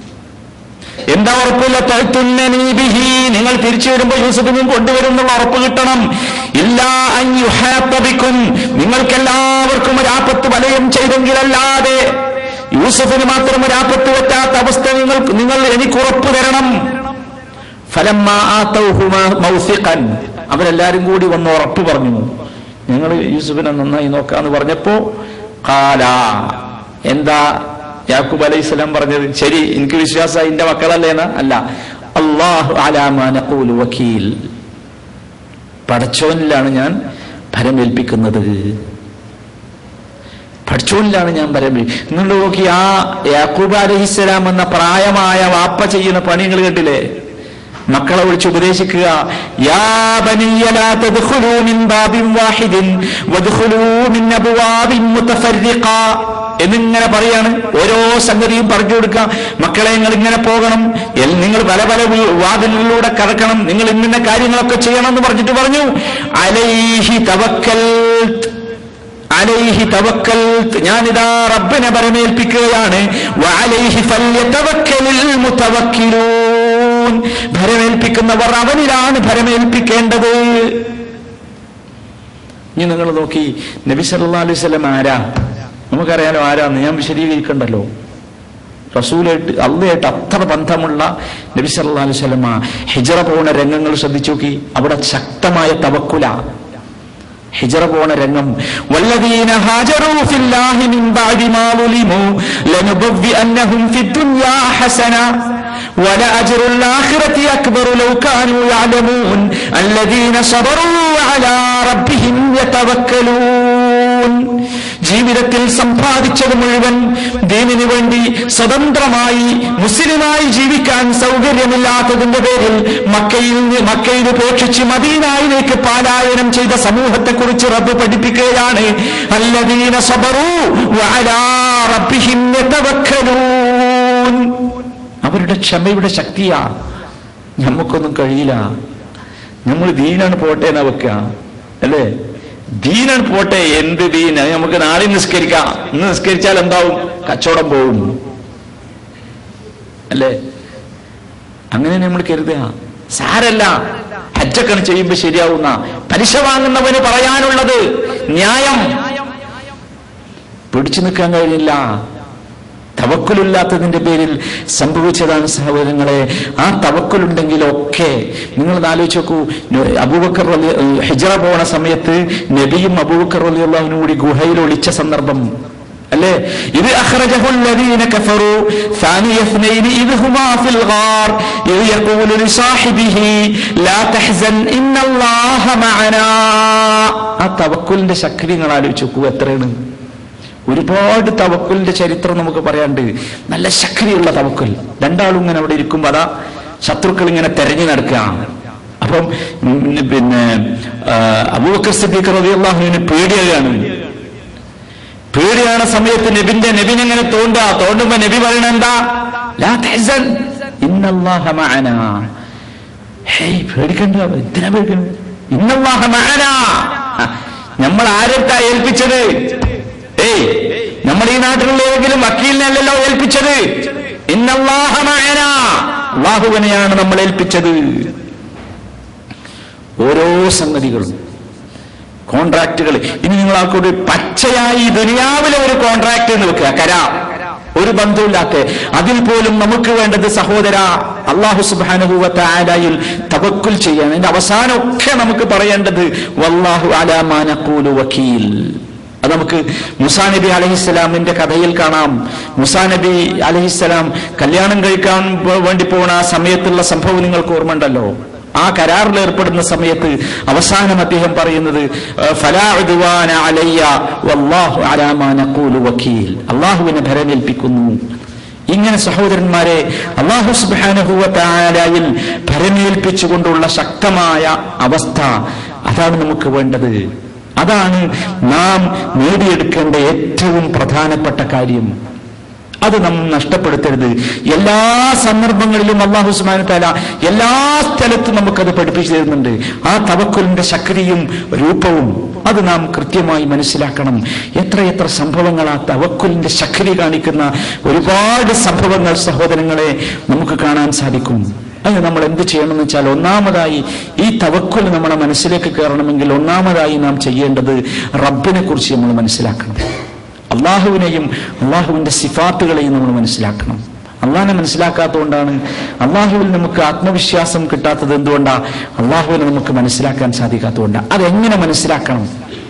എന്താ ഉറപ്പില്ല തഴുത്തുന്നനീ ബിഹി നിങ്ങൾ തിരിച്ചു വരുമ്പോ യൂസഫിനും കൊണ്ടുവരും എന്നുള്ള ഉറപ്പ് കിട്ടണം ഇല്ലാ അൻ യുഹാത്ത ബിക്കും നിങ്ങൾക്ക് എല്ലാവർക്കും ഒരു ആപത്ത് വലയം ചെയ്തെങ്കിലല്ലാതെ യൂസഫിന് മാത്രം ഒരു ആപത്ത് പറ്റാത്ത അവസ്ഥ നിങ്ങൾ നിങ്ങൾ എനിക്ക് ഉറപ്പ് തരണം ഫലമ്മ ആതൗഹു മ- മൗസിഖൻ അവരെല്ലാരും കൂടി വന്ന് ഉറപ്പ് പറഞ്ഞു ഞങ്ങൾ യൂസുഫിനെ നന്നായി നോക്കാന്ന് പറഞ്ഞപ്പോ കാല എന്താ യാക്കൂബ് അലൈഹി സ്വലാം പറഞ്ഞത് ശരി എനിക്ക് വിശ്വാസം എന്റെ മക്കളല്ലേന്ന് അല്ല അള്ളാഹു അലാമാനൂലു വക്കീൽ പടച്ചോനിലാണ് ഞാൻ ഭരമേൽപ്പിക്കുന്നത് പഠിച്ചോനിലാണ് ഞാൻ പരമേ നിങ്ങൾ നോക്കി ആ യാക്കൂബ് അലഹിസ്സലാം എന്ന പ്രായമായ വാപ്പ ചെയ്യുന്ന പണികൾ കേട്ടില്ലേ മക്കളെ വിളിച്ച് ഉപദേശിക്കുക യാ ബനിയ ലാ തദ്ഖുലൂ മിൻ ബാബിൻ വാഹിദിൻ വദ്ഖുലൂ മിൻ അബ്വാബിൻ മുതഫർരിഖ എന്നിങ്ങനെ പറയാണ് ഓരോ സംഗതിയും പറഞ്ഞു കൊടുക്കുക മക്കളെ നിങ്ങൾ ഇങ്ങനെ പോകണം എൽ- നിങ്ങൾ പല പല വീ- വാതിലിലൂടെ കടക്കണം നിങ്ങൾ ഇന്ന കാര്യങ്ങളൊക്കെ ചെയ്യണം എന്ന് പറഞ്ഞിട്ട് പറഞ്ഞു അലൈഹി തവക്കൽ അലൈഹി തവക്കൽ ഞാനിതാ റബ്ബിനെ പരമേൽപ്പിക്കുകയാണ് വഅലൈഹി ഫല്യതവക്കലിൽ മുതവക്കിലൂൻ ഭരമേൽപ്പിക്കുന്നവർ അവനിലാണ് ഭരമേൽപ്പിക്കേണ്ടത് ഇനി നിങ്ങൾ നോക്കി നബി സല്ലല്ലാഹു അലൈഹി വസല്ലം ആരാ നമുക്കറിയാലോ ആരാന്ന് ഞാൻ വിശദീകരിക്കണ്ടല്ലോ റസൂലായിട്ട് അള്ളയായിട്ട് അത്ര ബന്ധമുള്ള നബി സല്ലല്ലാഹു അലൈഹി വസല്ലമ ഹിജറ പോകുന്ന രംഗങ്ങൾ ശ്രദ്ധിച്ചു നോക്കി അവിടെ ശക്തമായ തവക്കുല ഹിജറ പോണ രംഗം വല്ലദീന ഹാജറൂ ഫില്ലാഹി മിൻ ബഅദി മാ ളുലിമു ലനുബവ്വിഅന്നഹും ഫിദ്ദുനിയാ ഹസന ولأجر الآخرة أكبر لو كانوا يعلمون الذين صبروا على ربهم يتوكلون ജീവിതത്തിൽ സമ്പാദിച്ചത് മുഴുവൻ ദീനിനു വേണ്ടി സ്വതന്ത്രമായി മുസ്ലിമായി ജീവിക്കാൻ സൗകര്യമില്ലാത്തതിന്റെ പേരിൽ മക്കയിൽ നി- മക്കയിൽ ഉപേക്ഷിച്ച് മദീനായിലേക്ക് പാലായനം ചെയ്ത സമൂഹത്തെക്കുറിച്ച് റബ്ബ് പഠിപ്പിക്കുകയാണ് അല്ലദീന സബറു വഅലാ റബ്ബിഹിം യതവക്കലൂൻ അവരുടെ ക്ഷമയുടെ ശക്തിയാ നമുക്കൊന്നും കഴിയില്ല നമ്മൾ ദീനാണ് പോട്ടെ എന്നാ വെക്കുക അല്ലേ ദീനാണ് പോട്ടെ എന്ത് ദീൻ അത് നമുക്ക് നാളെ നിസ്കരിക്കാം ഇന്ന് നിസ്കരിച്ചാൽ എന്താവും കച്ചവടം പോവും അല്ലേ അങ്ങനെ നമ്മൾ കരുതുക സാരല്ല ഹജ്ജക്കണ് ചെയ്യുമ്പോ ശരിയാവുന്ന പലിശ വാങ്ങുന്നവന് പറയാനുള്ളത് ന്യായം പിടിച്ചു നിൽക്കാൻ കഴിയില്ല തവക്കുലില്ലാത്തതിന്റെ പേരിൽ സംഭവിച്ചതാണ് സഹോദരങ്ങളെ ആ തവക്കുലുണ്ടെങ്കിലൊക്കെ നിങ്ങൾ ആലോചിച്ച് നോക്കൂ ന- അബൂബക്കർ റളി- ഹിജറ പോണ സമയത്ത് നബിയും അബൂബക്കർ അള്ളാഹുവിനും കൂടി ഗുഹയിൽ ഒളിച്ച സന്ദർഭം അല്ലേ ഇത് അഖ്റജഹു الذين كفروا ثاني اثنين إذ هما في الغار إذ يقول لصاحبه لا تحزن إن الله معنا ആ തവക്കുലിന്റെ ശക്തി നിങ്ങൾ ആലോചിച്ച് നോക്കൂ എത്രയാണ് ഒരുപാട് തവക്കുലിന്റെ ചരിത്രം നമുക്ക് പറയാണ്ട് നല്ല ശക്തിയുള്ള തവക്കുൽ രണ്ടാളും ഇങ്ങനെ അവിടെ ഇരിക്കുമ്പോ അതാ ശത്രുക്കൾ ഇങ്ങനെ തെരഞ്ഞു നടക്കുക അപ്പം ഉം, പിന്നെ ആ, അബൂബക്കർ സിദ്ദീഖ് റളിയല്ലാഹുവിന് പേടിയാകാണ് പേടിயான സമയത്ത് നബിന്റെ നബിനെങ്ങനെ തോണ്ടുക തോണ്ടുമ്പോ നബി പറയണ എന്താ ലാ തഹ്സൻ ഇന്നല്ലാഹ മഅനാ ഹേയ് പേടിക്കണ്ട എന്തിനാ പേടിക്കണത് ഇന്നല്ലാഹ മഅനാ നമ്മൾ ആരൊക്കെ ഏൽപ്പിച്ചത് ഏയ് നമ്മൾ ഈ നാട്ടിലുള്ള ഏതെങ്കിലും വക്കീലിനല്ലല്ലോ ഏൽപ്പിച്ചത് ഇന്നല്ലാഹ മഅനാ അള്ളാഹുവിനെയാണ് നമ്മൾ ഏൽപ്പിച്ചത് ഓരോ സംഗതികളും കോൺട്രാക്റ്റുകൾ ഇനി നിങ്ങൾ ആൾക്കൂടി പച്ചയായി ദുനിയാവിലെ ഒരു കോൺട്രാക്ട് എന്ന് വെക്കുക കരാർ ഒരു ബന്ധമില്ലാത്ത അതിൽ പോലും നമുക്ക് വേണ്ടത് സഹോദര അള്ളാഹു സുബാനുഭൂവത്തായാലും തവക്കുൽ ചെയ്യാൻ അതിന്റെ അവസാനമൊക്കെ നമുക്ക് പറയേണ്ടത് വല്ലാഹു അലാമാനക്കൂലു വക്കീൽ അത് നമുക്ക് മുസാ നബി അലഹിസ്സലാമിന്റെ കഥയിൽ കാണാം മുസാ നബി അലഹിസ്സലാം കല്യാണം കഴിക്കാൻ വേ- വേണ്ടി പോണ ആ സമയത്തുള്ള സംഭവം നിങ്ങൾക്ക് ഓർമ്മയുണ്ടല്ലോ ആ കരാറിൽ ഏർപ്പെടുന്ന സമയത്ത് അവസാനം അദ്ദേഹം പറയുന്നത് ഫലാ ഉദ്വാന അലയ്യ വല്ലാഹു അലാ മാ നഖൂലു വക്കീൽ അള്ളാഹുവിനെ ഭരമേൽപ്പിക്കുന്നു ഇങ്ങനെ സഹോദരന്മാരെ അള്ളാഹു സുബാനഹുവത്തായാലയിൽ ഭരമേൽപ്പിച്ചുകൊണ്ടുള്ള ശക്തമായ അവസ്ഥ അതാണ് നമുക്ക് വേണ്ടത് അതാണ് നാം നേടിയെടുക്കേണ്ട ഏറ്റവും പ്രധാനപ്പെട്ട കാര്യം അത് നാം നഷ്ടപ്പെടുത്തരുത് എല്ലാ സന്ദർഭങ്ങളിലും അള്ളാഹു സുബാന താല എല്ലാ സ്ഥലത്തും നമുക്കത് പഠിപ്പിച്ചു തരുന്നുണ്ട് ആ തവക്കുലിന്റെ ശക്തിയും രൂപവും അത് നാം കൃത്യമായി മനസ്സിലാക്കണം എത്രയെത്ര സംഭവങ്ങൾ ആ തവക്കുലിന്റെ ശക്തി കാണിക്കുന്ന ഒരുപാട് സംഭവങ്ങൾ സഹോദരങ്ങളെ നമുക്ക് കാണാൻ സാധിക്കും അതിന് നമ്മൾ എന്ത് ചെയ്യണമെന്ന് വെച്ചാൽ ഒന്നാമതായി ഈ തവക്കുൽ നമ്മുടെ മനസ്സിലേക്ക് കയറണമെങ്കിൽ ഒന്നാമതായി നാം ചെയ്യേണ്ടത് റബ്ബിനെ കുറിച്ച് നമ്മൾ മനസ്സിലാക്കണം അള്ളാഹുവിനെയും അള്ളാഹുവിന്റെ സിഫാത്തുകളെയും നമ്മൾ മനസ്സിലാക്കണം അള്ളാഹിനെ മനസ്സിലാക്കാത്തതുകൊണ്ടാണ് അള്ളാഹുവിൽ നമുക്ക് ആത്മവിശ്വാസം കിട്ടാത്തത് എന്തുകൊണ്ടാ അള്ളാഹുവിനെ നമുക്ക് മനസ്സിലാക്കാൻ സാധിക്കാത്തതുകൊണ്ടാണ് അതെങ്ങനെ മനസ്സിലാക്കണം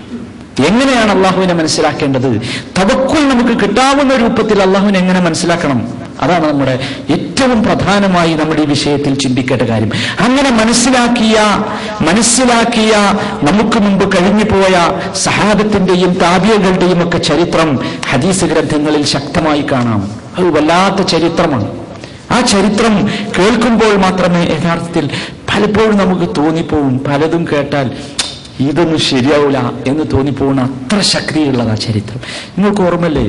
എങ്ങനെയാണ് അള്ളാഹുവിനെ മനസ്സിലാക്കേണ്ടത് തവക്കുൽ നമുക്ക് കിട്ടാവുന്ന രൂപത്തിൽ അള്ളാഹുവിനെ എങ്ങനെ മനസ്സിലാക്കണം അതാണ് നമ്മുടെ ഏറ്റവും പ്രധാനമായി നമ്മുടെ ഈ വിഷയത്തിൽ ചിന്തിക്കേണ്ട കാര്യം അങ്ങനെ മനസ്സിലാക്കിയ മനസ്സിലാക്കിയ നമുക്ക് മുമ്പ് കഴിഞ്ഞു പോയ സഹാബത്തിന്റെയും താപിയകളുടെയും ഒക്കെ ചരിത്രം ഹദീസ് ഗ്രന്ഥങ്ങളിൽ ശക്തമായി കാണാം അത് വല്ലാത്ത ചരിത്രമാണ് ആ ചരിത്രം കേൾക്കുമ്പോൾ മാത്രമേ യഥാർത്ഥത്തിൽ പലപ്പോഴും നമുക്ക് തോന്നിപ്പോവും പലതും കേട്ടാൽ ഇതൊന്നും ശരിയാവില്ല എന്ന് തോന്നിപ്പോകുന്ന അത്ര ശക്തിയുള്ളതാ ചരിത്രം നിങ്ങൾക്ക് ഓർമ്മല്ലേ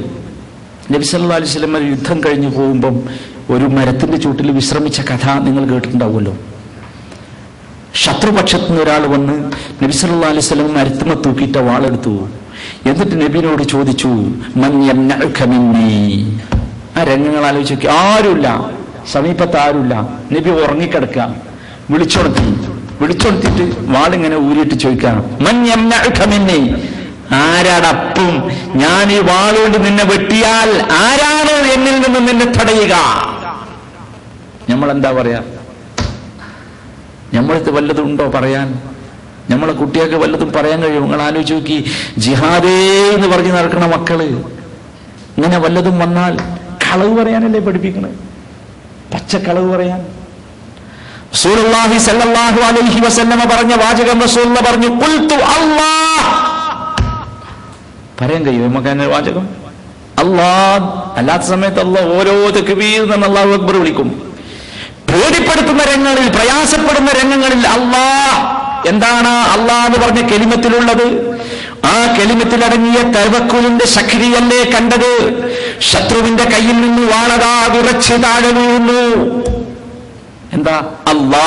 നബി സല്ലല്ലാഹു അലൈഹി വസല്ലം യുദ്ധം കഴിഞ്ഞു പോകുമ്പം ഒരു മരത്തിന്റെ ചൂട്ടിൽ വിശ്രമിച്ച കഥ നിങ്ങൾ കേട്ടിട്ടുണ്ടാവുമല്ലോ ശത്രുപക്ഷത്തു നിന്ന് ഒരാൾ വന്ന് നബി സല്ലല്ലാഹു അലൈഹി വസല്ലം മരത്തുമ തൂക്കിയിട്ട വാളെടുത്തു എന്നിട്ട് നബിനോട് ചോദിച്ചു "മൻ യംനഉക മിന്നീ?" ആ രംഗങ്ങൾ ആലോചിച്ച് നോക്കി ആരുമില്ല സമീപത്ത് ആരുമില്ല നബി ഉറങ്ങിക്കിടക്കുക വിളിച്ചോടത്തി വിളിച്ചോടത്തിട്ട് വാളിങ്ങനെ ഊരിയിട്ട് ചോദിക്കാം "മൻ യംനഉക മിന്നീ?" ആരാടപ്പം ഞാൻ ഈ വാളുകൊണ്ട് നിന്നെ വെട്ടിയാൽ ആരാണ് എന്നിൽ നിന്ന് നിന്നെ തടയുക നമ്മൾ എന്താ പറയാ നമ്മളടുത്ത് വല്ലതും ഉണ്ടോ പറയാൻ നമ്മളെ കുട്ടികൾക്ക് വല്ലതും പറയാൻ കഴിയും നിങ്ങൾ ആലോചിച്ച് നോക്കി ജിഹാദേ എന്ന് പറഞ്ഞ് നടക്കണ മക്കള് ഇങ്ങനെ വല്ലതും വന്നാൽ കളവ് പറയാനല്ലേ പഠിപ്പിക്കണേ പച്ചക്കളവ് പറയാൻ റസൂലുള്ളാഹി സല്ലല്ലാഹു അലൈഹി വസല്ലമ പറഞ്ഞ വാചകം റസൂലുള്ള പറഞ്ഞു ഖുൽതു അല്ലാഹ് പറയാൻ കഴിയും നമുക്ക് അങ്ങനെ വാചകം അല്ലാഹ് അല്ലാത്ത സമയത്ത് അല്ലാഹ് ഓരോ തക്ബീർ എന്ന് അല്ലാഹു അക്ബർ വിളിക്കും പേടിപ്പെടുത്തുന്ന രംഗങ്ങളിൽ പ്രയാസപ്പെടുന്ന രംഗങ്ങളിൽ അല്ലാഹ് എന്താണ് അല്ലാഹ് എന്ന് പറഞ്ഞ കെലിമത്തിലുള്ളത് ആ കെലിമത്തിലടങ്ങിയ തവക്കുലിന്റെ ശക്തിയല്ലേ കണ്ടത് ശത്രുവിന്റെ കയ്യിൽ നിന്ന് വാളതാ വിറച്ച് താഴെ വീഴുന്നു എന്താ അല്ലാ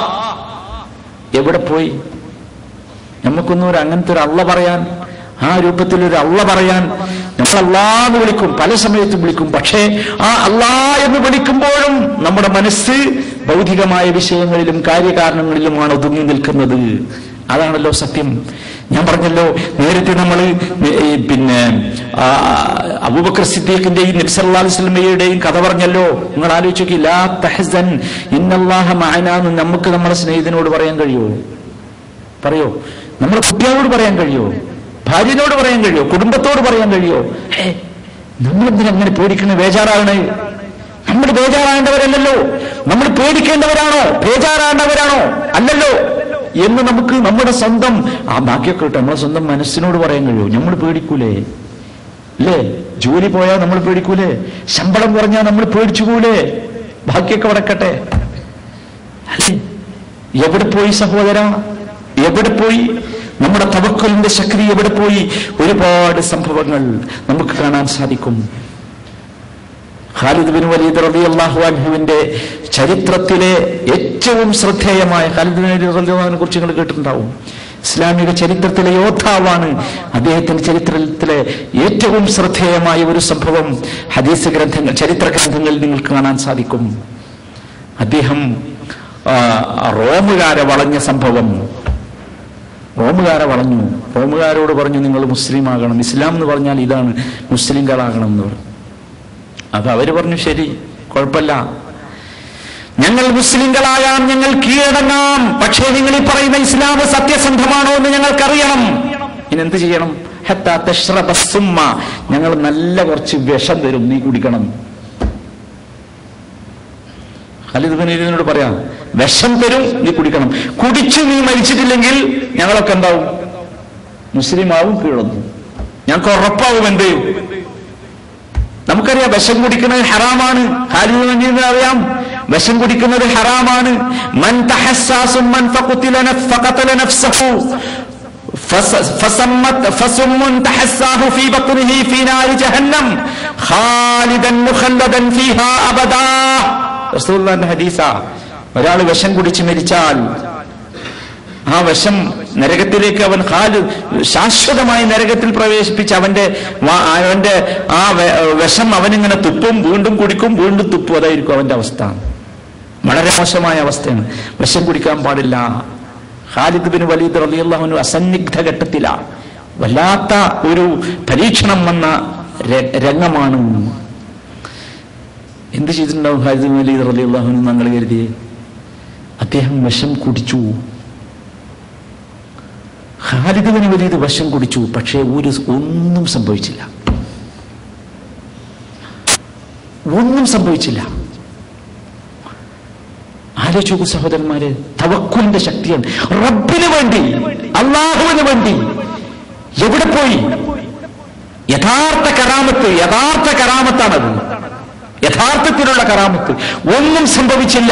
എവിടെ പോയി നമുക്കൊന്നും ഒരു അങ്ങനത്തെ ഒരു അള്ള പറയാൻ ആ രൂപത്തിൽ ഒരു അള്ള പറയാൻ നമ്മൾ അള്ളാന്ന് വിളിക്കും പല സമയത്തും വിളിക്കും പക്ഷേ ആ അള്ളാ എന്ന് വിളിക്കുമ്പോഴും നമ്മുടെ മനസ്സ് ഭൗതികമായ വിഷയങ്ങളിലും കാര്യകാരണങ്ങളിലുമാണ് ഒതുങ്ങി നിൽക്കുന്നത് അതാണല്ലോ സത്യം ഞാൻ പറഞ്ഞല്ലോ നേരത്തെ നമ്മൾ പിന്നെ ആ, അബൂബക്കർ സിദ്ദീഖിന്റെയും നബ്സല്ലാ സ്വലമയുടെയും കഥ പറഞ്ഞല്ലോ നിങ്ങൾ ആലോചിച്ച് നോക്കി ലാ തഹസൻ ഇന്നല്ലാഹ മഅനാ എന്ന് നമുക്ക് നമ്മുടെ സ്നേഹിതനോട് പറയാൻ കഴിയുമോ പറയോ നമ്മുടെ കുട്ടികളോട് പറയാൻ കഴിയോ ഭാര്യനോട് പറയാൻ കഴിയോ കുടുംബത്തോട് പറയാൻ കഴിയോ ഹേ നമ്മളെന്തിനാ അങ്ങനെ പേടിക്കണ ബേജാറാകണേ നമ്മൾ ബേജാറാകേണ്ടവരല്ലല്ലോ നമ്മൾ പേടിക്കേണ്ടവരാണോ ബേജാറാകേണ്ടവരാണോ അല്ലല്ലോ എന്ന് നമുക്ക് നമ്മുടെ സ്വന്തം ആ ബാക്കിയൊക്കെ കിട്ടും നമ്മുടെ സ്വന്തം മനസ്സിനോട് പറയാൻ കഴിയോ നമ്മൾ പേടിക്കൂലേ അല്ലേ ജോലി പോയാൽ നമ്മൾ പേടിക്കൂലേ ശമ്പളം കുറഞ്ഞാൽ നമ്മൾ പേടിച്ചു പോലേ ബാക്കിയൊക്കെ വടക്കട്ടെ അല്ലേ എവിടെ പോയി സഹോദര എവിടെ പോയി നമ്മുടെ തവക്കലിന്റെ ശക്തി എവിടെ പോയി ഒരുപാട് സംഭവങ്ങൾ നമുക്ക് കാണാൻ സാധിക്കും ഖാലിദ് ബിൻ വലീദ് റളിയല്ലാഹു അൻഹുവിന്റെ ചരിത്രത്തിലെ ഏറ്റവും ശ്രദ്ധേയമായ ഖാലിദ് ബിൻ വലീദ് റളിയല്ലാഹുവിനെ കുറിച്ച് നിങ്ങൾ കേട്ടിട്ടുണ്ടാവും ഇസ്ലാമിക ചരിത്രത്തിലെ യോദ്ധാവാണ് അദ്ദേഹത്തിന്റെ ചരിത്രത്തിലെ ഏറ്റവും ശ്രദ്ധേയമായ ഒരു സംഭവം ഹദീസ് ഗ്രന്ഥങ്ങൾ ചരിത്ര ഗ്രന്ഥങ്ങളിൽ നിങ്ങൾക്ക് കാണാൻ സാധിക്കും അദ്ദേഹം ആ, റോമുകാരെ വളഞ്ഞ സംഭവം റോമുകാരെ വളഞ്ഞു റോമുകാരോട് പറഞ്ഞു നിങ്ങൾ മുസ്ലിം ആകണം ഇസ്ലാം എന്ന് പറഞ്ഞാൽ ഇതാണ് മുസ്ലിങ്ങളാകണം എന്ന് പറഞ്ഞു അത് അവര് പറഞ്ഞു ശരി കുഴപ്പമില്ല ഞങ്ങൾ മുസ്ലിങ്ങളാകാം ഞങ്ങൾ കീഴടങ്ങാം പക്ഷേ നിങ്ങൾ ഈ പറയുന്ന ഇസ്ലാം സത്യസന്ധമാണോ എന്ന് ഞങ്ങൾക്കറിയണം ഇനി എന്ത് ചെയ്യണം ഹത്താ തശ്റബ സുമ്മ. ഞങ്ങൾ നല്ല കുറച്ച് വിഷം തരും നീ കുടിക്കണം ഖാലിദ് ബിൻ വലീദിനോട് പറയാം വിഷം തരും നീ കുടിക്കണം കുടിച്ചു നീ മരിച്ചിട്ടില്ലെങ്കിൽ ഞങ്ങളൊക്കെ എന്താവും മുസ്ലിം ആവും കീഴടങ്ങും ഞങ്ങൾക്ക് ഉറപ്പാവും എന്ത് ചെയ്യും നമുക്കറിയാം വിഷം കുടിക്കുന്നത് ഹറാമാണ് ഖാലിദ് ബിൻ വലീദിന് അറിയാം വിഷം കുടിക്കുന്നത് ഹറാമാണ് മൻ തഹസ്സാസും മൻ ഫഖുതില നഫ് ഫഖതല നഫ്സഹു فس- فسمت فسم تحساه في بطنه في نار جهنم خالدا مخلدا فيها أبدا റസൂലുള്ളാഹിന്റെ ഹദീസ ഒരാൾ വിഷം കുടിച്ച് മരിച്ചാൽ ആ വിഷം നരകത്തിലേക്ക് അവൻ ഹാല് ശാശ്വതമായി നരകത്തിൽ പ്രവേശിപ്പിച്ച് അവന്റെ വാ- അവന്റെ ആ വെ- വിഷം അവനിങ്ങനെ തുപ്പും വീണ്ടും കുടിക്കും വീണ്ടും തുപ്പും അതായിരിക്കും അവന്റെ അവസ്ഥ വളരെ മോശമായ അവസ്ഥയാണ് വിഷം കുടിക്കാൻ പാടില്ല ഖാലിദ് ബിൻ വലീദ് റളിയല്ലാഹു അസന്നിഗ്ധ ഘട്ടത്തില വല്ലാത്ത ഒരു പരീക്ഷണം വന്ന ര- രംഗമാണ് എന്ത് ചെയ്തിട്ടുണ്ടാവും ഖാലിദ് ബിൻ വലീദ് റളിയല്ലാഹു അൻഹു ഞങ്ങൾ കരുതി അദ്ദേഹം വിഷം കുടിച്ചു ഖാലിദ് ബിൻ വലീദ് വിഷം കുടിച്ചു പക്ഷേ ഒരു ഒന്നും സംഭവിച്ചില്ല ഒന്നും സംഭവിച്ചില്ല ആലോചിച്ച് നോക്കൂ സഹോദരന്മാര് തവക്കുലിന്റെ ശക്തിയാണ് റബ്ബിന് വേണ്ടി അള്ളാഹുവിന് വേണ്ടി എവിടെ പോയി യഥാർത്ഥ കറാമത്ത് യഥാർത്ഥ കറാമത്താണത് യഥാർത്ഥത്തിലുള്ള കറാമത്ത് ഒന്നും സംഭവിച്ചില്ല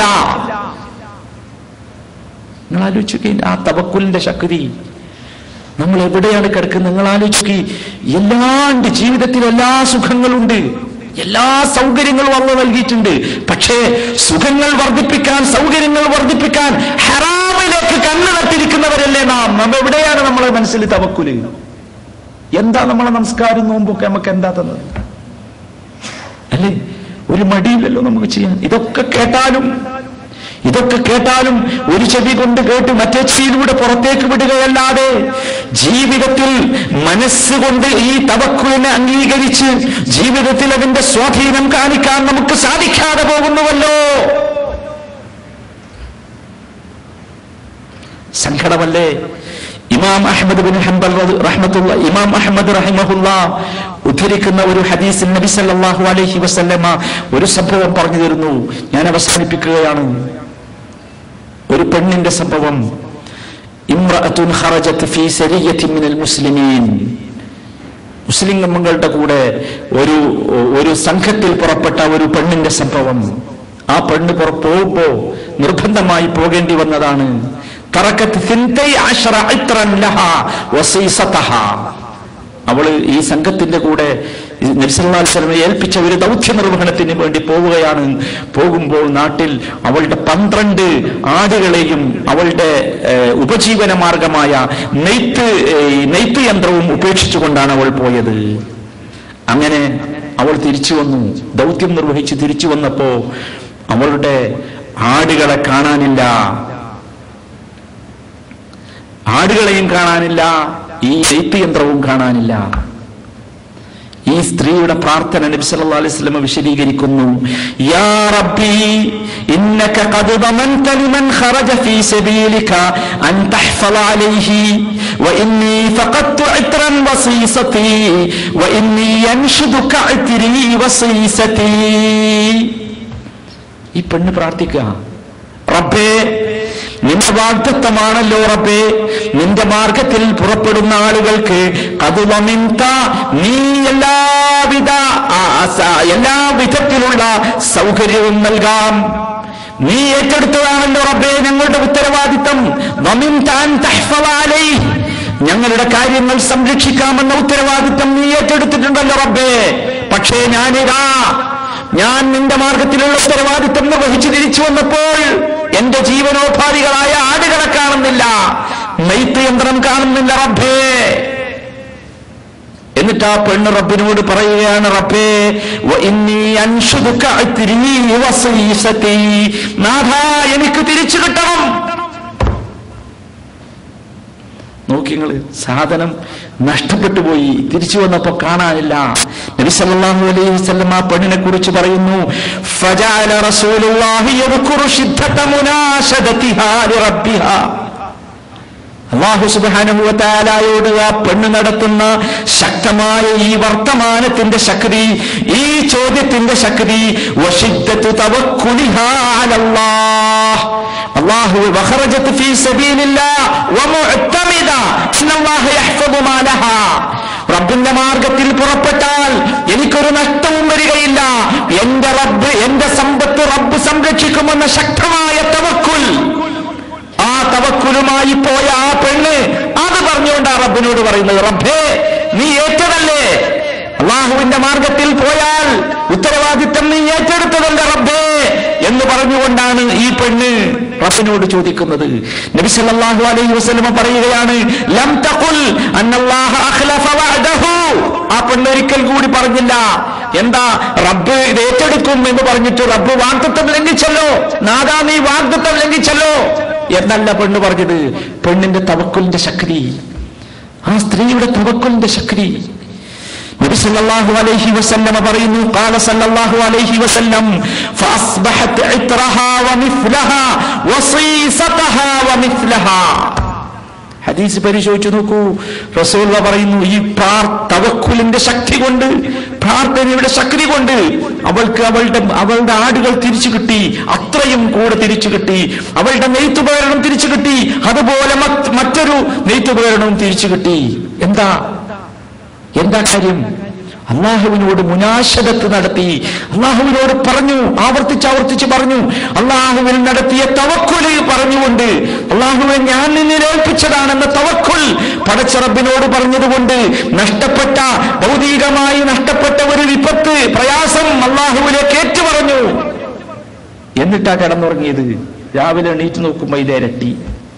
നിങ്ങൾ ആലോചിക്കുക ആ തവക്കുലിന്റെ ശക്തി നമ്മൾ എവിടെയാണ് കിടക്കുന്നത് നിങ്ങൾ ആലോചിക്കുക എല്ലാണ്ട് ജീവിതത്തിൽ എല്ലാ സുഖങ്ങളുണ്ട് എല്ലാ സൗകര്യങ്ങളും അള്ള നൽകിയിട്ടുണ്ട് പക്ഷേ സുഖങ്ങൾ വർദ്ധിപ്പിക്കാൻ സൗകര്യങ്ങൾ വർദ്ധിപ്പിക്കാൻ ഹറാമിലേക്ക് കണ്ണു നട്ടിരിക്കുന്നവരല്ലേ നാം നമ്മ എവിടെയാണ് നമ്മളെ മനസ്സിൽ തവക്കുല് എന്താ നമ്മളെ നമസ്കാരം നോമ്പൊക്കെ നമുക്ക് എന്താ തന്നത് അല്ലേ ഒരു മടിയില്ലല്ലോ നമുക്ക് ചെയ്യാൻ ഇതൊക്കെ കേട്ടാലും ഇതൊക്കെ കേട്ടാലും ഒരു ചെവി കൊണ്ട് കേട്ട് മറ്റേ ചെവിയിലൂടെ പുറത്തേക്ക് വിടുകയല്ലാതെ ജീവിതത്തിൽ മനസ്സുകൊണ്ട് ഈ തവക്കുവിനെ അംഗീകരിച്ച് ജീവിതത്തിൽ അതിന്റെ സ്വാധീനം കാണിക്കാൻ നമുക്ക് സാധിക്കാതെ പോകുന്നുവല്ലോ സങ്കടമല്ലേ ഇമാം അഹമ്മദ് ബിൻ ഹംബൽ റളി- റഹ്മത്തുള്ള ഇമാം അഹമ്മദ് റഹിമഹുല്ല ഉദ്ധരിക്കുന്ന ഒരു ഹദീസിൽ നബി സല്ലല്ലാഹു അലൈഹി വസല്ലമ ഒരു സംഭവം പറഞ്ഞു തരുന്നു ഞാൻ അവസാനിപ്പിക്കുകയാണ് ഒരു പെണ്ണിന്റെ സംഭവം ഇമ്രഅത്തുൻ ഖറജത്ത് ഫീ സരിയത്തിൻ മിനൽ മുസ്ലിമീൻ മുസ്ലിം ഗമ്മങ്ങളുടെ കൂടെ ഒരു ഒരു സംഘത്തിൽ പുറപ്പെട്ട ഒരു പെണ്ണിന്റെ സംഭവം ആ പെണ്ണ് പുറ പോകുമ്പോ നിർബന്ധമായി പോകേണ്ടി വന്നതാണ് തറക്കത്ത് സിന്തൈ അശ്ര ഇത്രൻ ലഹ വസീസതഹ. അവള് ഈ സംഘത്തിന്റെ കൂടെ നബ്സല്ലാസ്ലമെ ഏൽപ്പിച്ച ഒരു ദൗത്യ നിർവഹണത്തിന് വേണ്ടി പോവുകയാണ് പോകുമ്പോൾ നാട്ടിൽ അവളുടെ പന്ത്രണ്ട് ആടുകളെയും അവളുടെ ഏഹ്, ഉപജീവന മാർഗമായ നെയ്ത്ത് ഏഹ്, നെയ്ത്ത് യന്ത്രവും ഉപേക്ഷിച്ചുകൊണ്ടാണ് അവൾ പോയത് അങ്ങനെ അവൾ തിരിച്ചു വന്നു ദൗത്യം നിർവഹിച്ച് തിരിച്ചു വന്നപ്പോ അവളുടെ ആടുകളെ കാണാനില്ല ആടുകളെയും കാണാനില്ല ഈ നെയ്ത്ത് യന്ത്രവും കാണാനില്ല ഈ സ്ത്രീയുടെ പ്രാർത്ഥന നബി സല്ലല്ലാഹു അലൈഹി വസല്ലം വിശദീകരിക്കുന്നു യാ റബ്ബി ഇന്നക ഖദ് ضمنت لمن خرج في سبيلك أن تحفظ عليه وإني فقدت عطرا وصيصتي وإني ينشدك عطري وصيصتي ഈ പെണ്ണ് പ്രാർത്ഥിക്കുക റബ്ബേ നിന്റെ വാഗ്ദത്വമാണല്ലോ റബ്ബേ നിന്റെ മാർഗത്തിൽ പുറപ്പെടുന്ന ആളുകൾക്ക് കതുവമിന്ത നീ എല്ലാവിധ ആ, സ- എല്ലാ വിധത്തിലുള്ള സൗകര്യവും നൽകാം നീ ഏറ്റെടുത്തതാണല്ലോ റബ്ബേ ഞങ്ങളുടെ ഉത്തരവാദിത്തം വമിന്താൻ തഹ്ഫള അലൈഹി. ഞങ്ങളുടെ കാര്യങ്ങൾ സംരക്ഷിക്കാമെന്ന ഉത്തരവാദിത്തം നീ ഏറ്റെടുത്തിട്ടുണ്ടല്ലോ റബ്ബേ പക്ഷേ ഞാനിതാ ഞാൻ നിന്റെ മാർഗത്തിലുള്ള ഉത്തരവാദിത്വം നിർവഹിച്ച് തിരിച്ചു വന്നപ്പോൾ എന്റെ ജീവനോപാധികളായ ആടുകളെ കാണുന്നില്ല നെയ്ത്ത് യന്ത്രം കാണുന്നില്ല റബ്ബേ എന്നിട്ട് ആ പെണ്ണ് റബ്ബിനോട് പറയുകയാണ് റബ്ബേ വ ഇന്നി അൻഷുദുക ഇത്രി വസീസതി നാഥാ എനിക്ക് തിരിച്ചു കിട്ടണം നോക്കിങ്ങള് സാധനം നഷ്ടപ്പെട്ടു പോയി തിരിച്ചു വന്നപ്പോ കാണാനില്ല നബി സല്ലല്ലാഹു അലൈഹി വസല്ലം ആ പെണ്ണിനെ കുറിച്ച് പറയുന്നു ഫജഅല റസൂലുള്ളാഹി യദ്കുറു ശിദ്ദത മുനാശദതിഹാ ലിറബ്ബിഹാ അള്ളാഹു സുബാനുഭവത്താലായോട് ആ പെണ്ണ് നടത്തുന്ന ശക്തമായ ഈ വർത്തമാനത്തിന്റെ ശക്തി ഈ ചോദ്യത്തിന്റെ ശക്തി വശിദ്ദത്തു തവക്കുലിഹാ അലല്ലാഹ് അള്ളാഹു വഖറജത്ത് ഫീ സബീലില്ലാഹ് വമുഅ്തമിദ ഇന്നല്ലാഹ യഹ്ഫദു മാ ലഹാ റബ്ബിന്റെ മാർഗത്തിൽ പുറപ്പെട്ടാൽ എനിക്കൊരു നഷ്ടവും വരികയില്ല എന്റെ റബ്ബ് എന്റെ സമ്പത്ത് റബ്ബ് സംരക്ഷിക്കുമെന്ന ശക്തമായ തവക്കുൽ ആ തവക്കുലുമായി പോയ ആ പെണ്ണ് അത് പറഞ്ഞുകൊണ്ട് ആ റബ്ബിനോട് പറയുന്നത് റബ്ബേ നീ ഏറ്റതല്ലേ അള്ളാഹുവിന്റെ മാർഗത്തിൽ പോയാൽ ഉത്തരവാദിത്തം നീ ഏറ്റെടുത്തതല്ലേ റബ്ബേ എന്ന് പറഞ്ഞുകൊണ്ടാണ് ഈ പെണ്ണ് റബ്ബിനോട് ചോദിക്കുന്നത് നബി സല്ലല്ലാഹു അലൈഹി വസല്ലമ പറയുകയാണ് ലം തഖുൽ അന്നല്ലാഹ അഖ്ലഫ വഅദഹു ആ പെണ്ണ് ഒരിക്കൽ കൂടി പറഞ്ഞില്ല എന്താ റബ്ബ് ഇത് ഏറ്റെടുക്കും എന്ന് പറഞ്ഞിട്ട് റബ്ബ് വാഗ്ദത്തം ലംഘിച്ചല്ലോ നാദാ നീ വാഗ്ദത്തം ലംഘിച്ചല്ലോ എന്നല്ല പെണ്ണ് പറഞ്ഞത് പെണ്ണിന്റെ തവക്കുലിന്റെ ശക്തി ആ സ്ത്രീയുടെ തവക്കുലിന്റെ ശക്തി നബി സല്ലല്ലാഹു അലൈഹി വസല്ലമ പറയുന്നു ഖാല സല്ലല്ലാഹു അലൈഹി വസല്ലം ഫഅസ്ബഹത് ഇത്രഹാ വമിസ്ലഹാ വസീസതഹാ വമിസ്ലഹാ ഹദീസ് പരിശോധിച്ചു നോക്കൂ റസൂള്ള പറയുന്നു ഈ പ്രാർ തവക്കുലിന്റെ ശക്തി കൊണ്ട് പ്രാർത്ഥനയുടെ ശക്തി കൊണ്ട് അവൾക്ക് അവളുടെ അവളുടെ ആടുകൾ തിരിച്ചു കിട്ടി അത്രയും കൂടെ തിരിച്ചു കിട്ടി അവളുടെ നെയ്ത്തുപകരണം തിരിച്ചു കിട്ടി അതുപോലെ മറ്റ് മറ്റൊരു നെയ്ത്തുപകരണവും തിരിച്ചു കിട്ടി എന്താ എന്താ കാര്യം അള്ളാഹുവിനോട് മുനാശതത്ത് നടത്തി അള്ളാഹുവിനോട് പറഞ്ഞു ആവർത്തിച്ച് ആവർത്തിച്ച് പറഞ്ഞു അള്ളാഹുവിൽ നടത്തിയ തവക്കുല് പറഞ്ഞുകൊണ്ട് അള്ളാഹുവെ ഞാൻ നിന്നിൽ ഏൽപ്പിച്ചതാണെന്ന തവക്കുൽ പടച്ചറബിനോട് പറഞ്ഞതുകൊണ്ട് നഷ്ടപ്പെട്ട ഭൗതികമായി നഷ്ടപ്പെട്ട ഒരു വിപത്ത് പ്രയാസം അള്ളാഹുവിലേക്ക് ഏറ്റു പറഞ്ഞു എന്നിട്ടാ കിടന്നുറങ്ങിയത് രാവിലെ എണീറ്റ് നോക്കുമ്പോ ഇത് ഇരട്ടി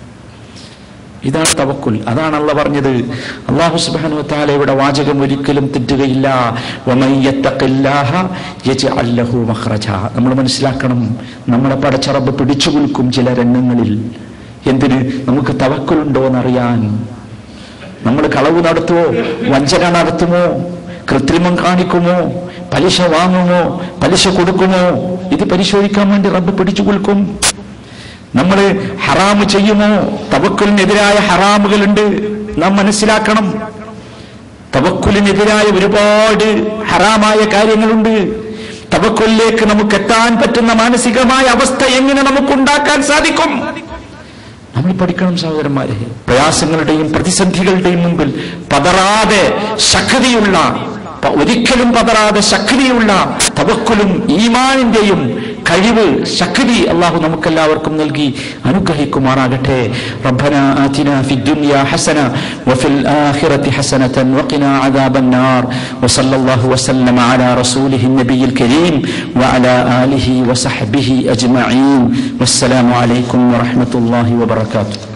ഇതാണ് തവക്കുൽ അതാണ് അള്ള പറഞ്ഞത് അള്ളാഹു സുബാനു താലയുടെ വാചകം ഒരിക്കലും തെറ്റുകയില്ല വമൻ യത്തഖില്ലാഹ യജ്അൽ ലഹു മഖ്റജ നമ്മൾ മനസ്സിലാക്കണം നമ്മളെ പടച്ചറബ് പിടിച്ചു കുൽക്കും ചില രംഗങ്ങളിൽ എന്തിന് നമുക്ക് തവക്കുലുണ്ടോ എന്നറിയാൻ നമ്മൾ കളവ് നടത്തുമോ വഞ്ചന നടത്തുമോ കൃത്രിമം കാണിക്കുമോ പലിശ വാങ്ങുമോ പലിശ കൊടുക്കുമോ ഇത് പരിശോധിക്കാൻ വേണ്ടി റബ്ബ് പിടിച്ചു കുൽക്കും നമ്മൾ ഹറാമ് ചെയ്യുമോ തവക്കുലിനെതിരായ ഹറാമുകളുണ്ട് നാം മനസ്സിലാക്കണം തവക്കുലിനെതിരായ ഒരുപാട് ഹറാമായ കാര്യങ്ങളുണ്ട് തവക്കുലിലേക്ക് നമുക്ക് എത്താൻ പറ്റുന്ന മാനസികമായ അവസ്ഥ എങ്ങനെ നമുക്ക് ഉണ്ടാക്കാൻ സാധിക്കും നമ്മൾ പഠിക്കണം സഹോദരന്മാരെ പ്രയാസങ്ങളുടെയും പ്രതിസന്ധികളുടെയും മുമ്പിൽ പതറാതെ ശക്തിയുള്ള പ- ഒരിക്കലും പതറാതെ ശക്തിയുള്ള തവക്കുലും ഈമാനിന്റെയും കഴിവ് ശക്തി അള്ളാഹു നമുക്കെല്ലാവർക്കും നൽകി അനുഗ്രഹിക്കുമാറാകട്ടെ റബ്ബന ആതിന ഫി ദുനിയ ഹസന വഫിൽ ആഖിറതി ഹസനതൻ വഖിനാ അദാബൻ നാർ വസല്ലല്ലാഹു വസല്ലമ അലാ റസൂലിഹി നബിയിൽ കരീം വഅലാ ആലിഹി വസഹ്ബിഹി അജ്മഈൻ വസ്സലാമു അലൈക്കും വറഹ്മത്തുള്ളാഹി വബറകാതുഹു